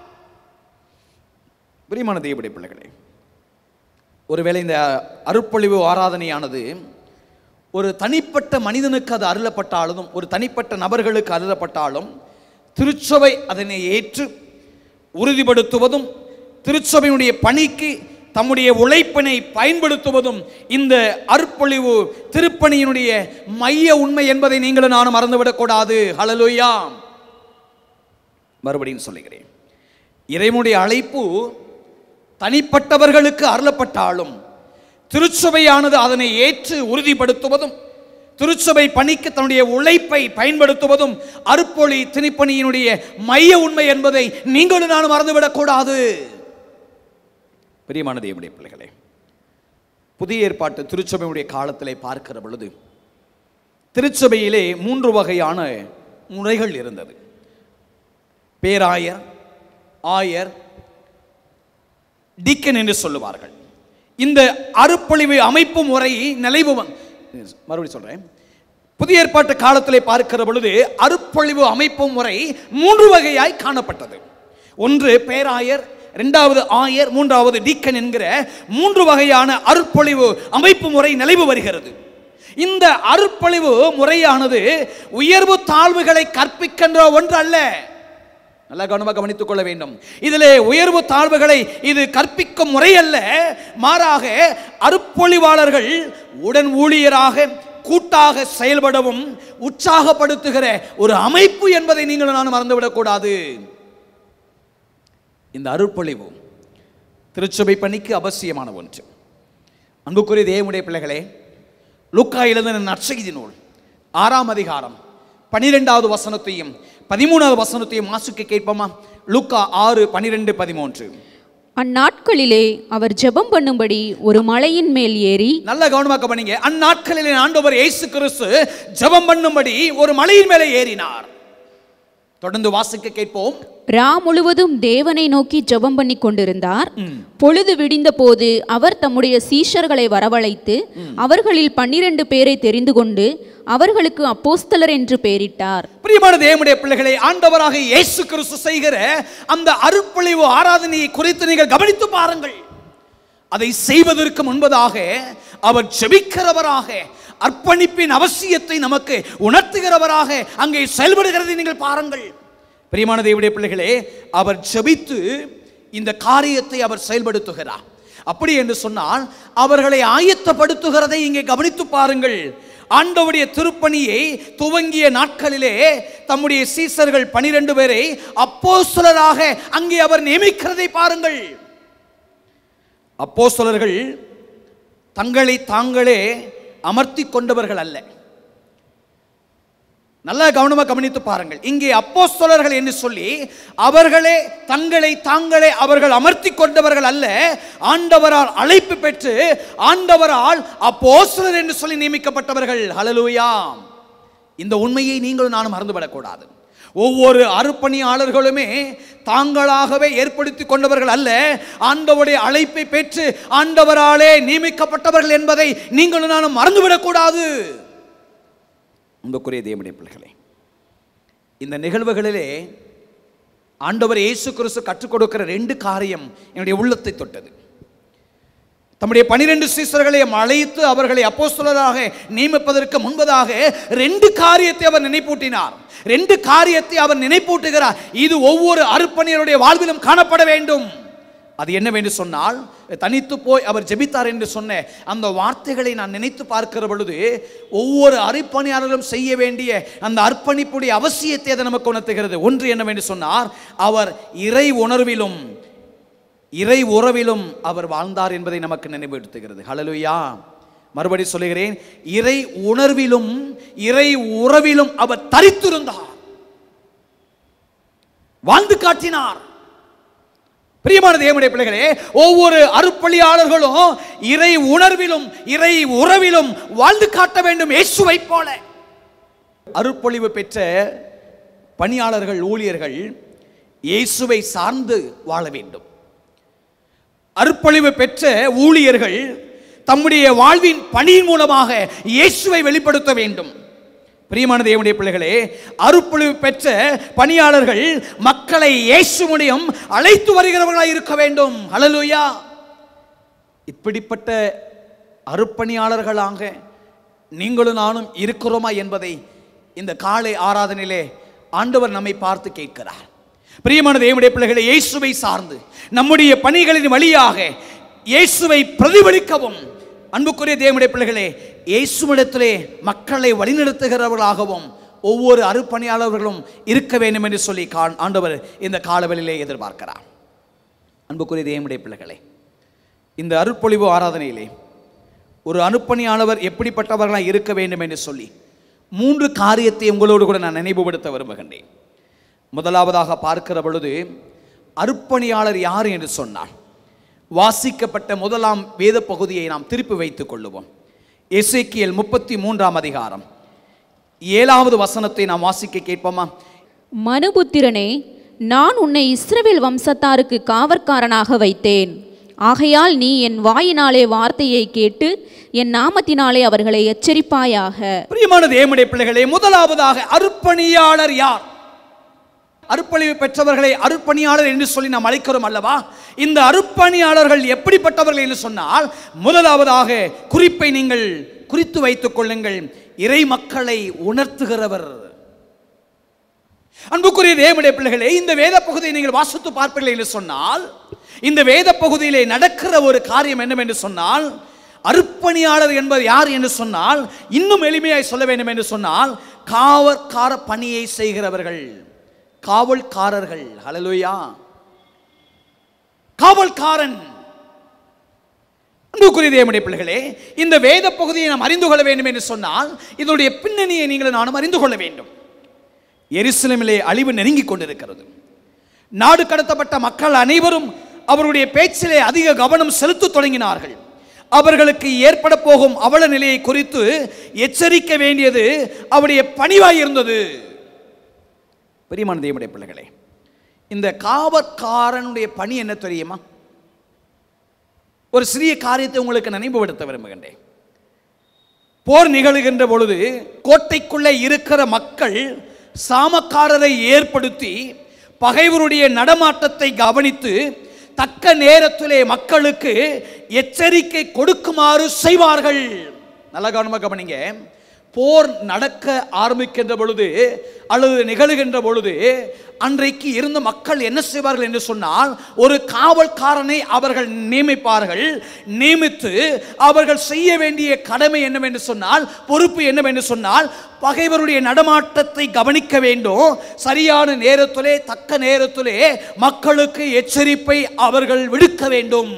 பிரியமான தேவனுடைய பிள்ளைகளே ஒருவேளை இந்த அருட்பொழிவு ஆராதனையானது ஒரு தனிப்பட்ட மனிதனுக்கு அது அருளப்பட்டாலும் ஒரு தனிப்பட்ட நபர்களுக்கு அருளப்பட்டாலும் திருச்சபை அதனை ஏற்று உறுதிப்படுத்துவதும் திருச்சபையினுடைய பணிக்கு தம்முடைய உழைப்பினை பயன்படுத்துவதும் இந்த அருட்பொழிவு திருப்பணியினுடைய மைய உண்மை என்பதை நீங்களும் நானும் மறந்துவிடக்கூடாது ஹalleluya மறுபடியும் சொல்லுகிறேன் இறைவனுடைய அழைப்பு தனிப்பட்டவர்களுக்கு அருளப்பட்டாலும் திருச்சபையானது அதனை ஏற்று உறுதிப்படுத்துவதும் திருச்சபை பணிக்கு தன்னுடைய உழைப்பை பயன்படுத்துவதும் அருப்பொழி திணிப்பணியினுடைய மைய உண்மை என்பதை நீங்களும் நானும் மறந்துவிடக்கூடாது பிரியமான தேவனுடைய பிள்ளைகளே புதிய ஏற்பாட்டு திருச்சபையுடைய காலத்திலே பார்க்கிற பொழுது திருச்சபையிலே மூன்று வகையான முறைகள் இருந்தது பேராயர் ஆயர் டீக்கன் என்று சொல்லுவார்கள் இந்த அருப்பொழிவு அமைப்பு முறை நிலைவு வந்- மறுபடியும் சொல்றேன் புதிய ஏற்பாட்டு காலத்திலே பார்க்கிற பொழுது அருப்பொழிவு அமைப்பு முறை மூன்று வகையாய் காணப்பட்டது ஒன்று பேராயர் இரண்டாவது ஆயர் மூன்றாவது டீக்கன் என்கிற மூன்று வகையான அருட்பொழிவு அமைப்பு முறை நிலைவு வருகிறது இந்த அருட்பொழிவு முறையானது உயர்வு தாழ்வுகளை கற்பிக்கின்ற ஒன்று அல்ல நல்லா கவனமாக கவனித்துக் கொள்ள வேண்டும் இதிலே உயர்வு தாழ்வுகளை இது கற்பிக்கும் முறை அல்ல மாறாக அருப்பொழிவாளர்கள் உடன் ஊழியராக கூட்டாக செயல்படவும் உற்சாகப்படுத்துகிற ஒரு அமைப்பு என்பதை நீங்கள் நான் மறந்துவிடக்கூடாது இந்த அருட்பொழிவு திருச்சபை பணிக்கு அவசியமான ஒன்று அன்புக்குரிய தேவனுடைய பிள்ளைகளே லூக்கா எழுதின நற்செய்தி நூல் ஆறாம் அதிகாரம் பனிரெண்டாவது வசனத்தையும் பதிமூணாவது வசனத்தையும் வாசிக்க கேட்போமா லூக்கா ஆறு பனிரெண்டு பதிமூன்று அந்நாட்களிலே அவர் ஜெபம் பண்ணும்படி ஒரு மலையின் மேல் ஏறி நல்ல கவனமாக பண்ணீங்க அந்நாட்களிலே ஆண்டவர் இயேசு கிறிஸ்து ஜெபம் பண்ணும்படி ஒரு மலையின் மேலே ஏறினார் தொடர்ந்து வாசிக்க கேட்போம் ரா முழுவதும் தேவனை நோக்கி ஜெபம் பண்ணி கொண்டிருந்தார் பொழுது விடிந்த போது அவர் தம்முடைய சீஷர்களை வரவழைத்து அவர்களில் பன்னிரண்டு பேரை தெரிந்து கொண்டு அவர்களுக்கு அப்போஸ்தலர் என்று பெயரிட்டார் பிரியமான தேவனுடைய பிள்ளைகளை ஆண்டவராக இயேசு கிறிஸ்து செய்கிற அந்த அருட்பொழிவு ஆராதனையை குறித்து நீங்கள் கவனித்து பாருங்கள் அதை செய்வதற்கு முன்பதாக அவர் ஜெபிக்கிறவராக அர்ப்பணிப்பின் அவசியத்தை நமக்கு உணர்த்துகிறவராக அங்கே செயல்படுகிறதை நீங்கள் பாருங்கள் பிரியமான தேவனுடைய பிள்ளைகளே அவர் ஜெபித்து இந்த காரியத்தை அவர் செயல்படுத்துகிறார் அப்படி என்று சொன்னால் அவர்களை ஆயத்தப்படுத்துகிறதை இங்கே கவனித்து பாருங்கள் ஆண்டவருடைய திருப்பணியை துவங்கிய நாட்களிலே தம்முடைய சீசர்கள் பனிரெண்டு பேரை அப்போஸ்தலராக அங்கே அவர் நியமிக்கிறதை பாருங்கள் அப்போஸ்தலர்கள் தங்களை தாங்களே அமர்த்தி கொண்டவர்கள் அல்ல நல்ல கவனமா கவனித்து பாருங்கள் இங்கே அப்போஸ்தலர்கள் என்று சொல்லி அவர்களே தங்களை தாங்களே அவர்கள் அமர்த்தி கொண்டவர்கள் அல்ல ஆண்டவரால் அழைப்பு பெற்று ஆண்டவரால் அப்போஸ்தலர் என்று சொல்லி நியமிக்கப்பட்டவர்கள் ஹalleluya இந்த உண்மையை நீங்களும் நானும் மறந்துவிடக்கூடாது ஒவ்வொரு அருப்பணியாளர்களுமே தாங்களாகவே ஏற்படுத்தி கொண்டவர்கள் அல்ல ஆண்டவருடைய அழைப்பை பெற்று ஆண்டவராலே நியமிக்கப்பட்டவர்கள் என்பதை நீங்களும் நானும் மறந்துவிடக்கூடாது அன்புக்குரிய தேவனுடைய பிள்ளைகளே இந்த நிகழ்வுகளிலே ஆண்டவர் இயேசு கிறிஸ்து கற்றுக் கொடுக்கிற ரெண்டு காரியம் என்னுடைய உள்ளத்தை தொட்டது தம்முடைய பனிரெண்டு சீசர்களை அழைத்து அவர்களை அப்போஸ்தலராக நியமிப்பதற்கு முன்பதாக ரெண்டு காரியத்தை அவர் நினைப்பூட்டினார் ரெண்டு காரியத்தை அவர் நினைப்பூட்டுகிறார் இது ஒவ்வொரு அருப்பணியருடைய வாழ்விலும் காணப்பட வேண்டும் அது என்னவென்று சொன்னால் தனித்து போய் அவர் ஜெபித்தார் என்று சொன்ன அந்த வார்த்தைகளை நான் நினைத்து பார்க்கிற பொழுது ஒவ்வொரு அர்ப்பணியாளர்களும் செய்ய வேண்டிய அந்த அர்ப்பணிப்புடைய அவசியத்தை அது நமக்கு உணர்த்துகிறது ஒன்று என்னவென்று சொன்னார் அவர் இறை உணர்விலும் இறை உறவிலும் அவர் வாழ்ந்தார் என்பதை நமக்கு நினைவுபடுத்துகிறது ஹalleluya மறுபடி சொல்லுகிறேன் இறை உணர்விலும் இறை உறவிலும் அவர் தரித்திருந்தார் வாழ்ந்து காட்டினார் பிரியமான தேவனுடைய பிள்ளைகளே ஒவ்வொரு அருப்பணியாளர்களும் இறை உணர்விலும் இறை உறவிலும் வாழ்ந்து காட்ட வேண்டும் இயேசுவை போல அருப்பொழிவு பெற்ற பணியாளர்கள் ஊழியர்கள் இயேசுவை சார்ந்து வாழ வேண்டும் அருப்பொழிவு பெற்ற ஊழியர்கள் தம்முடைய வாழ்வின் பணியின் மூலமாக இயேசுவை வெளிப்படுத்த வேண்டும் பிரியமான தேவனுடைய பிள்ளைகளே அருப்பொழிவு பெற்ற பணியாளர்கள் மக்களை இயேசு மூலியம் அழைத்து வருகிறவர்களாய் இருக்க வேண்டும் ஹalleluya இப்படிப்பட்ட அருப்பணியாளர்களாக நீங்களும் நானும் இருக்கிறோமா என்பதை இந்த காலை ஆராதனையிலே ஆண்டவர் நம்மை பார்த்து கேட்கிறார் பிரியமான தேவனுடைய பிள்ளைகளை இயேசுவை சார்ந்து நம்முடைய பணிகளின் வழியாக இயேசுவை பிரதிபலிக்கவும் அன்புக்குரிய தேவனுடைய பிள்ளைகளே இயேசுவிடத்திலே மக்களை வழிநடத்துகிறவர்களாகவும் ஒவ்வொரு அருப்பணியாளர்களும் இருக்க வேண்டும் என்று சொல்லி கா- ஆண்டவர் இந்த காலவெளியிலே எதிர்பார்க்கிறார் அன்புக்குரிய தேவனுடைய பிள்ளைகளே இந்த அருட்பொழிவு ஆராதனையிலே ஒரு அனுப்பணியாளர் எப்படிப்பட்டவர்களாக இருக்க வேண்டும் என்று சொல்லி மூன்று காரியத்தை உங்களோடு கூட நான் நினைவுபடுத்த விரும்புகின்றேன் முதலாவதாக பார்க்கிற பொழுது அருப்பணியாளர் யார் என்று சொன்னார் வாசிக்கப்பட்ட முதலாம் வேத பகுதியை நாம் திருப்பி வைத்துக் கொள்ளுவோம் எசேக்கியேல் முப்பத்தி மூன்றாம் அதிகாரம் ஏழாவது வசனத்தை நாம் வாசிக்க கேட்போமா மனுபுத்திரனே நான் உன்னை இஸ்ரவேல் வம்சத்தாருக்கு காவற்காரனாக வைத்தேன் ஆகையால் நீ என் வாயினாலே வார்த்தையை கேட்டு என் நாமத்தினாலே அவர்களை எச்சரிப்பாயாக பிரியமான தேவனுடைய பிள்ளைகளே முதலாவதாக அருப்பணியாளர் யார் அருப்பணிவு பெற்றவர்களை அருப்பணியாளர் என்று சொல்லி நாம் அழைக்கிறோம் அல்லவா இந்த அருப்பணியாளர்கள் எப்படிப்பட்டவர்கள் என்று சொன்னால் முதலாவதாக குறிப்பை நீங்கள் குறித்து வைத்துக் கொள்ளுங்கள் இறை மக்களை உணர்த்துகிறவர் அன்புக்குரிய தேவனுடைய பிள்ளைகளே இந்த வேத பகுதியை நீங்கள் வாசித்து பார்ப்பீர்கள் என்று சொன்னால் இந்த வேத பகுதியிலே நடக்கிற ஒரு காரியம் என்னவென்று சொன்னால் அருப்பணியாளர் என்பது யார் என்று சொன்னால் இன்னும் எளிமையாய் சொல்ல வேண்டும் என்று சொன்னால் காவற்கார பணியை செய்கிறவர்கள் காவல்காரர்கள் ஹalleluya காவல்காரன் அன்புக்குரிய தேவனுடைய பிள்ளைகளே இந்த வேத பகுதியை நாம் அறிந்து கொள்ள வேண்டும் என்று சொன்னால் இதனுடைய பின்னணியை நீங்கள் நானும் அறிந்து கொள்ள வேண்டும் எருசலேமிலே அழிவு நெருங்கிக் கொண்டிருக்கிறது நாடு கடத்தப்பட்ட மக்கள் அனைவரும் அவருடைய பேச்சிலே அதிக கவனம் செலுத்தத் தொடங்கினார்கள் அவர்களுக்கு ஏற்பட போகும் அவல நிலையை குறித்து எச்சரிக்க வேண்டியது அவருடைய பணிவாய் இருந்தது பெரியமான தேவனுடைய பிள்ளைகளே இந்த காவற்காரனுடைய பணி என்ன தெரியுமா ஒரு சிறிய காரியத்தை உங்களுக்கு நினைவுபடுத்த விரும்புகின்றேன் போர் நிகழ்கின்ற பொழுது கோட்டைக்குள்ளே இருக்கிற மக்கள் சாமக்காரரை ஏற்படுத்தி பகைவருடைய நடமாட்டத்தை கவனித்து தக்க நேரத்திலே மக்களுக்கு எச்சரிக்கை கொடுக்குமாறு செய்வார்கள் நல்ல கவனமாக கவனிங்க போர் நடக்க ஆரம்பிக்கின்ற பொழுது அல்லது நிகழுகின்ற பொழுது அன்றைக்கு இருந்த மக்கள் என்ன செய்வார்கள் என்று சொன்னால் ஒரு காவல்காரனை அவர்கள் நியமிப்பார்கள் நியமித்து அவர்கள் செய்ய வேண்டிய கடமை என்னவென்று சொன்னால் பொறுப்பு என்னவென்று சொன்னால் பகைவருடைய நடமாட்டத்தை கவனிக்க வேண்டும் சரியான நேரத்திலே தக்க நேரத்திலே மக்களுக்கு எச்சரிப்பை அவர்கள் விடுக்க வேண்டும்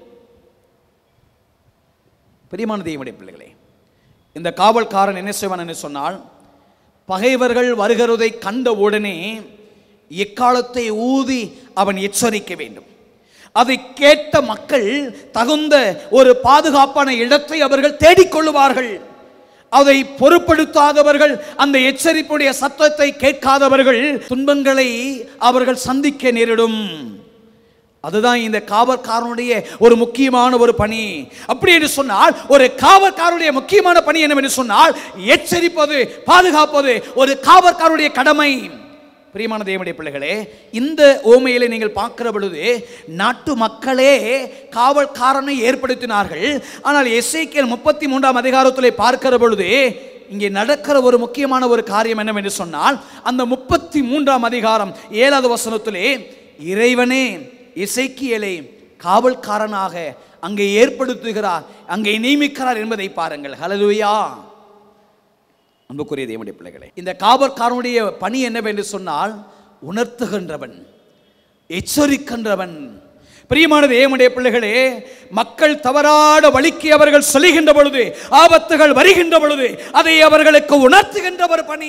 பிரியமான தேவனுடைய பிள்ளைகளே இந்த காவல்காரன் என்ன செய்வான் என்று சொன்னால் பகைவர்கள் வருகிறதை கண்ட உடனே எக்காலத்தை ஊதி அவன் எச்சரிக்க வேண்டும் அதை கேட்ட மக்கள் தகுந்த ஒரு பாதுகாப்பான இடத்தை அவர்கள் தேடிக்கொள்ளுவார்கள் அதை பொருட்படுத்தாதவர்கள் அந்த எச்சரிப்புடைய சத்தத்தை கேட்காதவர்கள் துன்பங்களை அவர்கள் சந்திக்க நேரிடும் அதுதான் இந்த காவல்காரனுடைய ஒரு முக்கியமான ஒரு பணி அப்படி என்று சொன்னால் ஒரு காவல்காரனுடைய முக்கியமான பணி என்னவென்று சொன்னால் எச்சரிப்பது பாதுகாப்பது ஒரு காவல்காரனுடைய கடமை பிரியமான தேவனுடைய பிள்ளைகளே இந்த ஓமையிலே நீங்கள் பார்க்கிற பொழுது நாட்டு மக்களே காவல்காரனை ஏற்படுத்தினார்கள் ஆனால் எஸ்ஐக்கியல் முப்பத்தி மூன்றாம் அதிகாரத்திலே பார்க்கிற பொழுது இங்கே நடக்கிற ஒரு முக்கியமான ஒரு காரியம் என்னவென்று சொன்னால் அந்த முப்பத்தி மூன்றாம் அதிகாரம் ஏழாவது வசனத்திலே இறைவனே இசைக்கியலை காவல்காரனாக அங்கே ஏற்படுத்துகிறார் அங்கே நியமிக்கிறார் என்பதை பாருங்கள் ஹalleluya அன்புக்குரிய தேவனுடைய பிள்ளைகளே இந்த காவல்காரனுடைய பணி என்னவென்று சொன்னால் உணர்த்துகின்றவன் எச்சரிக்கின்றவன் பிரியமான தேவனுடைய பிள்ளைகளே மக்கள் தவறான வழிக்கு அவர்கள் சொல்லுகின்ற பொழுது ஆபத்துகள் வருகின்ற பொழுது அதை அவர்களுக்கு உணர்த்துகின்ற ஒரு பணி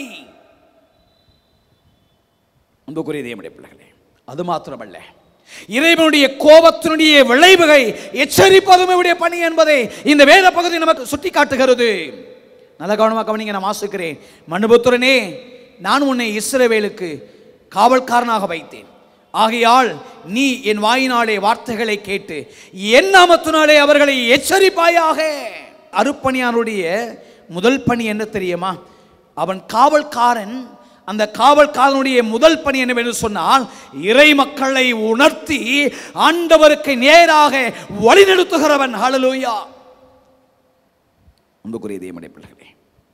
அன்புக்குரிய தேவனுடைய பிள்ளைகளே அது மாத்திரமல்ல இறைவனுடைய கோபத்தினுடைய விளைவுகளை எச்சரிப்பதும் இவருடைய பணி என்பதை இந்த வேத பகுதி நமக்கு சுட்டி காட்டுகிறது நல்ல கவனமாக கவனிங்க நான் வாசிக்கிறேன் மனுபுத்திரனே நான் உன்னை இஸ்ரவேலுக்கு காவல்காரனாக வைத்தேன் ஆகையால் நீ என் வாயினாலே வார்த்தைகளை கேட்டு என் நாமத்தினாலே அவர்களை எச்சரிப்பாயாக அருப்பணியானுடைய முதல் பணி என்ன தெரியுமா அவன் காவல்காரன் அந்த காவல்காரனுடைய முதல் பணி என்னவென்று சொன்னால் இறை மக்களை உணர்த்தி ஆண்டவருக்கு நேராக வழிநடத்துகிறவன் ஹalleluya அன்புக்குரிய தேவனுடைய பிள்ளைகளே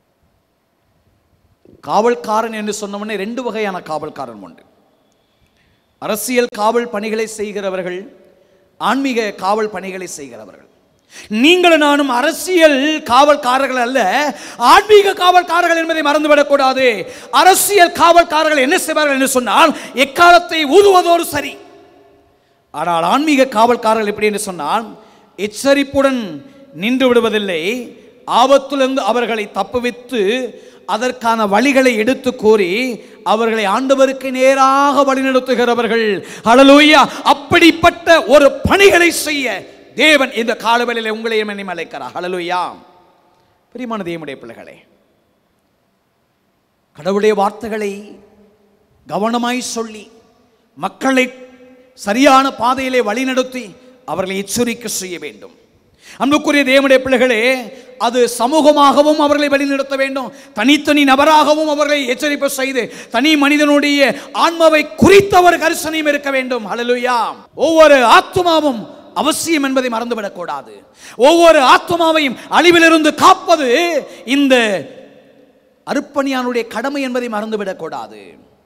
காவல்காரன் என்று சொன்னவனே ரெண்டு வகையான காவல்காரன் உண்டு அரசியல் காவல் பணிகளை செய்கிறவர்கள் ஆன்மீக காவல் பணிகளை செய்கிறவர்கள் நீங்களும் நானும் அரசியல் காவல்காரர்கள் அல்ல ஆன்மீக காவல்காரர்கள் என்பதை மறந்துவிடக்கூடாது அரசியல் காவல்காரர்கள் என்ன செய்வார்கள் என்று சொன்னால் எக்காலத்தை ஊதுவதோடு சரி ஆனால் ஆன்மீக காவல்காரர்கள் எப்படி என்று சொன்னால் எச்சரிப்புடன் நின்று விடுவதில்லை ஆபத்திலிருந்து அவர்களை தப்புவித்து அதற்கான வழிகளை எடுத்து கூறி அவர்களை ஆண்டவருக்கு நேராக வழிநடத்துகிறவர்கள் ஹalleluya அப்படிப்பட்ட ஒரு பணிகளை செய்ய தேவன் இந்த காலவெளியில் உங்களையும் என்னையும் அழைக்கிறார் ஹalleluya பிரியமான தேவனுடைய பிள்ளைகளே கடவுளுடைய வார்த்தைகளை கவனமாய் சொல்லி மக்களை சரியான பாதையிலே வழிநடத்தி அவர்களை எச்சரிக்கை செய்ய வேண்டும் அன்புக்குரிய தேவனுடைய பிள்ளைகளே அது சமூகமாகவும் அவர்களை வழிநடத்த வேண்டும் தனித்தனி நபராகவும் அவர்களை எச்சரிப்பு செய்து தனி மனிதனுடைய ஆன்மாவை குறித்த ஒரு கரிசனையும் இருக்க வேண்டும் ஹalleluya ஒவ்வொரு ஆத்மாவும் அவசியம் என்பதை மறந்துவிடக்கூடாது ஒவ்வொரு ஆத்மாவையும் அழிவிலிருந்து காப்பது இந்த அருப்பணியானுடைய கடமை என்பதை மறந்துவிடக்கூடாது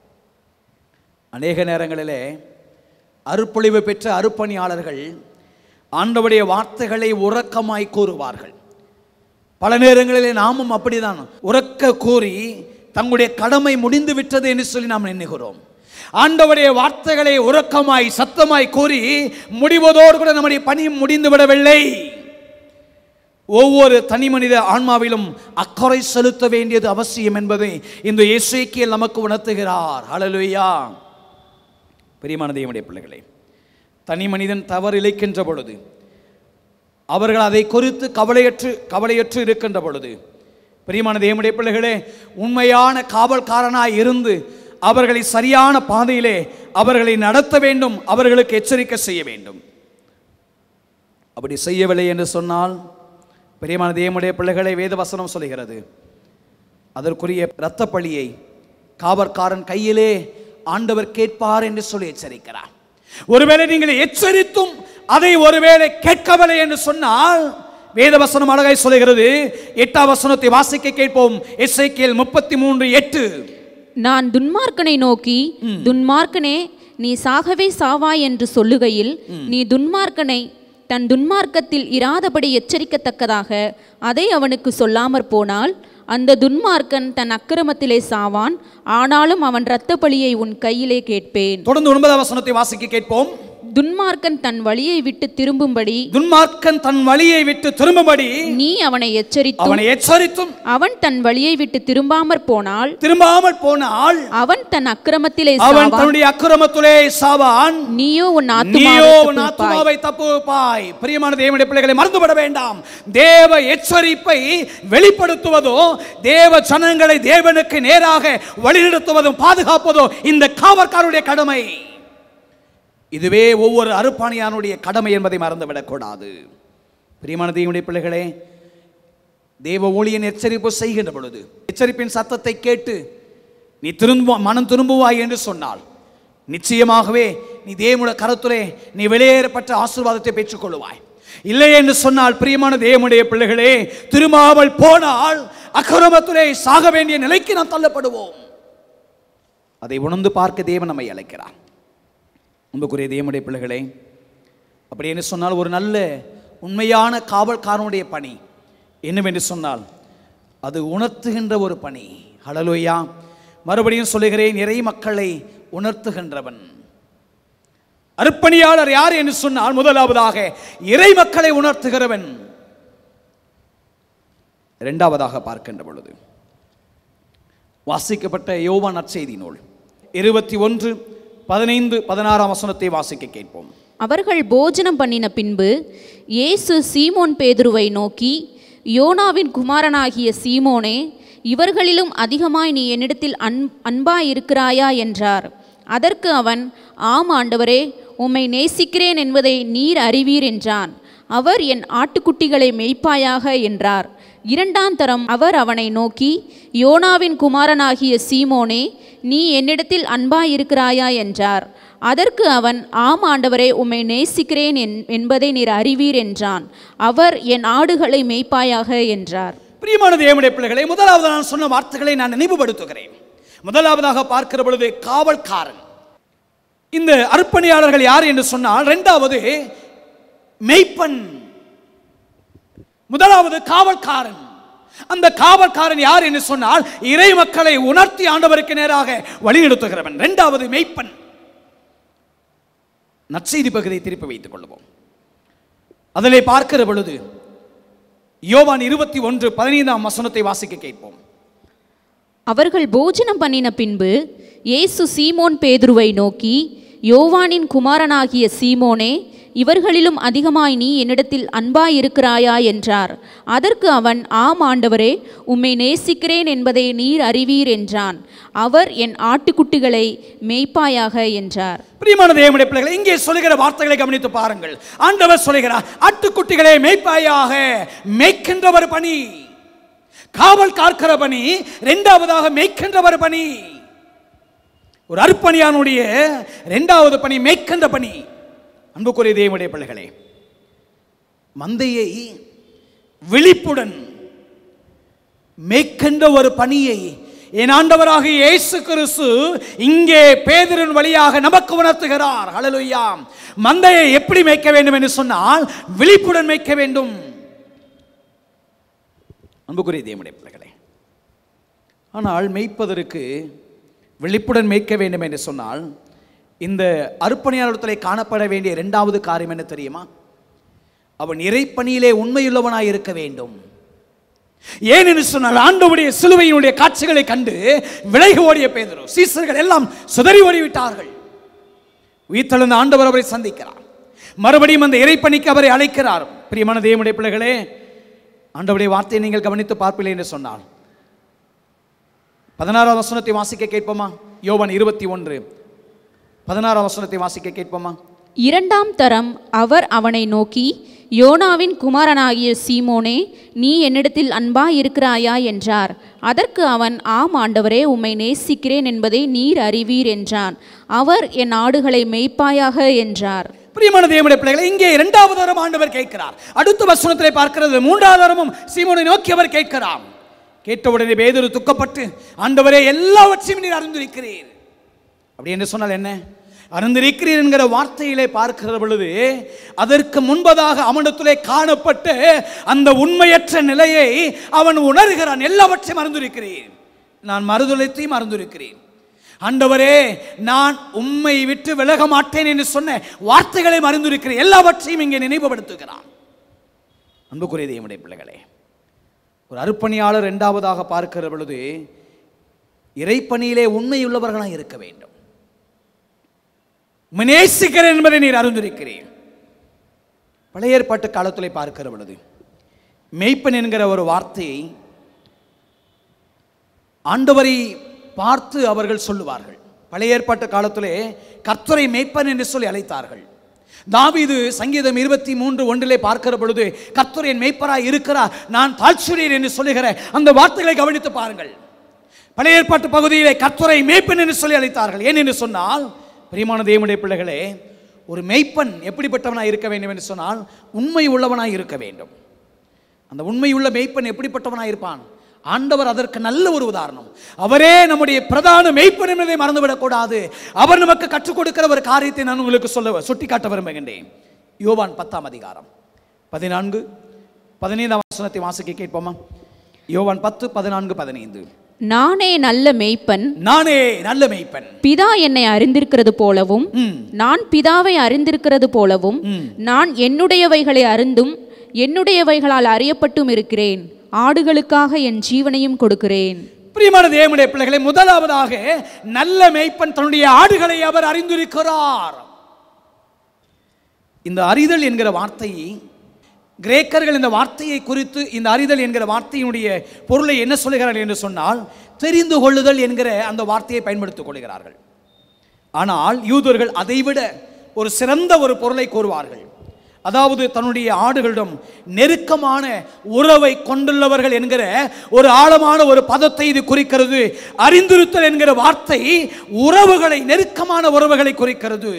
அநேக நேரங்களிலே அருப்பொழிவு பெற்ற அருப்பணியாளர்கள் ஆண்டவருடைய வார்த்தைகளை உறக்கமாய் கூறுவார்கள் பல நேரங்களிலே நாமும் அப்படிதான் உறக்க கூறி தங்களுடைய கடமை முடிந்து விட்டது என்று சொல்லி நாம் எண்ணுகிறோம் ஆண்டவருடைய வார்த்தைகளை உறக்கமாய் சத்தமாய் கூறி முடிவதோடு கூட நம்முடைய பணி முடிந்து விடவில்லை ஒவ்வொரு தனி மனித ஆன்மாவிலும் அக்கறை செலுத்த வேண்டியது அவசியம் என்பதை இந்த இயேசுக்கியல் நமக்கு உணர்த்துகிறார் ஹalleluya பிரியமான தேவனுடைய பிள்ளைகளே தனி மனிதன் தவறு இழைக்கின்ற பொழுது அவர்கள் அதை குறித்து கவலையற்று கவலையற்று இருக்கின்ற பொழுது பிரியமான தேவனுடைய பிள்ளைகளே உண்மையான காவல்காரனாய் இருந்து அவர்களை சரியான பாதையிலே அவர்களை நடத்த வேண்டும் அவர்களுக்கு எச்சரிக்கை செய்ய வேண்டும் அப்படி செய்யவில்லை என்று சொன்னால் பிரியமான தேவனுடைய பிள்ளைகளை வேதவசனம் சொல்கிறது அதற்குரிய இரத்த பழியை காவற்காரன் கையிலே ஆண்டவர் கேட்பார் என்று சொல்லி எச்சரிக்கிறார் ஒருவேளை நீங்கள் எச்சரித்தும் அதை ஒருவேளை கேட்கவில்லை என்று சொன்னால் வேதவசனம் அழகாய் சொல்லுகிறது எட்டாம் வசனத்தை வாசிக்க கேட்போம் எஸ்ஐகேல் முப்பத்தி மூன்று எட்டு நான் துன்மார்க்கனை நோக்கி துன்மார்க்கனே நீ சாகவே சாவாய் என்று சொல்லுகையில் நீ துன்மார்க்கனை தன் துன்மார்க்கத்தில் இராதபடி எச்சரிக்கத்தக்கதாக அதை அவனுக்கு சொல்லாமற் போனால் அந்த துன்மார்க்கன் தன் அக்கிரமத்திலே சாவான் ஆனாலும் அவன் இரத்த பழியை உன் கையிலே கேட்பேன் தொடர்ந்து ஒன்பதாம் வசனத்தை வாசிக்க கேட்போம் துன்மார்க்கன் தன் வழியை விட்டு திரும்பும்படி துன்மார்க்கன் தன் வழியை விட்டு திரும்பும்படி நீ அவனை எச்சரித்தும் அவனை எச்சரித்தும் அவன் தன் வழியை விட்டு திரும்பாமற் போனால் திரும்பாமல் போனால் அவன் தன் அக்கிரமத்திலே அவன் சாவான் தன்னுடைய அக்கிரமத்திலே சாவான் நீயோ உன் நீயோ ஆத்துமாவை உன் தப்புவிப்பாய். ஆத்துமாவை தப்புவிப்பாய் பிரியமான தேவனுடைய பிள்ளைகளை மறந்துவிட வேண்டாம் தேவ எச்சரிப்பை வெளிப்படுத்துவதோ தேவ ஜனங்களை தேவனுக்கு நேராக வழிநடத்துவதும் பாதுகாப்பதோ இந்த காவற்காரருடைய கடமை இதுவே ஒவ்வொரு அருப்பாணியானுடைய கடமை என்பதை மறந்துவிடக்கூடாது பிரியமான தேவனுடைய பிள்ளைகளே தேவ ஊழியன் எச்சரிப்பு செய்கின்ற பொழுது எச்சரிப்பின் சத்தத்தை கேட்டு நீ திரும்ப மனம் திரும்புவாய் என்று சொன்னால் நிச்சயமாகவே நீ தேவனுடைய கரத்துலே நீ வெளியேறப்பட்ட ஆசீர்வாதத்தை பெற்றுக்கொள்வாய் இல்லை என்று சொன்னால் பிரியமான தேவனுடைய பிள்ளைகளே திரும்பாமல் போனால் அக்கிரமத்திலே சாக வேண்டிய நிலைக்கு நாம் தள்ளப்படுவோம் அதை உணர்ந்து பார்க்க தேவன் நம்மை அழைக்கிறார் அன்புக்குரிய தேவனுடைய பிள்ளைகளே அப்படி என்று சொன்னால் ஒரு நல்ல உண்மையான காவல்காரனுடைய பணி என்னவென்று சொன்னால் அது உணர்த்துகின்ற ஒரு பணி ஹலலோயா மறுபடியும் சொல்லுகிறேன் இறை மக்களை உணர்த்துகின்றவன் அர்ப்பணியாளர் யார் என்று சொன்னால் முதலாவதாக இறை மக்களை உணர்த்துகிறவன் இரண்டாவதாக பார்க்கின்ற பொழுது வாசிக்கப்பட்ட யோவான் நற்செய்தி நூல் இருபத்தி ஒன்று பதினைந்து பதினாறாம் வசனத்தை வாசிக்க கேட்போம் அவர்கள் போஜனம் பண்ணின பின்பு இயேசு சீமோன் பேதுருவை நோக்கி யோனாவின் குமாரனாகிய சீமோனே இவர்களிலும் அதிகமாய் நீ என்னிடத்தில் அன் அன்பாய் இருக்கிறாயா என்றார் அதற்கு அவன் ஆம் ஆண்டவரே உம்மை நேசிக்கிறேன் என்பதை நீர் அறிவீர் என்றான் அவர் என் ஆட்டுக்குட்டிகளை மேய்ப்பாயாக என்றார் இரண்டாம் தரம் அவர் அவனை நோக்கி யோனாவின் குமாரனாகிய சீமோனே நீ என்னிடத்தில் அன்பாயிருக்கிறாயா என்றார் அதற்கு அவன் ஆம் ஆண்டவரே உம்மை நேசிக்கிறேன் என்- என்பதை நீர் அறிவீர் என்றான் அவர் என் ஆடுகளை மேய்ப்பாயாக என்றார் பிரியமான தேவனுடைய பிள்ளைகளை முதலாவது நான் சொன்ன வார்த்தைகளை நான் நினைவுபடுத்துகிறேன் முதலாவதாக பார்க்கிற பொழுது காவல்காரன் இந்த அர்ப்பணியாளர்கள் யார் என்று சொன்னால் இரண்டாவது மெய்ப்பன் முதலாவது காவல்காரன் அந்த காவல்காரன் யார் என்று சொன்னால் இறை மக்களை உணர்த்தி ஆண்டவருக்கு நேராக வழிநடத்துகிறவன் இரண்டாவது மெய்ப்பன் நற்செய்தி பகுதியை திருப்பி வைத்துக் கொள்வோம் அதிலே பார்க்கிற பொழுது யோவான் இருபத்தி ஒன்று பதினைந்தாம் வசனத்தை வாசிக்க கேட்போம் அவர்கள் போஜனம் பண்ணின பின்பு இயேசு சீமோன் பேதுருவை நோக்கி யோவானின் குமாரனாகிய சீமோனே இவர்களிலும் அதிகமாய் நீ என்னிடத்தில் அன்பாயிருக்கிறாயா என்றார் அதற்கு அவன் ஆம் ஆண்டவரே உம்மை நேசிக்கிறேன் என்பதை நீர் அறிவீர் என்றான் அவர் என் ஆட்டுக்குட்டிகளை மேய்ப்பாயாக என்றார் பிரியமான தேவனுடைய பிள்ளைகளை இங்கே சொல்லுகிற வார்த்தைகளை கவனித்து பாருங்கள் ஆண்டவர் சொல்லுகிறார் ஆட்டுக்குட்டிகளை மேய்ப்பாயாக மேய்க்கின்றவர் பணி காவல் காக்கிற பணி இரண்டாவதாக மேய்க்கின்றவர் பணி ஒரு அர்ப்பணியானுடைய இரண்டாவது பணி மேய்க்கின்ற பணி அன்புக்குரிய தேவனுடைய பிள்ளைகளே மந்தையை விழிப்புடன் மேய்க்கின்ற ஒரு பணியை என் ஆண்டவராக இயேசு கிறிஸ்து இங்கே பேதரின் வழியாக நமக்கு உணர்த்துகிறார் ஹalleluya மந்தையை எப்படி மேய்க்க வேண்டும் என்று சொன்னால் விழிப்புடன் மேய்க்க வேண்டும் அன்புக்குரிய தேவனுடைய பிள்ளைகளே ஆனால் மேய்ப்பதற்கு விழிப்புடன் மேய்க்க வேண்டும் என்று சொன்னால் இந்த அர்ப்பணியாளத்தில் காணப்பட வேண்டிய இரண்டாவது காரியம் என்ன தெரியுமா அவன் இறைப்பணியிலே உண்மையுள்ளவனாய் இருக்க வேண்டும் ஏன் என்று சொன்னால் ஆண்டவருடைய சிலுவையினுடைய காட்சிகளை கண்டு விலகி ஓடிய பேதரு சீசர்கள் எல்லாம் சிதறி ஓடிவிட்டார்கள் உயிர்த்தெழுந்த ஆண்டவர் அவரை சந்திக்கிறார் மறுபடியும் அந்த இறைப்பணிக்கு அவரை அழைக்கிறார் பிரியமான தேவனுடைய பிள்ளைகளே ஆண்டவருடைய வார்த்தையை நீங்கள் கவனித்து பார்ப்பில்லை என்று சொன்னால் பதினாறாம் வசனத்தை வாசிக்க கேட்போமா யோவான் இருபத்தி ஒன்று பதினாறாம் வசனத்தை வாசிக்க கேட்போமா இரண்டாம் தரம் அவர் அவனை நோக்கி யோனாவின் குமாரனாகிய சீமோனே நீ என்னிடத்தில் அன்பாய் இருக்கிறாயா என்றார் அதற்கு அவன் ஆம் ஆண்டவரே உம்மை நேசிக்கிறேன் என்பதை நீர் அறிவீர் என்றான் அவர் என் ஆடுகளை மேய்ப்பாயாக என்றார் பிரியமான தேவனுடைய பிள்ளைகளை இங்கே இரண்டாவது தரம் ஆண்டவர் கேட்கிறார் அடுத்த வசனத்திலே பார்க்கிறது மூன்றாவது தரமும் சீமோனை நோக்கி அவர் கேட்கிறார் கேட்டவுடனே பேதுரு துக்கப்பட்டு ஆண்டவரே எல்லாவற்றையும் நீர் அறிந்திருக்கிறீர் அப்படி என்று சொன்னால் என்ன அறிந்திருக்கிறீர் என்கிற வார்த்தையிலே பார்க்கிற பொழுது அதற்கு முன்பதாக அவனிடத்திலே காணப்பட்ட அந்த உண்மையற்ற நிலையை அவன் உணர்கிறான் எல்லாவற்றையும் அறிந்திருக்கிறேன் நான் மறுதலைத்தையும் அறிந்திருக்கிறேன் ஆண்டவரே நான் உம்மை விட்டு விலக மாட்டேன் என்று சொன்ன வார்த்தைகளை அறிந்திருக்கிறேன் எல்லாவற்றையும் இங்கே நினைவுபடுத்துகிறான் அன்புக்குரிய தேவனுடைய பிள்ளைகளே ஒரு அருப்பணியாளர் இரண்டாவதாக பார்க்கிற பொழுது இறைப்பணியிலே உண்மையுள்ளவர்களாக இருக்க வேண்டும் உம்மை நேசிக்கிறேன் என்பதை நீர் அறிந்திருக்கிறேன் பழைய ஏற்பாட்டு காலத்திலே பார்க்கிற பொழுது மெய்ப்பன் என்கிற ஒரு வார்த்தையை ஆண்டவரை பார்த்து அவர்கள் சொல்லுவார்கள் பழைய ஏற்பாட்டு காலத்திலே கர்த்தரை மேய்ப்பன் என்று சொல்லி அழைத்தார்கள் தாவீது சங்கீதம் இருபத்தி மூன்று ஒன்றிலே பார்க்கிற பொழுது கர்த்தர் என் மேய்ப்பராய் இருக்கிறார் நான் தாழ்ச்சுரியர் என்று சொல்லுகிற அந்த வார்த்தைகளை கவனித்து பாருங்கள் பழைய ஏற்பாட்டு பகுதியிலே கர்த்தரை மேய்ப்பன் என்று சொல்லி அழைத்தார்கள் ஏன் என்று சொன்னால் பிரியமான தேவனுடைய பிள்ளைகளே ஒரு மேய்ப்பன் எப்படிப்பட்டவனாய் இருக்க வேண்டும் என்று சொன்னால் உண்மை உள்ளவனாய் இருக்க வேண்டும் அந்த உண்மையுள்ள மேய்ப்பன் எப்படிப்பட்டவனாய் இருப்பான் ஆண்டவர் அதற்கு நல்ல ஒரு உதாரணம் அவரே நம்முடைய பிரதான மெய்ப்பன் என்பதை மறந்துவிடக்கூடாது அவர் நமக்கு கற்றுக் கொடுக்கிற ஒரு காரியத்தை நான் உங்களுக்கு சொல்ல சுட்டிக்காட்ட விரும்புகின்றேன் யோவான் பத்தாம் அதிகாரம் பதினான்கு பதினைந்தாம் வசனத்தை வாசிக்க கேட்போமா யோவான் பத்து பதினான்கு பதினைந்து நானே நல்ல மேய்ப்பன் நானே நல்ல மெய்ப்பன் பிதா என்னை அறிந்திருக்கிறது போலவும் ம். நான் பிதாவை அறிந்திருக்கிறது போலவும் நான் என்னுடையவைகளை அறிந்தும் என்னுடையவைகளால் அறியப்பட்டும் இருக்கிறேன் ஆடுகளுக்காக என் ஜீவனையும் கொடுக்கிறேன் பிரியமான தேவனுடைய பிள்ளைகளை முதலாவதாக நல்ல மேய்ப்பன் தன்னுடைய ஆடுகளை அவர் அறிந்திருக்கிறார் இந்த அறிதல் என்கிற வார்த்தையை கிரேக்கர்கள் இந்த வார்த்தையை குறித்து இந்த அறிதல் என்கிற வார்த்தையினுடைய பொருளை என்ன சொல்லுகிறார்கள் என்று சொன்னால் தெரிந்து கொள்ளுதல் என்கிற அந்த வார்த்தையை பயன்படுத்திக் கொள்கிறார்கள் ஆனால் யூதர்கள் அதைவிட ஒரு சிறந்த ஒரு பொருளை கூறுவார்கள் அதாவது தன்னுடைய ஆடுகளிடம் நெருக்கமான உறவை கொண்டுள்ளவர்கள் என்கிற ஒரு ஆழமான ஒரு பதத்தை இது குறிக்கிறது அறிந்திருத்தல் என்கிற வார்த்தை உறவுகளை நெருக்கமான உறவுகளை குறிக்கிறது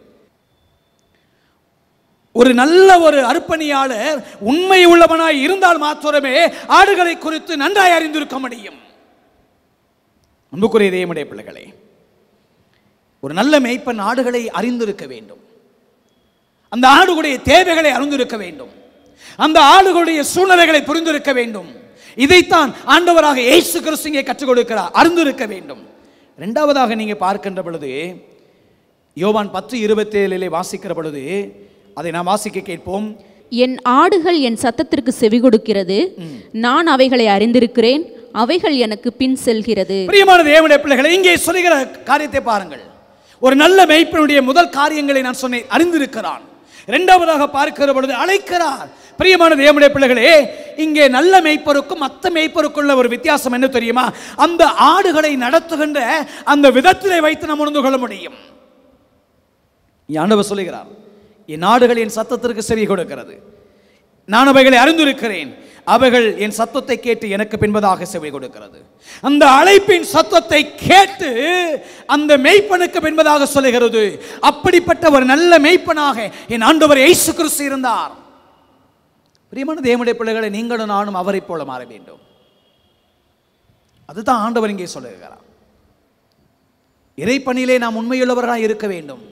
ஒரு நல்ல ஒரு அர்ப்பணியாளர் உண்மை உள்ளவனாய் இருந்தால் மாத்திரமே ஆடுகளை குறித்து நன்றாய் அறிந்திருக்க முடியும் அன்புக்குரிய தேவனுடைய பிள்ளைகளே ஒரு நல்ல மேய்ப்பன் ஆடுகளை அறிந்திருக்க வேண்டும் அந்த ஆடுகளுடைய தேவைகளை அறிந்திருக்க வேண்டும் அந்த ஆடுகளுடைய சூழ்நிலைகளை புரிந்திருக்க வேண்டும் இதைத்தான் ஆண்டவராக இயேசு கிறிஸ்து இங்கே கற்றுக் கொடுக்கிறார் அறிந்திருக்க வேண்டும் இரண்டாவதாக நீங்க பார்க்கின்ற பொழுது யோவான் பத்து இருபத்தி ஏழிலே வாசிக்கிற பொழுது அதை நாம் வாசிக்க கேட்போம் என் ஆடுகள் என் சத்தத்திற்கு செவி கொடுக்கிறது நான் அவைகளை அறிந்திருக்கிறேன் அவைகள் எனக்கு பின் செல்கிறது பிரியமான தேவனுடைய பிள்ளைகளை இங்கே சொல்லுகிற காரியத்தை பாருங்கள் ஒரு நல்ல மெய்ப்பனுடைய முதல் காரியங்களை நான் சொன்னேன் அறிந்திருக்கிறான் இரண்டாவதாக பார்க்கிற பொழுது அழைக்கிறார் பிரியமான தேவனுடைய பிள்ளைகளே இங்கே நல்ல மெய்ப்பருக்கும் மற்ற மெய்ப்பருக்குள்ள ஒரு வித்தியாசம் என்ன தெரியுமா அந்த ஆடுகளை நடத்துகின்ற அந்த விதத்திலே வைத்து நாம் உணர்ந்து கொள்ள முடியும் இங்கே ஆண்டவர் சொல்லுகிறார் என் ஆடுகள் என் சத்தத்திற்கு செவி கொடுக்கிறது நான் அவைகளை அறிந்திருக்கிறேன் அவைகள் என் சத்தத்தை கேட்டு எனக்கு பின்பதாக செவி கொடுக்கிறது அந்த அழைப்பின் சத்தத்தை கேட்டு அந்த மெய்ப்பனுக்கு பின்பதாக சொல்லுகிறது அப்படிப்பட்ட ஒரு நல்ல மெய்ப்பனாக என் ஆண்டவர் இயேசு கிறிஸ்து இருந்தார் பிரியமான தேவனுடைய பிள்ளைகளை நீங்களும் நானும் அவரைப் போல மாற வேண்டும் அதுதான் ஆண்டவர் இங்கே சொல்லுகிறார் இறைப்பணியிலே நாம் உண்மையுள்ளவர்களாக இருக்க வேண்டும்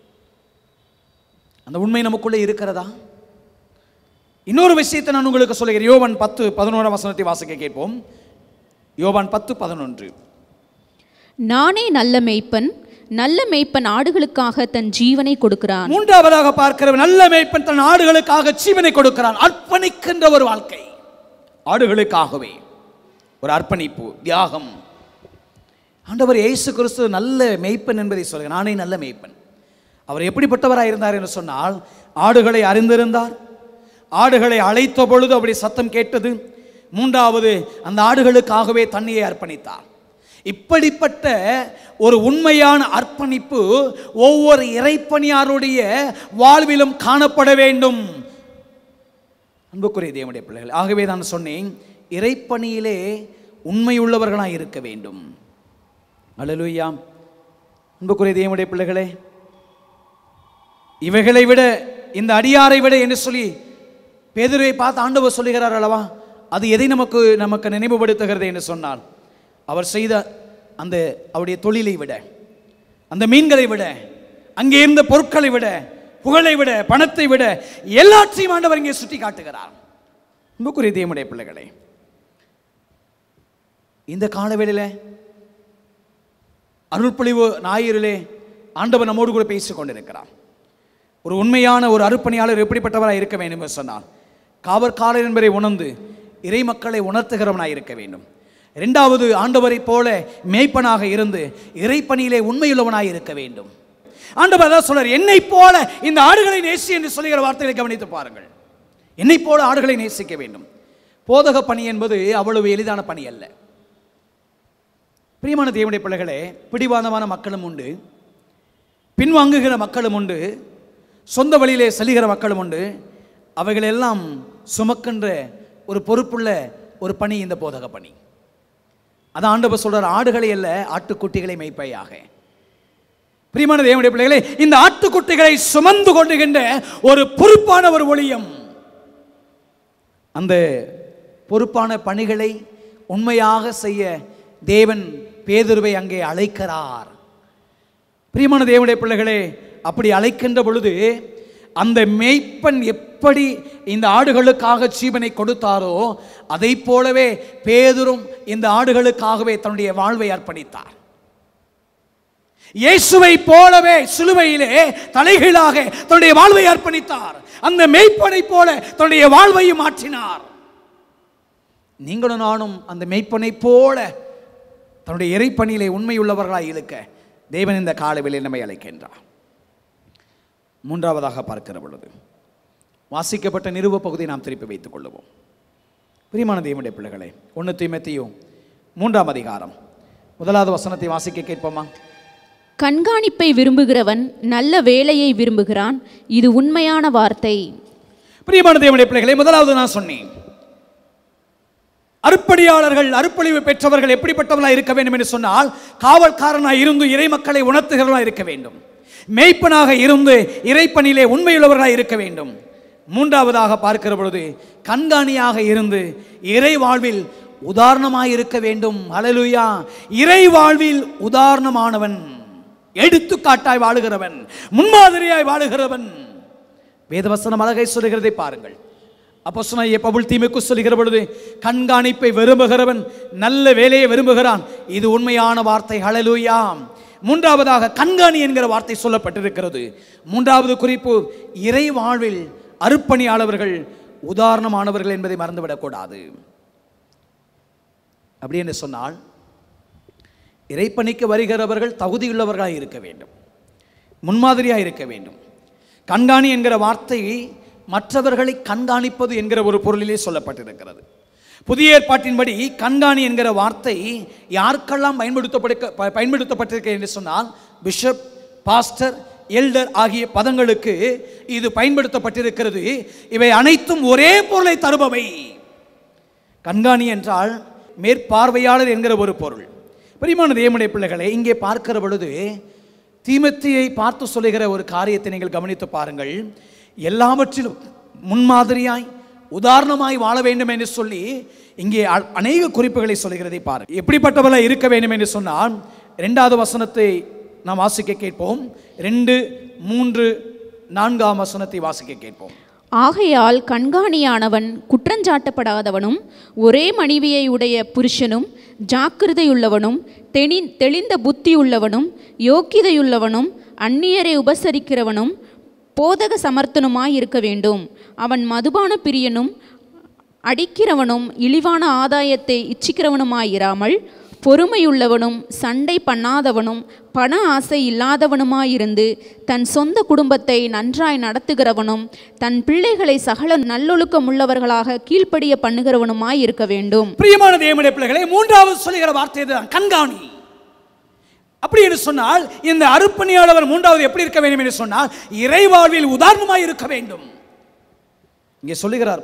அந்த உண்மை நமக்குள்ளே இருக்கிறதா இன்னொரு விஷயத்தை நான் உங்களுக்கு சொல்லுகிறேன் யோவான் பத்து பதினோராம் வசனத்தை வாசிக்க கேட்போம் யோவான் பத்து பதினொன்று நானே நல்ல மேய்ப்பன் நல்ல மேய்ப்பன் ஆடுகளுக்காக தன் ஜீவனை கொடுக்கிறான் மூன்றாவதாக பார்க்கிற நல்ல மேய்ப்பன் தன் ஆடுகளுக்காக ஜீவனை கொடுக்கிறான் அர்ப்பணிக்கின்ற ஒரு வாழ்க்கை ஆடுகளுக்காகவே ஒரு அர்ப்பணிப்பு தியாகம் ஆண்டவர் இயேசு கிறிஸ்து நல்ல மேய்ப்பன் என்பதை சொல்லுங்க நானே நல்ல மேய்ப்பன் அவர் எப்படிப்பட்டவராக இருந்தார் என்று சொன்னால் ஆடுகளை அறிந்திருந்தார் ஆடுகளை அழைத்த பொழுது அப்படி சத்தம் கேட்டது மூன்றாவது அந்த ஆடுகளுக்காகவே தண்ணியை அர்ப்பணித்தார் இப்படிப்பட்ட ஒரு உண்மையான அர்ப்பணிப்பு ஒவ்வொரு இறைப்பணியாருடைய வாழ்விலும் காணப்பட வேண்டும் அன்புக்குரிய தேவனுடைய பிள்ளைகள் ஆகவே நான் சொன்னேன் இறைப்பணியிலே உண்மையுள்ளவர்களாய் இருக்க வேண்டும் அல்லேலூயா அன்புக்குரிய தேவனுடைய பிள்ளைகளே இவைகளை விட இந்த அடியாரை விட என்று சொல்லி பேதுருவை பார்த்து ஆண்டவர் சொல்லுகிறார் அல்லவா அது எதை நமக்கு நமக்கு நினைவுபடுத்துகிறது என்று சொன்னால் அவர் செய்த அந்த அவருடைய தொழிலை விட அந்த மீன்களை விட அங்கே இருந்த பொருட்களை விட புகழை விட பணத்தை விட எல்லாற்றையும் ஆண்டவர் இங்கே சுட்டி காட்டுகிறார் அன்புக்குரிய தேவனுடைய பிள்ளைகளே இந்த காலவேளையில் அருள்பொழிவு ஞாயிறிலே ஆண்டவர் நம்மோடு கூட பேசிக் கொண்டிருக்கிறார் ஒரு உண்மையான ஒரு அருப்பணியாளர் எப்படிப்பட்டவராக இருக்க வேண்டும் என்று சொன்னால் காவற்காரர் என்பதை உணர்ந்து இறை மக்களை உணர்த்துகிறவனாய் இருக்க வேண்டும் இரண்டாவது ஆண்டவரைப் போல மேய்ப்பனாக இருந்து இறைப்பணியிலே உண்மையுள்ளவனாய் இருக்க வேண்டும் ஆண்டவர் அதான் சொல்றார் என்னை போல இந்த ஆடுகளை நேசி என்று சொல்லுகிற வார்த்தைகளை கவனித்து பாருங்கள் என்னை போல ஆடுகளை நேசிக்க வேண்டும் போதக பணி என்பது அவ்வளவு எளிதான பணி அல்ல பிரியமான தேவனுடைய பிள்ளைகளே பிடிவாதமான மக்களும் உண்டு பின்வாங்குகிற மக்களும் உண்டு சொந்த வழியிலே செல்லுகிற மக்களும் உண்டு அவைகளெல்லாம் சுமக்கின்ற ஒரு பொறுப்புள்ள ஒரு பணி இந்த போதக பணி அதான் ஆண்டவர் சொல்றார் ஆடுகளை அல்ல ஆட்டுக்குட்டிகளை மெய்ப்பையாக பிரியமான தேவனுடைய பிள்ளைகளே இந்த ஆட்டுக்குட்டிகளை சுமந்து கொண்டுகின்ற ஒரு பொறுப்பான ஒரு ஒளியம் அந்த பொறுப்பான பணிகளை உண்மையாக செய்ய தேவன் பேதுருவை அங்கே அழைக்கிறார் பிரியமான தேவனுடைய பிள்ளைகளே அப்படி அழைக்கின்ற பொழுது அந்த மேய்ப்பன் எப்படி இந்த ஆடுகளுக்காக ஜீவனை கொடுத்தாரோ அதை போலவே பேதுரும் இந்த ஆடுகளுக்காகவே தன்னுடைய வாழ்வை அர்ப்பணித்தார் இயேசுவை போலவே சிலுவையிலே தலைகீழாக தன்னுடைய வாழ்வை அர்ப்பணித்தார் அந்த மேய்ப்பனை போல தன்னுடைய வாழ்வையும் மாற்றினார் நீங்களும் நானும் அந்த மெய்ப்பனை போல தன்னுடைய இறைப்பணியிலே உண்மையுள்ளவர்களாய் இருக்க தேவன் இந்த காலவிலே நம்மை அழைக்கின்றார் மூன்றாவதாக பார்க்கிற பொழுது வாசிக்கப்பட்ட நிறுவ பகுதியை நாம் திருப்பி வைத்துக் கொள்ளுவோம் பிரியமான தேவனுடைய பிள்ளைகளே ஒன்று தீமத்தையும் மூன்றாம் அதிகாரம் முதலாவது வசனத்தை வாசிக்க கேட்போமா கண்காணிப்பை விரும்புகிறவன் நல்ல வேலையை விரும்புகிறான் இது உண்மையான வார்த்தை பிரியமான தேவனுடைய பிள்ளைகளே முதலாவது நான் சொன்னேன் அருப்படியாளர்கள் அருப்பொழிவு பெற்றவர்கள் எப்படிப்பட்டவர்களாக இருக்க வேண்டும் என்று சொன்னால் காவல்காரனாக இருந்து இறை மக்களை உணர்த்துகிறவர்களாக இருக்க வேண்டும் மேய்ப்பனாக இருந்து இறைப்பணியிலே உண்மையுள்ளவர்களாக இருக்க வேண்டும் மூன்றாவதாக பார்க்கிற பொழுது கண்காணியாக இருந்து இறை வாழ்வில் உதாரணமாய் இருக்க வேண்டும் அலலுயா இறை வாழ்வில் உதாரணமானவன் எடுத்துக்காட்டாய் வாழுகிறவன் முன்மாதிரியாய் வாழுகிறவன் வேதவசனம் அழகை சொல்லுகிறதை பாருங்கள் அப்போ சொன்ன பவுல் தீமைக்கு சொல்லுகிற பொழுது கண்காணிப்பை விரும்புகிறவன் நல்ல வேலையை விரும்புகிறான் இது உண்மையான வார்த்தை ஹalleluya மூன்றாவதாக கண்காணி என்கிற வார்த்தை சொல்லப்பட்டிருக்கிறது மூன்றாவது குறிப்பு இறை வாழ்வில் அருப்பணியாளவர்கள் உதாரணமானவர்கள் என்பதை மறந்துவிடக்கூடாது அப்படி என்று சொன்னால் இறைப்பணிக்கு வருகிறவர்கள் தகுதியுள்ளவர்களாக இருக்க வேண்டும் முன்மாதிரியாக இருக்க வேண்டும் கண்காணி என்கிற வார்த்தை மற்றவர்களை கண்காணிப்பது என்கிற ஒரு பொருளிலே சொல்லப்பட்டிருக்கிறது புதிய ஏற்பாட்டின்படி கண்காணி என்கிற வார்த்தை யாருக்கெல்லாம் பயன்படுத்தப்பட ப- பயன்படுத்தப்பட்டிருக்கிறது என்று சொன்னால் பிஷப் பாஸ்டர் எல்டர் ஆகிய பதங்களுக்கு இது பயன்படுத்தப்பட்டிருக்கிறது இவை அனைத்தும் ஒரே பொருளை தருபவை கண்காணி என்றால் மேற்பார்வையாளர் என்கிற ஒரு பொருள் பிரியமான தேவனுடைய பிள்ளைகளை இங்கே பார்க்கிற பொழுது தீமத்தியை பார்த்து சொல்லுகிற ஒரு காரியத்தை நீங்கள் கவனித்து பாருங்கள் எல்லாவற்றிலும் முன்மாதிரியாய் உதாரணமாய் வாழ வேண்டும் என்று சொல்லி இங்கே அ- அநேக குறிப்புகளை சொல்லுகிறதை பாருங்கள் எப்படிப்பட்டவளை இருக்க வேண்டும் என்று சொன்னால் இரண்டாவது வசனத்தை நாம் வாசிக்க கேட்போம் ரெண்டு மூன்று நான்காம் வசனத்தை வாசிக்க கேட்போம் ஆகையால் கண்காணியானவன் குற்றஞ்சாட்டப்படாதவனும் ஒரே மனைவியை உடைய புருஷனும் ஜாக்கிரதையுள்ளவனும் தெளி தெளிந்த புத்தியுள்ளவனும் யோக்கியதையுள்ளவனும் அந்நியரை உபசரிக்கிறவனும் போதக சமர்த்தனுமாய் இருக்க வேண்டும் அவன் மதுபான பிரியனும் அடிக்கிறவனும் இழிவான ஆதாயத்தை இச்சிக்கிறவனுமாயிராமல் பொறுமையுள்ளவனும் சண்டை பண்ணாதவனும் பண ஆசை இல்லாதவனுமாயிருந்து தன் சொந்த குடும்பத்தை நன்றாய் நடத்துகிறவனும் தன் பிள்ளைகளை சகல நல்லொழுக்கமுள்ளவர்களாக கீழ்ப்படிய பண்ணுகிறவனுமாய் இருக்க வேண்டும் பிரியமான தேவனுடைய பிள்ளைகளை மூன்றாவது சொல்லுகிற வார்த்தை இதுதான் கண்காணி அப்படி என்று சொன்னால் இந்த அருப்பணியாளவர் மூன்றாவது எப்படி இருக்க வேண்டும் என்று சொன்னால் இறைவாழ்வில் உதாரணமாய் இருக்க வேண்டும் இங்கே சொல்லுகிறார்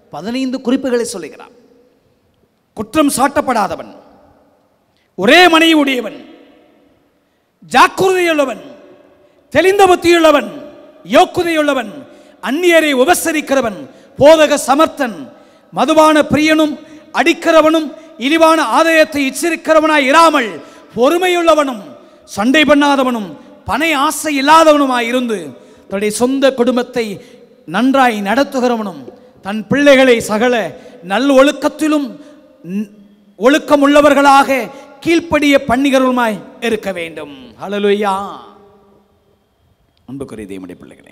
பதினைந்து குறிப்புகளை சொல்லுகிறார் குற்றம் சாட்டப்படாதவன் ஒரே மனைவி உடையவன் ஜாக்கிரதையுள்ளவன் தெளிந்த புத்தியுள்ளவன் யோக்குதையுள்ளவன் அந்நியரை உபசரிக்கிறவன் போதக சமர்த்தன் மதுபான பிரியனும் அடிக்கிறவனும் இழிவான ஆதாயத்தை இச்சிருக்கிறவனாய் இராமல் பொறுமையுள்ளவனும் சண்டை பண்ணாதவனும் பனை ஆசை இல்லாதவனுமாய் இருந்து தன்னுடைய சொந்த குடும்பத்தை நன்றாய் நடத்துகிறவனும் தன் பிள்ளைகளை சகல நல் ஒழுக்கத்திலும் ந- ஒழுக்கம் உள்ளவர்களாக கீழ்ப்படிய பண்ணுகிறவருமாய் இருக்க வேண்டும் ஹalleluya அன்புக்குரிய தேவனுடைய பிள்ளைகளே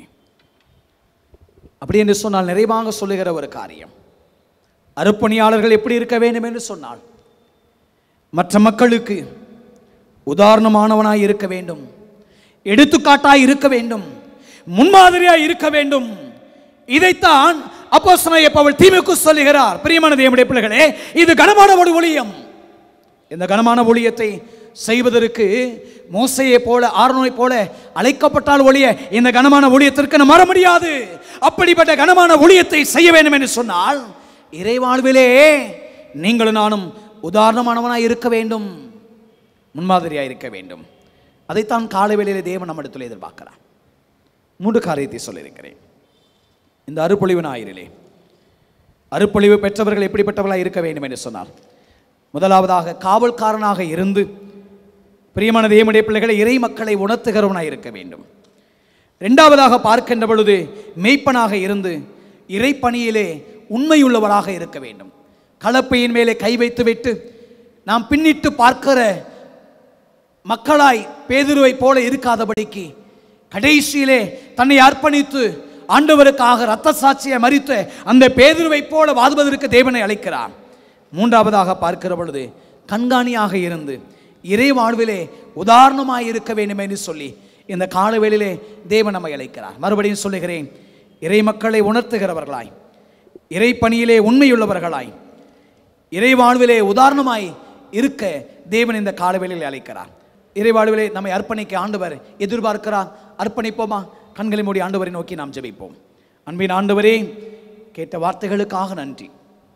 அப்படி என்று சொன்னால் நிறைவாக சொல்லுகிற ஒரு காரியம் அருப்பணியாளர்கள் எப்படி இருக்க வேண்டும் என்று சொன்னால் மற்ற மக்களுக்கு உதாரணமானவனாய் இருக்க வேண்டும் எடுத்துக்காட்டாய் இருக்க வேண்டும் முன்மாதிரியாய் இருக்க வேண்டும் இதைத்தான் அப்போஸ்தலனாகிய பவுல் தீமைக்கு சொல்லுகிறார் பிரியமான தேவனுடைய பிள்ளைகளே இது கனமான ஒரு ஊழியம் இந்த கனமான ஊழியத்தை செய்வதற்கு மோசையை போல ஆரோனை போல அழைக்கப்பட்டால் ஒழிய இந்த கனமான ஊழியத்திற்கு நாம் வர முடியாது அப்படிப்பட்ட கனமான ஊழியத்தை செய்ய வேண்டும் என்று சொன்னால் இறைவாழ்விலே நீங்களும் நானும் உதாரணமானவனாய் இருக்க வேண்டும் முன்மாதிரியாய் இருக்க வேண்டும் அதைத்தான் காலை வேளையிலே தேவன் நம்மிடத்தில் எதிர்பார்க்கிறார் மூன்று காரியத்தை சொல்லியிருக்கிறேன் இந்த அருப்பொழிவு ஞாயிறிலே அருப்பொழிவு பெற்றவர்கள் எப்படிப்பட்டவர்களாக இருக்க வேண்டும் என்று சொன்னார் முதலாவதாக காவல்காரனாக இருந்து பிரியமான தேவனுடைய பிள்ளைகளை இறை மக்களை உணர்த்துகிறவனாக இருக்க வேண்டும் இரண்டாவதாக பார்க்கின்ற பொழுது மெய்ப்பனாக இருந்து இறைப்பணியிலே உண்மையுள்ளவராக இருக்க வேண்டும் கலப்பையின் மேலே கை வைத்து விட்டு நாம் பின்னிட்டு பார்க்கிற மக்களாய் பேதுருவை போல இருக்காதபடிக்கு கடைசியிலே தன்னை அர்ப்பணித்து ஆண்டவருக்காக இரத்த சாட்சியை மறித்த அந்த பேதுருவை போல வாதுவதற்கு தேவனை அழைக்கிறார் மூன்றாவதாக பார்க்கிற பொழுது கண்காணியாக இருந்து இறை வாழ்விலே உதாரணமாய் இருக்க வேண்டும் என்று சொல்லி இந்த காலவேளையிலே தேவன் நம்மை அழைக்கிறார் மறுபடியும் சொல்லுகிறேன் இறை மக்களை உணர்த்துகிறவர்களாய் இறை பணியிலே உண்மையுள்ளவர்களாய் இறை வாழ்விலே உதாரணமாய் இருக்க தேவன் இந்த காலவேளையில் அழைக்கிறார் இறை வாழ்விலே நம்மை அர்ப்பணிக்க ஆண்டவர் எதிர்பார்க்கிறார் அர்ப்பணிப்போமா கண்களை மூடி ஆண்டவரை நோக்கி நாம் ஜெபிப்போம் அன்பின் ஆண்டவரே கேட்ட வார்த்தைகளுக்காக நன்றி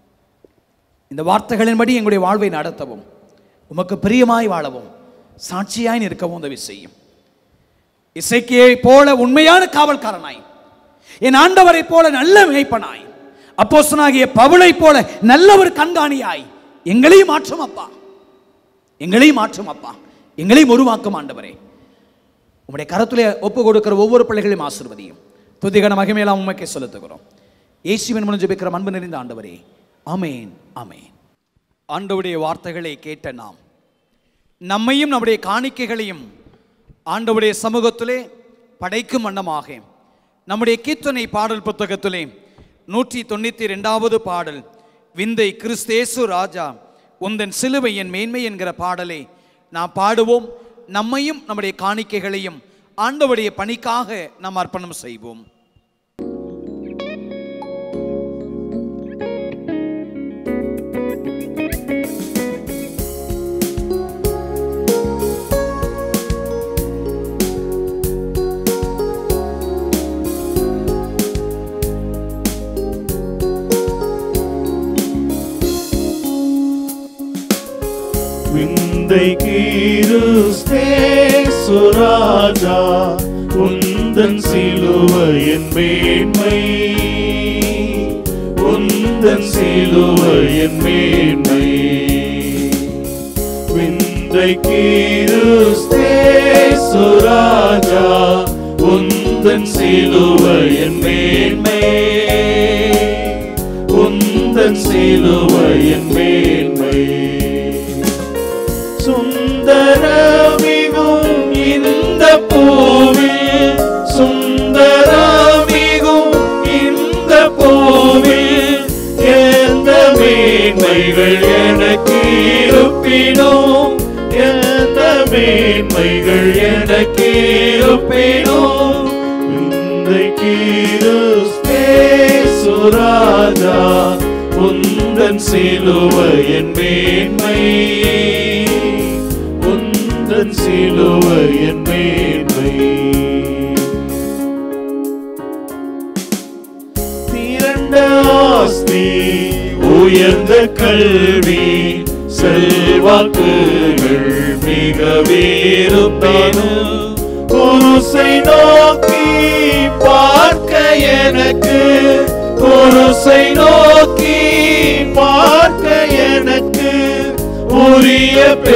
இந்த வார்த்தைகளின்படி எங்களுடைய வாழ்வை நடத்தவும் உமக்கு பிரியமாய் வாழவும் சாட்சியாய் நிற்கவும் உதவி செய்யும் இசைக்கியை போல உண்மையான காவல்காரனாய் என் ஆண்டவரை போல நல்ல மேய்ப்பனாய் அப்போஸ்தலனாகிய பவுலை போல நல்ல ஒரு கண்காணியாய் எங்களையும் மாற்றும் அப்பா எங்களையும் மாற்றும் அப்பா எங்களையும் உருவாக்கும் ஆண்டவரே உம்முடைய கரத்திலே ஒப்பு கொடுக்கிற ஒவ்வொரு பிள்ளைகளையும் ஆசிர்வதியும் துதிகன மகிமையெல்லாம் உண்மைக்கே செலுத்துகிறோம் இயேசுவின் மூலம் ஜெபிக்கிற அன்பு நிறைந்த ஆண்டவரே ஆமென் ஆமென் ஆண்டவருடைய வார்த்தைகளை கேட்ட நாம் நம்மையும் நம்முடைய காணிக்கைகளையும் ஆண்டவருடைய சமூகத்திலே படைக்கும் வண்ணமாக நம்முடைய கீர்த்தனை பாடல் புத்தகத்திலே நூற்றி தொண்ணூற்றி ரெண்டாவது பாடல் விந்தை கிறிஸ்தேசு ராஜா உந்தன் சிலுவை என் மேன்மை என்கிற பாடலை நாம் பாடுவோம் நம்மையும் நம்முடைய காணிக்கைகளையும் ஆண்டவருடைய பணிக்காக நாம் அர்ப்பணம் செய்வோம் விந்தை கீருஸ்தே சுராஜா உந்தன் சிலுவையின் மேன்மை உந்தன் சிலுவையின் மேன்மை விந்தை கீருஸ்தே சுராஜா உந்தன் சிலுவையின் மேன்மை உந்தன் சிலுவையின் மேன்மை சுந்தரமிகும் இந்த பூவில் சுந்தரமிகும் இந்த பூவில் எந்த மேன்மைகள் எனக்கு இருப்பினும் எந்த மேன்மைகள் எனக்கு இருப்பினும் இந்த கீருஸ்தே சுராஜா உந்தன் சிலுவையின் மேன்மை உந்தன் சிலுவையின் மேன்மை திரண்ட ஆஸ்தி கல்வி செல்வாக்குகள் மிக வீருப்பேனும் குருசை நோக்கி பார்க்க எனக்கு குருசை நோக்கி பார்க்க எனக்கு உரிய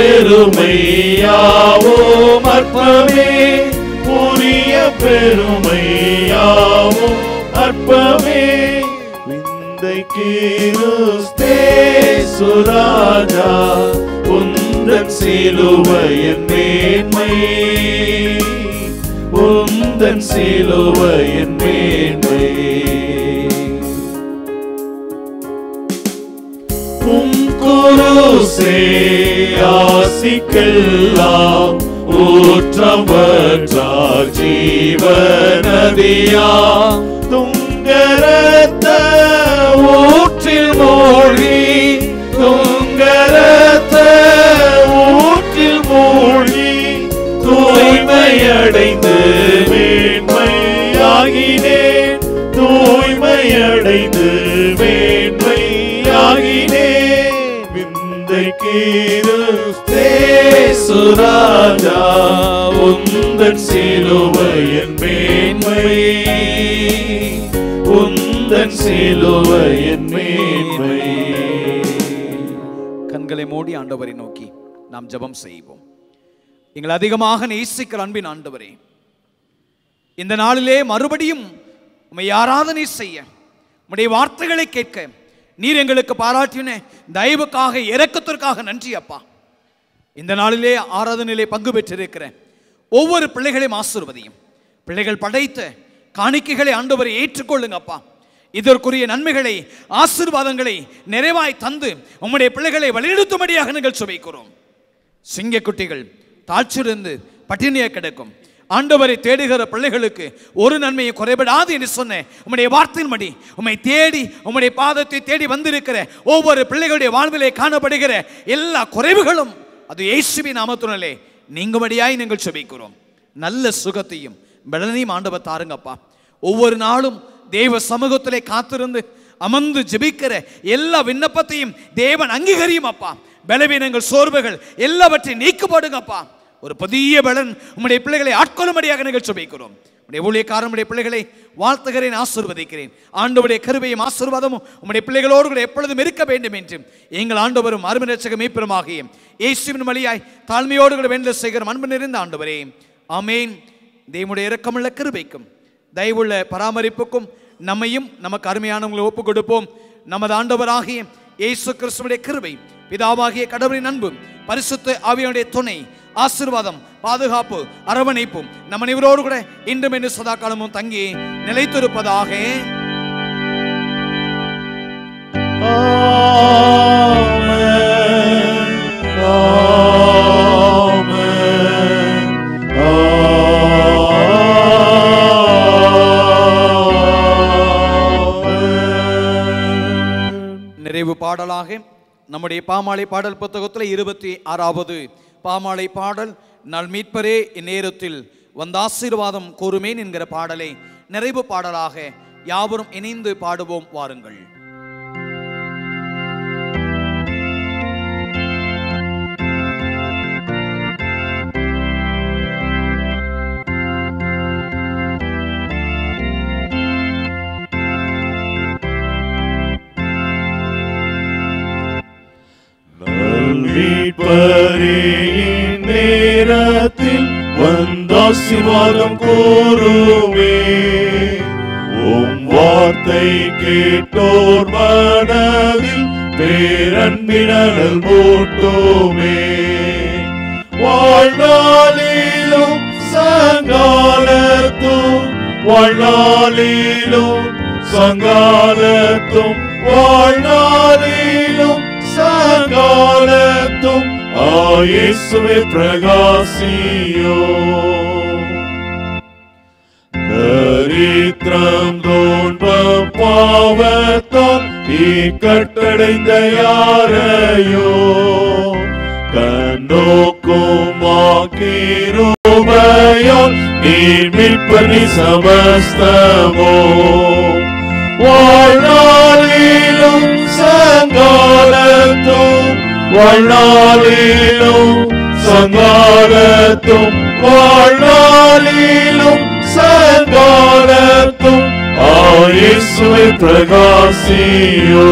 பெருமையாவும் அற்பமே உரிய பெருமையாவும் அற்பமே விந்தை கிறிஸ்தே சுராஜா உந்தன் சிலுவையின் மேன்மை உந்தன் சிலுவையின் மேன்மை உம் குருசே ஆசிக்கெல்லாம் ஊற்றவற்றார் ஜீவநதியா துங்கரத்த ஊற்றில் மூழ்கி துங்கரத்த ஊற்றில் மூழ்கி தூய்மையடைந்து மேன்மையாகினேன் தூய்மையடைந்து மேன்மையாகினேன் விந்தை கீருஸ்தே சுராஜா உந்தன் சிலுவையின் மேன்மை உந்தன் சிலுவையின் மேன்மை கண்களை மூடி ஆண்டவரை நோக்கி நாம் ஜெபம் செய்வோம் எங்களை அதிகமாக நேசிக்கிற அன்பின் ஆண்டவரே இந்த நாளிலே மறுபடியும் உம்மை ஆராதனை செய்ய உம்முடைய வார்த்தைகளை கேட்க நீர் எங்களுக்கு பாராட்டின தயவுக்காக இரக்கத்திற்காக நன்றி அப்பா இந்த நாளிலே ஆராதனையிலே பங்கு பெற்றிருக்கிற ஒவ்வொரு பிள்ளைகளையும் ஆசிர்வதியும் பிள்ளைகள் படைத்த காணிக்கைகளை ஆண்டவரை ஏற்றுக்கொள்ளுங்க அப்பா இதற்குரிய நன்மைகளை ஆசீர்வாதங்களை நிறைவாய் தந்து உம்முடைய பிள்ளைகளை வழிநடத்தும்படியாக நீங்கள் சுவைக்கிறோம் சிங்கக்குட்டிகள் தாழ்ச்சிருந்து பட்டினியை கிடக்கும் ஆண்டவரை தேடுகிற பிள்ளைகளுக்கு ஒரு நன்மையை குறைபடாது என்று சொன்னேன் உம்முடைய வார்த்தையின்படி உம்மை தேடி உம்முடைய பாதத்தை தேடி வந்திருக்கிற ஒவ்வொரு பிள்ளைகளுடைய வாழ்விலே காணப்படுகிற எல்லா குறைவுகளும் அது இயேசுவின் நாமத்தினாலே நீங்கும்படியாய் நீங்கள் செபிக்கிறோம் நல்ல சுகத்தையும் பலனையும் ஆண்டவர் தாருங்கப்பா ஒவ்வொரு நாளும் தேவ சமூகத்திலே காத்திருந்து அமர்ந்து ஜெபிக்கிற எல்லா விண்ணப்பத்தையும் தேவன் அங்கீகரியும் அப்பா பலவீனங்கள் சோர்வுகள் எல்லாவற்றையும் நீக்கப்படுங்கப்பா ஒரு புதிய பலன் உம்முடைய பிள்ளைகளை ஆட்கொள்ளும்படியாக நீங்கள் சுபிக்கிறோம் உடைய ஊழியக்காரனுடைய பிள்ளைகளை வாழ்த்துகிறேன் ஆசீர்வதிக்கிறேன் ஆண்டவருடைய கருவையும் ஆசீர்வாதமும் உம்முடைய பிள்ளைகளோடு கூட எப்பொழுதும் இருக்க வேண்டும் என்றும் எங்கள் ஆண்டவரும் அருமை ரட்சக மீட்பெருமாகிய இயேசுவின் வழியாய் தாழ்மையோடு கூட வேண்டல் செய்கிற அன்பு நிறைந்த ஆண்டவரே ஆமேன் தேவனுடைய இரக்கமுள்ள கிருபைக்கும் தயவுள்ள பராமரிப்புக்கும் நம்மையும் நமக்கு அருமையானவங்களை ஒப்புக் கொடுப்போம் நமது ஆண்டவராகிய இயேசு கிறிஸ்துவுடைய கிருபை பிதாவாகிய கடவுளின் அன்பு பரிசுத்த ஆவியனுடைய துணை ஆசீர்வாதம் பாதுகாப்பு அரவணைப்பும் நம்ம இவரோடு கூட இன்றும் என்று சதா காலமும் தங்கி நிலைத்திருப்பதாக நிறைவு பாடலாக நம்முடைய பாமாலை பாடல் புத்தகத்தில் இருபத்தி ஆறாவது பாமாலை பாடல் நாள் மீட்பரே இந்நேரத்தில் வந்த ஆசீர்வாதம் கூறுமேன் என்கிற பாடலை நிறைவு பாடலாக யாவரும் இணைந்து பாடுவோம் வாருங்கள் மீட்பரின் நேரத்தில் வந்தாசிவாதம் கூறுவே உம் வார்த்தை கேட்டோர் மனதில் பேரன்பினல் மூட்டுமே வாழ்நாளிலும் சங்காலத்தும் வாழ்நாளிலும் சங்காலத்தும் வாழ்நாளிலும் சங்காலத்தும் ஆயேசுவே பிரகாசியோ தரித்திரம் தோன்பம் பாவத்தால் இக்கட்டடைந்த யாரையோ கண்ணோக்கும் ஆக்கிருபையால் நீ மீட்பனி சமஸ்தமோ வாழ்நாளிலும் சங்க சங்காலத்தும் வாழ்நாளிலும் சங்காலத்தும் வாழ்நாளிலும் சங்காலத்தும் ஆயேசுவை பிரகாசியோ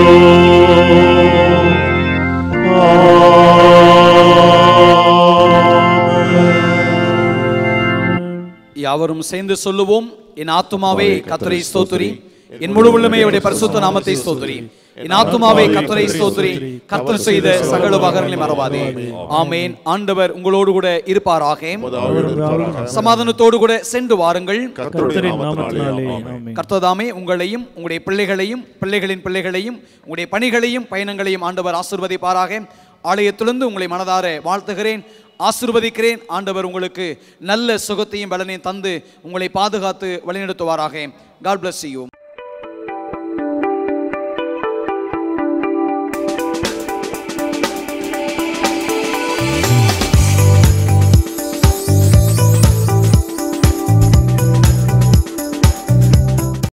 யாவரும் சேர்ந்து சொல்லுவோம் என் ஆத்துமாவே கத்தரை ஸ்தோத்திரி என் முழு உள்ளமே அவருடைய பரிசுத்த நாமத்தை ஸ்தோத்திரி என் ஆத்துமாவே கத்தரை ஸ்தோத்திரி கத்தர் செய்த சகல உபகாரங்களை மறவாதே ஆமேன் ஆண்டவர் உங்களோடு கூட இருப்பாராக சமாதானத்தோடு கூட சென்று வாருங்கள் கர்த்தரின் நாமத்தினாலே ஆமென். கர்த்ததாமே உங்களையும் உங்களுடைய பிள்ளைகளையும் பிள்ளைகளின் பிள்ளைகளையும் உங்களுடைய பணிகளையும் பயணங்களையும் ஆண்டவர் ஆசிர்வதிப்பாராக ஆலயத்திலிருந்து உங்களை மனதார வாழ்த்துகிறேன் ஆசிர்வதிக்கிறேன் ஆண்டவர் உங்களுக்கு நல்ல சுகத்தையும் பலனையும் தந்து உங்களை பாதுகாத்து வழிநடத்துவாராக காட் bless you